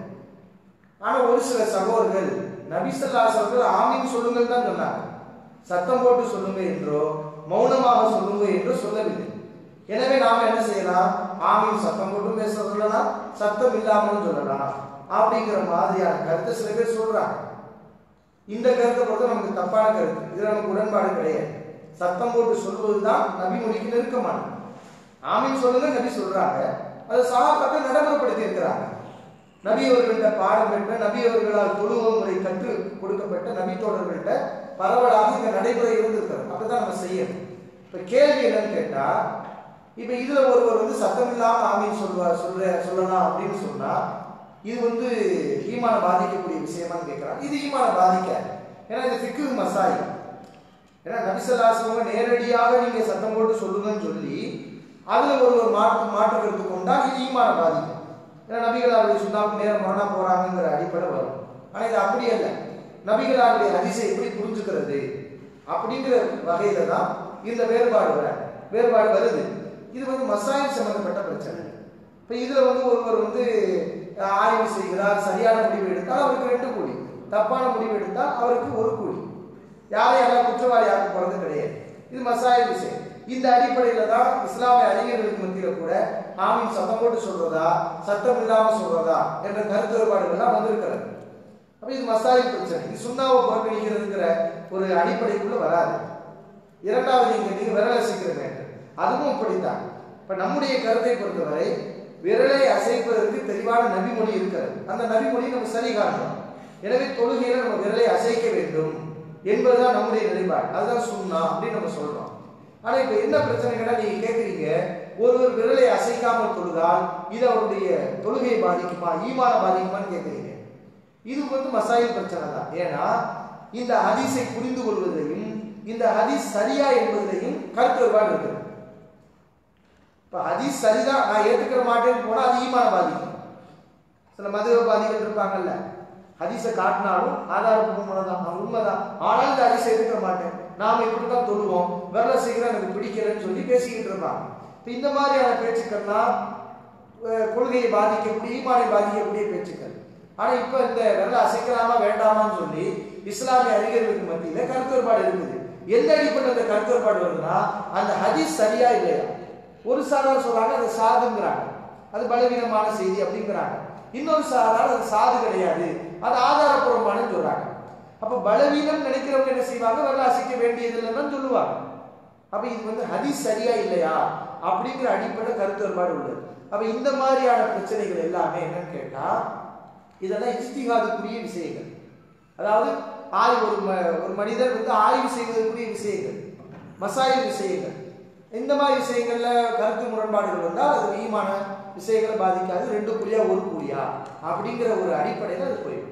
ஆனா ஒரு சில சகோதரர்கள் நபிசல்லாஸ் அவர்கள் ஆமீன் சொல்லுங்கள் தான் சொன்னாங்க சத்தம் போட்டு சொல்லுங்க என்றோ மௌனமாக சொல்லுங்க என்றோ சொல்லவில்லை எனவே நாம என்ன செய்யலாம் ஆமீன் சத்தம் போட்டு பேச சொல்லலாம் சத்தம் இல்லாமலும் சொல்லலாம் அப்படிங்கிற மாதிரியான கருத்தை சில பேர் சொல்றாங்க இந்த கருத்தை பொறுத்த நமக்கு தப்பான கருத்து இதுல நமக்கு உடன்பாடு கிடையாது சத்தம் போட்டு சொல்வதுதான் நபி மொழிக்கு நெருக்கமானது ஆமீன் சொல்லுங்க நபி சொல்றாங்க அது சகாபாக்கள் நடைமுறைப்படுத்தி இருக்கிறாங்க நபி அவர்கள்ட்ட பாடம் பெற்ற நபி அவர்களால் தொழுவ முறை கற்றுக் கொடுக்கப்பட்ட நபி தோழர்கள்ட்ட பரவலாக இந்த நடைமுறை இருந்திருக்கிறது அப்படிதான் நம்ம செய்யணும் இப்ப கேள்வி என்னன்னு கேட்டா இப்ப இதுல ஒருவர் வந்து சத்தம் இல்லாம ஆமீன் சொல்லுவார் சொல்ற சொல்லலாம் அப்படின்னு சொன்னா இது வந்து ஈமான பாதிக்கக்கூடிய விஷயமான்னு கேட்கிறாங்க இது ஈமான பாதிக்காது ஏன்னா இது ஃபிக்கு மசாய் ஏன்னா நபிசல்லாசவங்க நேரடியாக நீங்க சத்தம் போட்டு சொல்லுங்கன்னு சொல்லி அதுல ஒரு ஒரு மாற்று மாற்று கருத்து கொண்டா இது ஈமான பாதிக்கும் ஏன்னா நபிகள் அவருடைய சுண்ணாவுக்கு நேரம் மரணா போறாங்கிற அடிப்படை வரும் ஆனா இது அப்படி அல்ல நபிகள் அவருடைய ஹதீஸை எப்படி புரிஞ்சுக்கிறது அப்படிங்கிற வகையில தான் இந்த வேறுபாடு வர வேறுபாடு வருது இது வந்து மசாயில் சம்பந்தப்பட்ட பிரச்சனை இப்ப இதுல வந்து ஒருவர் வந்து அஹ், ஆய்வு செய்கிறார் சரியான முடிவு எடுத்தால் அவருக்கு ரெண்டு கூலி தப்பான முடிவு எடுத்தால் அவருக்கு ஒரு கூலி யாரை யாராவது குற்றவாளி ஆக்க போறது கிடையாது இது மசாயில் விஷயம் இந்த அடிப்படையில தான் இஸ்லாமிய அறிஞர்களுக்கு மத்தியில கூட ஆமீன் சத்தம் போட்டு சொல்றதா சத்தம் இல்லாம சொல்றதா என்ற கருத்து வேறுபாடுகள்லாம் வந்திருக்கிறது அப்ப இது மசாயில் பிரச்சனை இது சுண்ணாவை புறக்கணிக்கிறதுங்கிற ஒரு அடிப்படைக்குள்ள வராது இரண்டாவது நீங்க நீங்க விரலை அசைக்கிற அதுவும் இப்படித்தான் இப்ப நம்முடைய கருத்தை பொறுத்தவரை விரலை அசைப்பதற்கு தெளிவான நபிமொழி இருக்கிறது அந்த நபிமொழி நம்ம சரி காட்டணும் எனவே தொழுகையில நம்ம விரலை அசைக்க வேண்டும் என்பதுதான் நம்முடைய நிலைப்பாடு அதுதான் சுண்ணா அப்படின்னு நம்ம சொல்றோம் ஆனா இப்ப என்ன பிரச்சனைன்னா நீங்க கேக்குறீங்க ஒருவர் விரலை அசைக்காமல் தொழுதால் இது அவருடைய தொழுகையை பாதிக்குமா ஈமான பாதிக்குமான்னு கேக்குறீங்க இது வந்து மசாயில் பிரச்சனை தான் ஏன்னா இந்த ஹதீஸை புரிந்து கொள்வதையும் இந்த ஹதீஸ் சரியா என்பதிலையும் கருத்து வேறுபாடு இருக்குது இப்ப ஹதீஸ் சரிதான் நான் ஏத்துக்கிற மாட்டேன்னு போனா அது ஈமான பாதிக்கும் சில மதுரவாதிகள் இருப்பாங்கல்ல ஹதீஸை காட்டினாலும் ஆதாரப்பூர்வமானதான் நான் உண்மைதான் ஆனால் இந்த ஹதீஸை எடுக்க மாட்டேன் நாம இப்படித்தான் தொழுவோம் விரல சீக்கிரம் எனக்கு பிடிக்கலன்னு சொல்லி பேசிக்கிட்டு இருப்பாங்க இப்ப இந்த மாதிரியான பேச்சுக்கள்லாம் அஹ், கொள்கையை பாதிக்கக்கூடிய ஈமானை பாதிக்கக்கூடிய பேச்சுக்கள் ஆனா இப்ப இந்த விரல அசைக்கலாமா வேண்டாமான்னு சொல்லி இஸ்லாமிய அறிஞர்களுக்கு மத்தியில கருத்து வேறுபாடு இருக்குது எந்த அடிப்படையில் அந்த கருத்து வேறுபாடு வருதுன்னா அந்த ஹதீஸ் சரியா இல்லையா ஒரு சாரார் சொல்றாங்க அது சாதுங்கிறாங்க அது பலவீனமான செய்தி அப்படிங்கிறாங்க இன்னொரு சாரார் அது சாது கிடையாது அது ஆதாரப்பூர்வமானு சொல்றாங்க அப்ப பலவீனம் நினைக்கிறவங்க என்ன செய்வாங்க வரல அசைக்க வேண்டியது இல்லைன்னு சொல்லுவாங்க அப்ப இது வந்து ஹதீஸ் சரியா இல்லையா அப்படிங்கிற அடிப்படை கருத்து வேறுபாடு உள்ளது அப்ப இந்த மாதிரியான பிரச்சனைகள் எல்லாமே என்னன்னு கேட்டா இதெல்லாம் இஜ்திஹாதுக்குரிய விஷயங்கள் அதாவது ஆய்வு ஒரு ம- ஒரு மனிதர் வந்து ஆய்வு செய்வதற்குரிய விஷயங்கள் மசாயில் விஷயங்கள் இந்த மாதிரி விஷயங்கள்ல கருத்து முரண்பாடுகள் வந்தால் அது ஈமான விஷயங்களை பாதிக்காது ரெண்டு புள்ளியா ஒரு புள்ளியா அப்படிங்கிற ஒரு அடிப்படையில் அது போயிடும்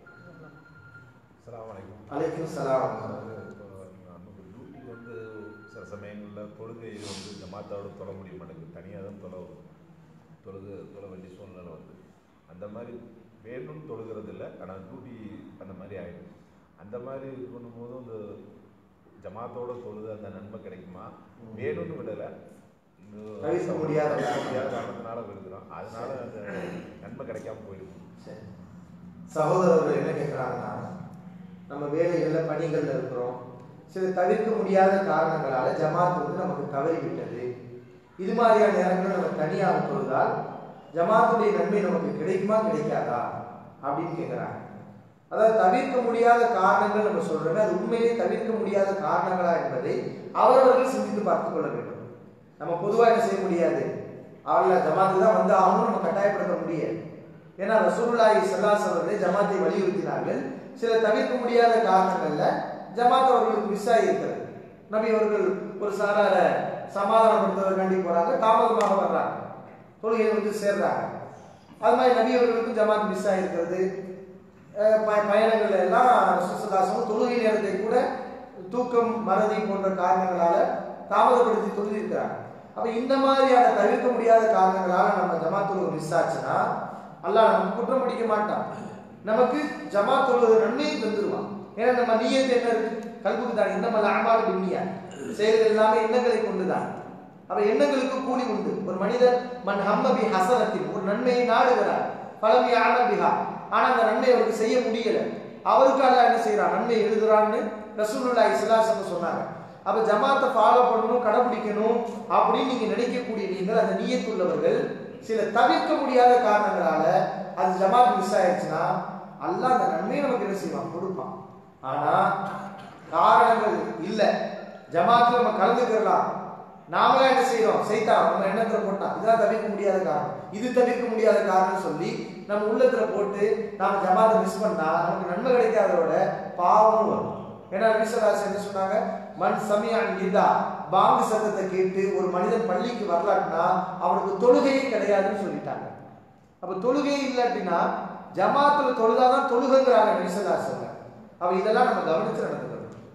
அஸ்ஸலாமு அலைக்கும் அலைக்கும் சலாம் அதாவது இப்போ நமக்கு டியூட்டி வந்து சில சமயங்களில் தொழுகை வந்து ஜமாத்தோட தொழ முடிய மாட்டேங்குது தனியாக தான் தொலை தொழுது தொழ வேண்டிய சூழ்நிலை வந்து அந்த மாதிரி வேணும்னு தொழுகிறது இல்லை ஆனால் டியூட்டி அந்த மாதிரி ஆயிடும் அந்த மாதிரி இது பண்ணும்போது இந்த ஜமாத்தோட தொழுது அந்த நன்மை கிடைக்குமா வேணும்னு விடலை இந்த தவிர்க்க முடியாத தவிர்க்க முடியாத காரணத்தினால விடுக்கிறோம் அதனால அந்த நன்மை கிடைக்காம போயிடும் சரி சகோதரர்கள் என்ன கேட்குறாங்கன்னா நம்ம வேலைகளில் பணிகளில் இருக்கிறோம் சில தவிர்க்க முடியாத காரணங்களால ஜமாத் வந்து நமக்கு தவறி விட்டது இது மாதிரியான நேரங்களில் நம்ம தனியாக தொழுதால் ஜமாத்துடைய நன்மை நமக்கு கிடைக்குமா கிடைக்காதா அப்படின்னு கேட்குறாங்க அதாவது தவிர்க்க முடியாத காரணங்கள் நம்ம சொல்றோமே அது உண்மையிலே தவிர்க்க முடியாத காரணங்களா என்பதை அவரவர்கள் சிந்தித்து பார்த்துக் கொள்ள வேண்டும் நம்ம பொதுவாக என்ன செய்ய முடியாது அவள ஜமாத்துக்கு தான் வந்து ஆகணும் நம்ம கட்டாயப்படுத்த முடியாது ஏன்னா ரசூலுல்லாஹி ஸல்லல்லாஹு அவர்களே ஜமாத்தை வலியுறுத்தினார்கள் சில தவிர்க்க முடியாத காரணங்கள்ல ஜமாத் அவர்களுக்கு மிஸ் ஆகியிருக்கிறது நபி அவர்கள் ஒரு சாரார சமாதானப்படுத்துவதற்காண்டி போறாங்க தாமதமாக வர்றாங்க தொழுகையை வந்து சேர்றாங்க அது மாதிரி நபி அவர்களுக்கும் ஜமாத் மிஸ் ஆகிருக்கிறது அஹ் ப- பயணங்கள்ல எல்லாம் சுசதாசமும் தொழுகை நேரத்தை கூட தூக்கம் மறதி போன்ற காரணங்களால தாமதப்படுத்தி தொழுதிருக்கிறாங்க அப்ப இந்த மாதிரியான தவிர்க்க முடியாத காரணங்களால நம்ம ஜமாத் தொழுகை மிஸ் ஆச்சுன்னா அல்லாஹ் நமக்கு குற்றம் பிடிக்க மாட்டான் நமக்கு ஜமாத் தொழுவது நன்மையை தந்துருவான் ஏன்னா நம்ம நீயத்து என்ன இருக்கு கல்புக்கு தான் இந்த மாதிரி அமால் துன்னியா செயல்கள் எல்லாமே எண்ணங்களை கொண்டுதான் அப்ப எண்ணங்களுக்கு கூலி உண்டு ஒரு மனிதர் மன் ஹம்ம பி ஹசனத்தின் ஒரு நன்மையை நாடுகிறார் பலவி ஆமல் பிஹா ஆனா அந்த நன்மை அவருக்கு செய்ய முடியல அவருக்கு அல்லாஹ் என்ன செய்யறான் நன்மை எழுதுறான்னு ரசூலுல்லாஹி ஸல்லல்லாஹு சொன்னாங்க அப்ப ஜமாத்தை ஃபாலோ பண்ணணும் கடைபிடிக்கணும் அப்படின்னு நீங்க நினைக்கக்கூடிய நீங்கள் அந்த நீயத்துள்ளவர்கள் சில தவிர்க்க முடியாத காரணங்களால அது ஜமாத் மிஸ் ஆயிடுச்சுன்னா அல்லாஹ் அந்த நன்மையை நமக்கு என்ன செய்வான் கொடுப்பான் ஆனா காரணங்கள் இல்ல ஜமாத்துல நம்ம கலந்துக்கிறலாம் நாமளா என்ன செய்யறோம் சைத்தான் நம்ம எண்ணத்துல போட்டான் இதெல்லாம் தவிர்க்க முடியாத காரணம் இது தவிர்க்க முடியாத காரணம் சொல்லி நம்ம உள்ளத்துல போட்டு நாம ஜமாத்தை மிஸ் பண்ணா நமக்கு நன்மை கிடைக்காததோட பாவமும் வரும் ஏன்னா விஸ்வராசி என்ன சொன்னாங்க மண் சமயான் இதா பாங்கு சத்தத்தை கேட்டு ஒரு மனிதன் பள்ளிக்கு வரலாட்டினா அவனுக்கு தொழுகையே கிடையாதுன்னு சொல்லிட்டாங்க அப்ப தொழுகையே இல்லாட்டினா ஜமாத்துல தொழுதாதான் தொழுகைங்கிறாங்க விஸ்வராசங்க அப்ப இதெல்லாம் நம்ம கவனிச்சு நடந்துக்கணும்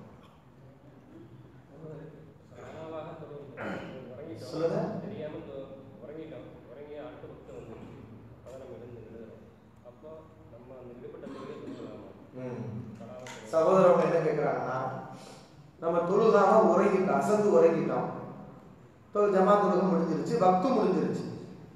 சொல்லுங்க தெரியாம இந்த உறங்கிட்டோம் உறங்கி அடுத்த பக்கம் வந்து அதை நம்ம எழுந்து எழுதுறோம் அப்போ நம்ம அந்த விடுபட்ட தொழிலை தூங்கலாமா ம். படாம சகோதரவங்க என்ன கேட்குறாங்கன்னா நம்ம தொழுதாம உறங்கிட்டோம் அசந்து உறங்கிட்டோம் தொழு ஜமா தொழுகை முடிஞ்சிருச்சு பக்து முடிஞ்சிருச்சு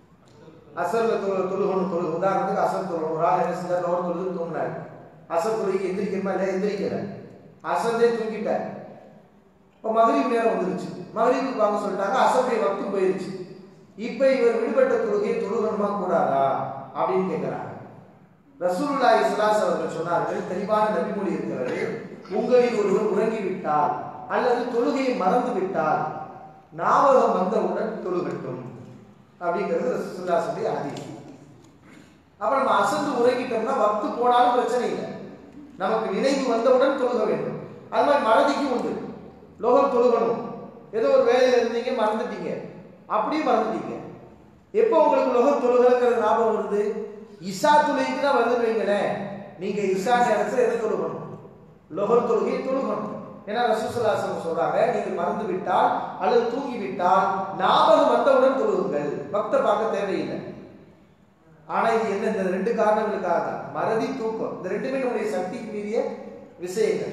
அசர்ல தொழு தொழுகணும் தொழு உதாரணத்துக்கு அசர் தொழுகணும் ஒரு ஆள் என்ன செஞ்சார் லோர் தொழுது தூங்கினார் அசர் தொழுகை எந்திரிக்கணுமா இல்லையா எந்திரிக்கல அசந்தே தூங்கிட்டார் இப்போ மகரீப் நேரம் வந்துருச்சு மகரீபுக்கு வாங்க சொல்லிட்டாங்க அசருடைய வக்து போயிருச்சு இப்போ இவர் விடுபட்ட தொழுகையை தொழுகணுமா கூடாதா அப்படின்னு கேட்குறாங்க ரசூலுல்லாஹி ஸல்லல்லாஹு அவர்கள் சொன்னார்கள் தெளிவான நபிமொழி இருக்கிறது உங்களில் ஒருவர் உறங்கி விட்டால் அல்லது தொழுகையை மறந்து விட்டால் ஞாபகம் வந்தவுடன் தொழுகட்டும் அப்படிங்கிறது ரசூலுல்லாஹுடைய ஹதீஸ் அப்ப நம்ம அசந்து உறங்கிட்டோம்னா வக்து போனாலும் பிரச்சனை இல்லை நமக்கு நினைவு வந்தவுடன் தொழுக வேண்டும் அது மாதிரி மறதிக்கு உண்டு லோகம் தொழுகணும் ஏதோ ஒரு வேலையில இருந்தீங்க மறந்துட்டீங்க அப்படியே மறந்துட்டீங்க எப்போ உங்களுக்கு லோகம் தொழுகிறது ஞாபகம் வருது இஷா தொழுகைக்கு தான் வருதுன்னு வைங்களேன் நீங்க இஷா நேரத்தில் எதை தொழுகணும் லோகர் தொழுகையை தொழுகணும் ஏன்னா ரசூசல்லாசம் சொல்றாங்க நீங்கள் மறந்து விட்டால் அல்லது தூங்கி விட்டால் ஞாபகம் வந்தவுடன் தொழுகுங்கள் பக்த பார்க்க தேவையில்லை ஆனா இது என்ன இந்த ரெண்டு காரணங்களுக்காக தான் மறதி தூக்கம் இந்த ரெண்டுமே நம்முடைய சக்திக்கு மீறிய விஷயங்கள்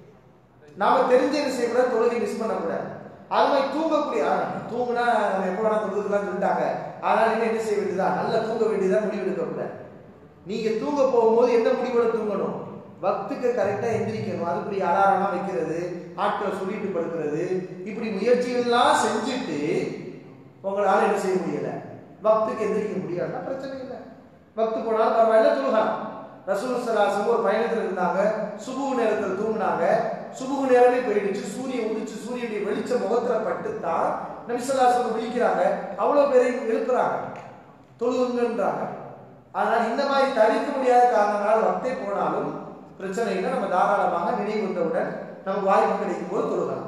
நாம தெரிஞ்ச விஷயம் கூட தொழுகை மிஸ் பண்ணக்கூடாது அது மாதிரி தூங்கக்கூடிய ஆ, தூங்குனா நம்ம எப்போ வேணா தொழுதுலாம் சொல்லிட்டாங்க அதனால இனிமே என்ன செய்ய வேண்டியதா நல்லா தூங்க வேண்டியதா முடிவு எடுக்கக்கூடாது நீங்க தூங்க போகும்போது என்ன முடிவோட தூங்கணும் வக்துக்கு கரெக்டா எந்திரிக்கணும் அதுபடி அலாரம்லாம் வைக்கிறது ஆட்களை சொல்லிட்டு படுக்கிறது இப்படி முயற்சிகள்லாம் செஞ்சுட்டு உங்களால என்ன செய்ய முடியல வக்துக்கு எந்திரிக்க முடியாதுன்னா பிரச்சனை இல்லை வக்து போனாலும் பரவாயில்ல தொழுகலாம் ரசூல் சலாசம் ஒரு பயணத்துல இருந்தாங்க சுபுகு நேரத்துல தூங்குனாங்க சுபுகு நேரமே போயிடுச்சு சூரியன் உதிச்சு சூரியனுடைய வெளிச்ச முகத்துல பட்டு தான் நபிசல்லாசம் விழிக்கிறாங்க அவ்வளவு பேரையும் எழுப்புறாங்க தொழுகுங்கன்றாங்க அதனால இந்த மாதிரி தவிர்க்க முடியாத காரணங்களால் வக்தே போனாலும் பிரச்சனை இல்லை நம்ம தாராளமாக நினைவு வந்தவுடன் நமக்கு வாய்ப்பு கிடைக்கும் போது தொழுகலாம்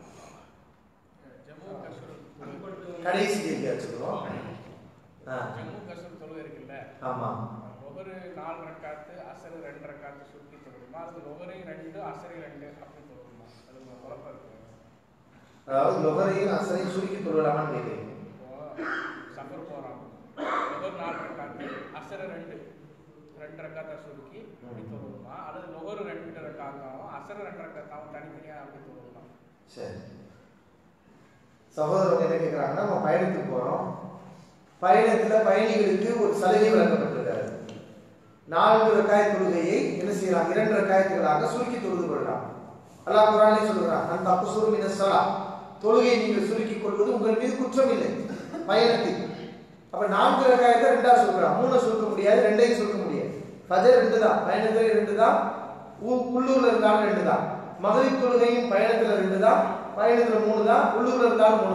ஜம்மு காஷ்மீர் கடைசி கேள்வியா சொல்லுவோம் ஆ, ஜம்மு காஷ்மீர் தொழுகை இருக்குல்ல ஆமா ஒவ்வொரு நாலு ரக்காத்து அசரு ரெண்டு ரக்காத்து சுற்றி தொழுமா அது ஒவ்வொரு ரெண்டு அசரு ரெண்டு அப்படி தொழுமா அது ஒரு குழப்பம் இருக்கு அதாவது லொகரையும் அசரையும் சுருக்கி தொழலாமான்னு கேட்குறீங்க இப்போ சஃபர் போகிறோம் ஒவ்வொரு நாலு ரக்காத்து அசரு ரெண்டு ரெண்டு ரக்காத்தா சுருக்கி அப்படி தொழுமா அல்லது ஒவ்வொரு ரெண்டு ரக்காத்தாவும் அசரு ரெண்டு ரக்காத்தாவும் தனித்தனியாக அப்படி தொழுமா சரி சகோதரர் என்ன கேட்குறாங்கன்னா நம்ம பயணத்துக்கு போகிறோம் பயணத்தில் பயணிகளுக்கு ஒரு சலுகை வழங்கப்பட்டிருக்கிறது நான்கு ரக்காய தொழுகையை என்ன செய்யலாம் இரண்டு ரக்காயத்துகளாக சுருக்கி தொழுது கொள்ளலாம் அல்லாஹ் குரானே சொல்கிறான் அந்த தப்பு சுருமின சலா தொழுகையை நீங்கள் சுருக்கிக் கொள்வது உங்கள் மீது குற்றம் இல்லை பயணத்தில் அப்ப நான்கு ரக்காயத்தை ரெண்டா சுருக்கலாம் மூணை சுருக்க முடியாது ரெண்டையும் சுருக்க முடியாது ஃபஜர் ரெண்டு தான் பயணத்துல ரெண்டு தான் ஊ- உள்ளூர்ல இருந்தாலும் ரெண்டு தான் மகரிப் தொழுகையும் பயணத்துல ரெண்டு தான் பயணத்துல மூணு தான் உள்ளூர்ல இருந்தாலும் மூணு தான்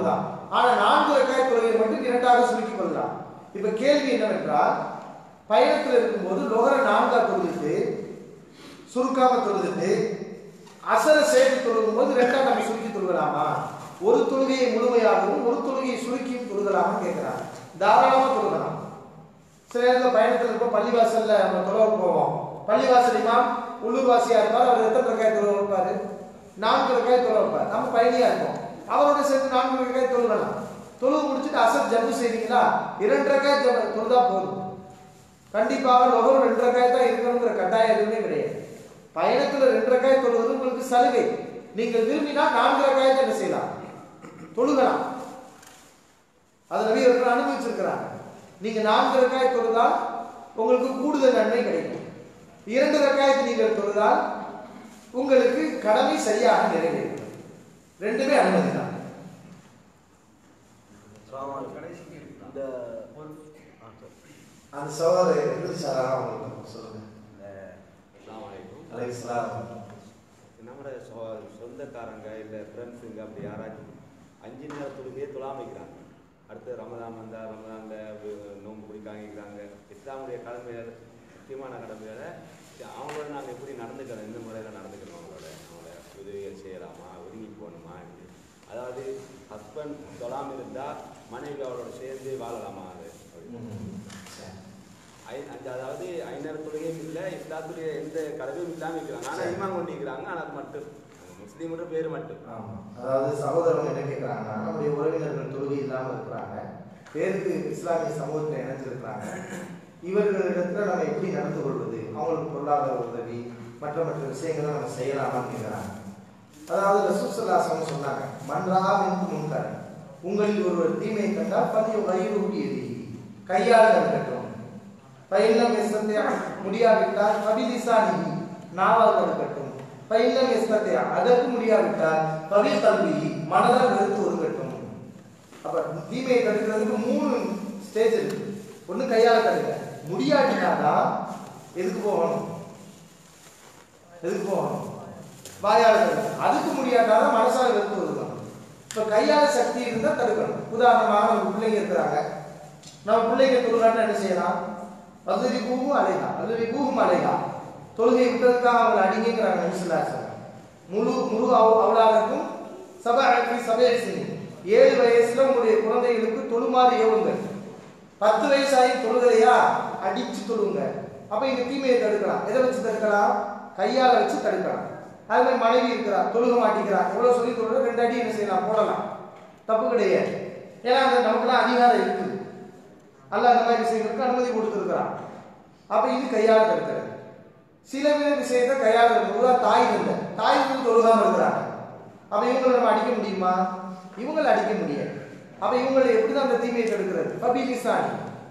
ஆனா நான்கு ரக்காய் தொழுகை மட்டும் இரண்டாக சுருக்கிக் கொள்ளலாம் இப்ப கேள்வி என்னவென்றால் பயணத்தில் இருக்கும்போது லொகர நான்கா தொழுதுட்டு சுருக்காம தொழுதுட்டு அசர சேர்த்து தொழுகும் போது ரெண்டா நம்ம சுருக்கி தொழுகலாமா ஒரு தொழுகையை முழுமையாகவும் ஒரு தொழுகையை சுருக்கியும் தொழுகலாமா கேட்கிறாங்க தாராளமா தொழுகலாம் சில நேரத்தில் பயணத்தில் இருப்போம் பள்ளிவாசல்ல நம்ம தொழ போவோம் பள்ளிவாசல் இமாம் உள்ளூர் வாசியா இருப்பார் அவர் எத்தனை ரக்காய் தொழ வைப்பாரு நான்கு ரக்காய் தொழ வைப்பார் நம்ம பயணியா இருப்போம் அவரோட சேர்த்து நான்கு ரக்காய் தொழுகலாம் தொழுவு முடிச்சுட்டு அசர் ஜம்பு செய்றீங்களா இரண்டு ரக்காய் ஜம்மு தொழுதா போதும் கண்டிப்பாக லொகர் ரெண்டு ரக்காய் தான் இருக்கணுங்கிற கட்டாயம் எதுவுமே கிடையாது பயணத்துல ரெண்டு ரக்காய் தொழுவது உங்களுக்கு சலுகை நீங்கள் விரும்பினா நான்கு ரக்காயத்தை என்ன செய்யலாம் தொழுகலாம் அது நபி அவர்கள் அனுபவிச்சிருக்கிறாங்க நீங்க நான்கு ரக்காய் தொழுதால் உங்களுக்கு கூடுதல் நன்மை கிடைக்கும் இரண்டு ரக்காயத்தை நீங்கள் தொழுதால் உங்களுக்கு கடமை சரியாக நிறைவேறும் ரெண்டுமே அனுமதி தான் இந்த அந்த சவாலை எப்படி சாரா உங்களுக்கு சொல்லுங்க அஸ்ஸலாமு அலைக்கும். அலைஹிஸ்ஸலாம். நம்மளோட சொ- சொந்தக்காரங்க இல்லை ஃப்ரெண்ட்ஸுங்க அப்படி யாராச்சும் அஞ்சு நேர தொழுகையே தொழாமைக்கிறாங்க அடுத்து ரமதான் வந்தா ரமதானில் நோன்பு பிடிக்காங்கிறாங்க இஸ்லாமுடைய கடமைகள் முக்கியமான கடமைகளை அவங்களோட நாங்கள் எப்படி நடந்துக்கிறோம் எந்த முறையில் நடந்துக்கணும் அவங்களோட அவங்களோட உதவிகள் செய்யலாமா ஒதுங்கி போகணுமா இப்படி. அதாவது ஹஸ்பண்ட் தொழாமல் இருந்தால் மனைவி அவளோட சேர்ந்து வாழலாமா அது ஐ- அந்த அதாவது ஐநூறு தொழுகையும் இல்லை இஸ்லாத்துடைய எந்த கடமையும் இல்லாமல் இருக்கிறாங்க ஆனால் இமாம் கொண்டிருக்கிறாங்க ஆனால் அது மட்டும் முஸ்லீம்ன்ற பேர் மட்டும் ஆமா. அதாவது சகோதரர்கள் என்ன கேட்கிறாங்கன்னா நம்முடைய உறவினர்கள் தொழுகை இல்லாம இருக்கிறாங்க பேருக்கு இஸ்லாமிய சமூகத்தில் இணைஞ்சிருக்கிறாங்க இவர்களிடத்துல நம்ம எப்படி நடந்து கொள்வது அவங்களுக்கு பொருளாதார உதவி மற்ற மற்ற விஷயங்களை நம்ம செய்யலாமான்னு கேட்கிறாங்க அதாவது ரசூசல்லாசம் சொன்னாங்க மன்றா என்று முன்கரை உங்களில் ஒருவர் தீமையை கண்டால் பதிய வயிறு ஊட்டியது கையால் இருக்கட்டும் பயிலம் எஸ்தத்தை முடியாவிட்டால் கபிலிசானி நாவால் தடுக்கட்டும் பயிலம் எஸ்தத்தை அதற்கு முடியாவிட்டால் கவி கல்வி மனதால் வெறுத்து ஒதுங்கட்டும் அப்ப தீமையை தடுக்கிறதுக்கு மூணு ஸ்டேஜ் இருக்கு ஒண்ணு கையால தடுக்க முடியாட்டினாதான் எதுக்கு போகணும் எதுக்கு போகணும் வாயால தடுக்கணும் அதுக்கு முடியாட்டாதான் மனசால வெறுத்து ஒதுக்கணும் இப்ப கையால சக்தி இருந்தா தடுக்கணும் உதாரணமாக நம்ம பிள்ளைங்க இருக்கிறாங்க நம்ம பிள்ளைங்க தொழுகாட்டா என்ன செய்யலாம் அதுரி பூவும் அலைகா அதுரி பூவும் அலைகா தொழுகை விட்டதுக்காக அவங்களை அடிங்கிறாங்க நபிசுல்லாசன் முழு முழு அவ- அவளாருக்கும் சபை அழைப்பி சபையை செய்யும் ஏழு வயசுல உங்களுடைய குழந்தைகளுக்கு தொழுமாறு ஏவுங்கள் பத்து வயசாகி தொழுகலையா அடிச்சு தொழுங்க அப்ப இங்க தீமையை தடுக்கலாம் எதை வச்சு தடுக்கலாம் கையால வச்சு தடுக்கலாம் அது மாதிரி மனைவி இருக்கிறா தொழுக மாட்டேங்கிறா எவ்வளவு சொல்லி தொழுற ரெண்டு அடி என்ன செய்யலாம் போடலாம் தப்பு கிடையாது ஏன்னா அந்த நமக்குலாம் அதிகாரம் இருக்குது அல்லாஹ் அந்த மாதிரி விஷயங்களுக்கு அனுமதி கொடுத்துருக்கிறான் அப்ப இது கையால தடுக்கிறது சில பேர் விஷயத்தை கையால இருக்கிறதா தாய் இல்லை தாய் வந்து தொழுகாம இருக்கிறாங்க அப்ப இவங்களை நம்ம அடிக்க முடியுமா இவங்களை அடிக்க முடியாது அப்ப இவங்களை எப்படிதான் அந்த தீமையை தடுக்கிறது பபிலிசானி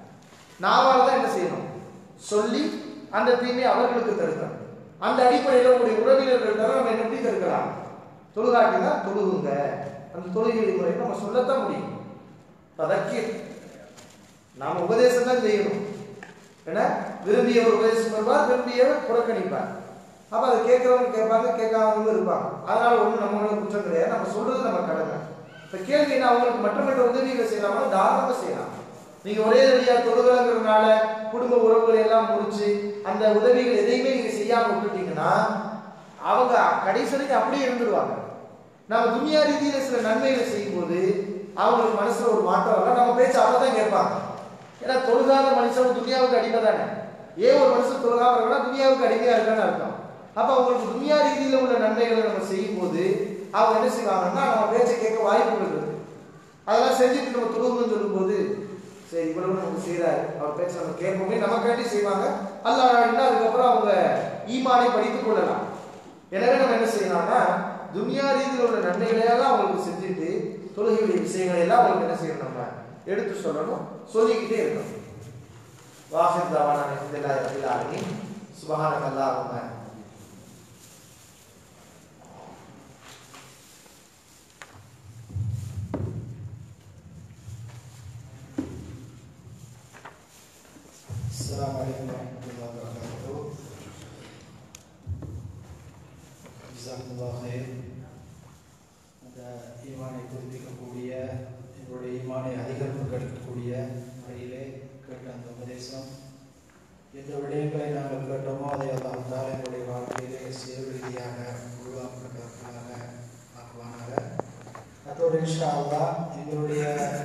நாவால தான் என்ன செய்யணும் சொல்லி அந்த தீமையை அவர்களுக்கு தடுக்கணும் அந்த அடிப்படையில் உங்களுடைய உறவினர்கள் தர நம்ம எப்படி தடுக்கலாம் தொழுகாட்டினா தொழுகுங்க அந்த தொழுகை முறையை நம்ம சொல்லத்தான் முடியும் பதக்கீர் நாம உபதேசம் தான் செய்யணும் என்ன விரும்பியவர் உபதேசம் பண்ணுவார் விரும்பியவர் புறக்கணிப்பார் அப்ப அதை கேட்கறவங்க கேட்பாங்க கேட்காதவங்க இருப்பாங்க அதனால ஒண்ணும் நம்ம மேல குற்றம் கிடையாது நம்ம சொல்றது நம்ம கடமை இப்ப கேள்வி என்ன அவங்களுக்கு மற்ற மற்ற உதவிகளை செய்யலாமா தாராளமா செய்யலாம் நீங்க ஒரே அடியா தொழுகிறங்கிறதுனால குடும்ப உறவுகளை எல்லாம் முடிச்சு அந்த உதவிகள் எதையுமே நீங்க செய்யாம விட்டுட்டீங்கன்னா அவங்க கடைசி வரைக்கும் அப்படியே இருந்துருவாங்க நம்ம துனியா ரீதியில சில நன்மைகளை செய்யும்போது அவங்களுக்கு மனசுல ஒரு மாற்றம் வரலாம் நம்ம பேச்சு தான் கேட்பாங்க ஏன்னா தொழுகாத மனுஷன் துனியாவுக்கு அடிமை தானே ஏன் ஒரு மனுஷன் தொழுகாம இருக்கா துனியாவுக்கு அடிமையா இருக்கான்னு அர்த்தம் அப்ப அவங்களுக்கு துனியா ரீதியில உள்ள நன்மைகளை நம்ம செய்யும் போது அவங்க என்ன செய்வாங்கன்னா நம்ம பேச்சை கேட்க வாய்ப்புகள் இருக்கு அதெல்லாம் செஞ்சுட்டு நம்ம தொழுகணும்னு சொல்லும்போது சரி இவ்வளவு நமக்கு செய்யறாரு அவர் பேச்ச நம்ம கேட்போமே நமக்காண்டி செய்வாங்க அல்லாஹ் நாடினா அதுக்கப்புறம் அவங்க ஈமானை படித்துக் கொள்ளலாம் எனவே நம்ம என்ன செய்யலாம்னா துனியா ரீதியில் உள்ள நன்மைகளை எல்லாம் அவங்களுக்கு செஞ்சுட்டு தொழுகையுடைய விஷயங்களை எல்லாம் அவங்களுக்கு என்ன செய்யணும் நம்ம எடுத்து சொல்லணும் சொல்லிக்கிட்டே இருக்கணும் வாஹிர் தவானா அல்ஹம்துலில்லாஹி ரபில் ஆலமீன் சுப்ஹானக அல்லாஹும்ம السلام عليكم ورحمة الله وبركاته ஜிசாக்குல்லா ஹைர் இந்த ஈமானை புதுப்பிக்கக்கூடிய ஈமானை அதிகரிக்கக்கூடிய முறையிலே கேட்ட அந்த உபதேசம் எந்த விடயங்களை நாங்கள் கேட்டோமோ அதை அல்லாஹ் தாலா எங்களுடைய வாழ்க்கையிலே செயல் ரீதியாக உருவாக்குவதற்காக ஆக்குவானாக அத்தோடு இன்ஷா அல்லாஹ் எங்களுடைய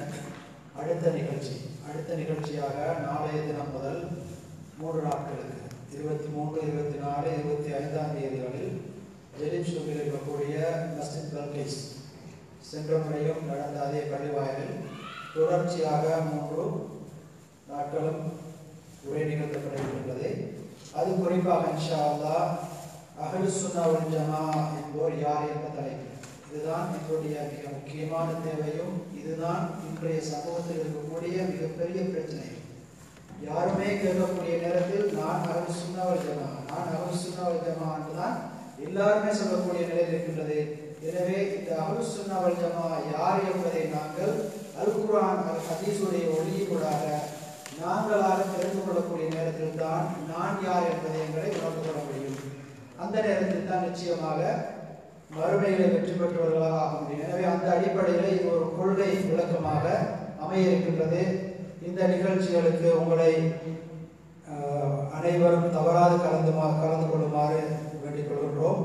அடுத்த நிகழ்ச்சி அடுத்த நிகழ்ச்சியாக நாளைய தினம் முதல் மூன்று நாட்களுக்கு இருபத்தி மூன்று இருபத்தி நாலு இருபத்தி ஐந்தாம் தேதிகளில் ஜெலிப் ஷூவில் இருக்கக்கூடிய மஸ்ஜித் பல்கேஸ் சென்ற முறையும் நடந்த அதே பள்ளிவாயலில் தொடர்ச்சியாக மூன்று நாட்களும் உரை நிகழ்த்தப்பட இருக்கின்றது அது குறிப்பாக இன்ஷா அல்லாஹ் அஹ்லு சுன்னா வல் ஜமா என்போர் யார் என்ற தலைப்பு இதுதான் எங்களுடைய மிக முக்கியமான தேவையும் இதுதான் இன்றைய சமூகத்தில் இருக்கக்கூடிய மிகப்பெரிய பிரச்சனை யாருமே கேட்கக்கூடிய நேரத்தில் நான் அகல் சுண்ணாவல் ஜமா நான் அகல் சுண்ணாவல் ஜமா என்றுதான் எல்லாருமே சொல்லக்கூடிய நிலையில் இருக்கின்றது எனவே இந்த அகல் சுண்ணாவல் ஜமா யார் என்பதை நாங்கள் அல் குர்ஆன் அல் ஹதீஸுடைய ஒளியூடாக நாங்களாக தெரிந்து கொள்ளக்கூடிய நேரத்தில் தான் நான் யார் என்பதை எங்களை உணர்ந்து கொள்ள முடியும் அந்த நேரத்தில் தான் நிச்சயமாக மறுமையில வெற்றி பெற்றவர்களாக ஆக முடியும் எனவே அந்த அடிப்படையில் இது ஒரு கொள்கை விளக்கமாக அமைய இருக்கின்றது இந்த நிகழ்ச்சிகளுக்கு உங்களை அஹ், அனைவரும் தவறாது கலந்து கலந்து கொள்ளுமாறு வேண்டிக் கொள்கின்றோம்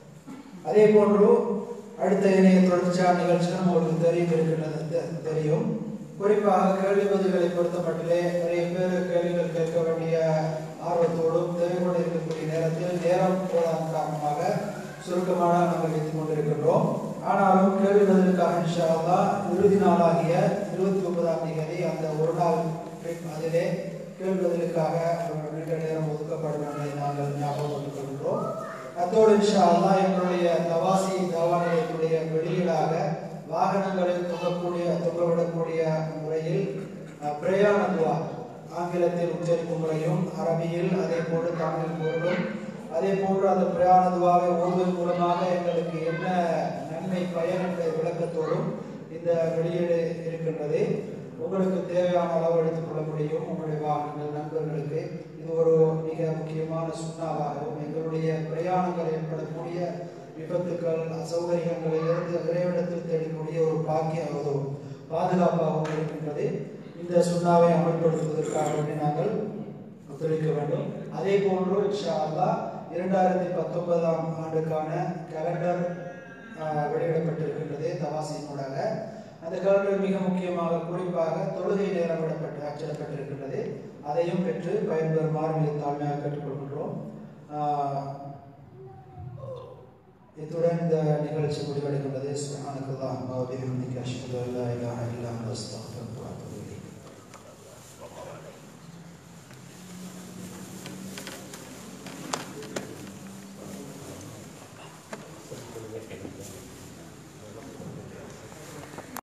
அதே போன்று அடுத்த இணைய தொடர்ச்சியான நிகழ்ச்சிகளும் உங்களுக்கு தெரியும் இருக்கின்றது தெ- தெரியும் குறிப்பாக கேள்வி பதில்களை பொறுத்தமட்டிலே நிறைய பேர் கேள்விகள் கேட்க வேண்டிய ஆர்வத்தோடும் தேவையோடு இருக்கக்கூடிய நேரத்தில் நேரம் போதாத காரணமாக சுருக்கமாக நாங்கள் வைத்துக் கொண்டிருக்கின்றோம் ஆனாலும் கேள்வி பதிலுக்காக இன்ஷா அல்லாஹ் இறுதி நாளாகிய இருபத்தி ஒன்பதாம் தேதி அந்த ஒரு நாள் trip அதிலே கேள்வி பதிலுக்காக ஒரு நீண்ட நேரம் ஒதுக்கப்படும் என்பதை நாங்கள் ஞாபகப்படுத்திக் கொள்கிறோம் அத்தோடு இன்ஷா அல்லாஹ் எங்களுடைய தவாசி தவானியத்துடைய வெளியீடாக வாகனங்களில் தொங்கக்கூடிய தொங்கவிடக்கூடிய முறையில் அஹ், பிரயாண துவா ஆங்கிலத்தில் உச்சரிப்பு முறையும் அரபியில் அதே போன்று தமிழ் பொருளும் அதே போன்று அந்த பிரயாண துவாவை ஓதுவதன் மூலமாக எங்களுக்கு என்ன நன்மை பயன் என்ற விளக்கத்தோடும் இந்த வெளியீடு இருக்கின்றது உங்களுக்கு தேவையான அளவு எடுத்துக்கொள்ள முடியும் உங்களுடைய வாகனங்கள் நண்பர்களுக்கு இது ஒரு மிக முக்கியமான சுண்ணாவாகவும் எங்களுடைய பிரயாணங்கள் ஏற்படக்கூடிய விபத்துக்கள் அசௌகரியங்களிலிருந்து இறைவிடத்தில் தேடக்கூடிய ஒரு பாக்கிய ஒரு பாதுகாப்பாகவும் இருக்கின்றது இந்த சுண்ணாவை அமல்படுத்துவதற்காக வேண்டி நாங்கள் ஒத்துழைக்க வேண்டும் அதே போன்று இன்ஷா அல்லாஹ் இரண்டாயிரத்தி பத்தொன்பதாம் ஆண்டுக்கான கேலண்டர் ஆஹ், வெளியிடப்பட்டிருக்கின்றது தவாசியினூடாக அந்த கேலண்டர் மிக முக்கியமாக குறிப்பாக தொழுகை நேரம் விடப்பட்டு அச்சிடப்பட்டிருக்கின்றது அதையும் பெற்று பயன்பெறுமாறு மிக தாழ்மையாக கேட்டுக்கொள்கின்றோம் ஆஹ், இத்துடன் இந்த நிகழ்ச்சி முடிவடைகின்றது சுப்ஹானக்கல்லாஹும்ம வ பிஹம்திக அஷ்ஹது அன் லா இலாஹா இல்லா அன்த அஸ்தக்ஃபிருக்க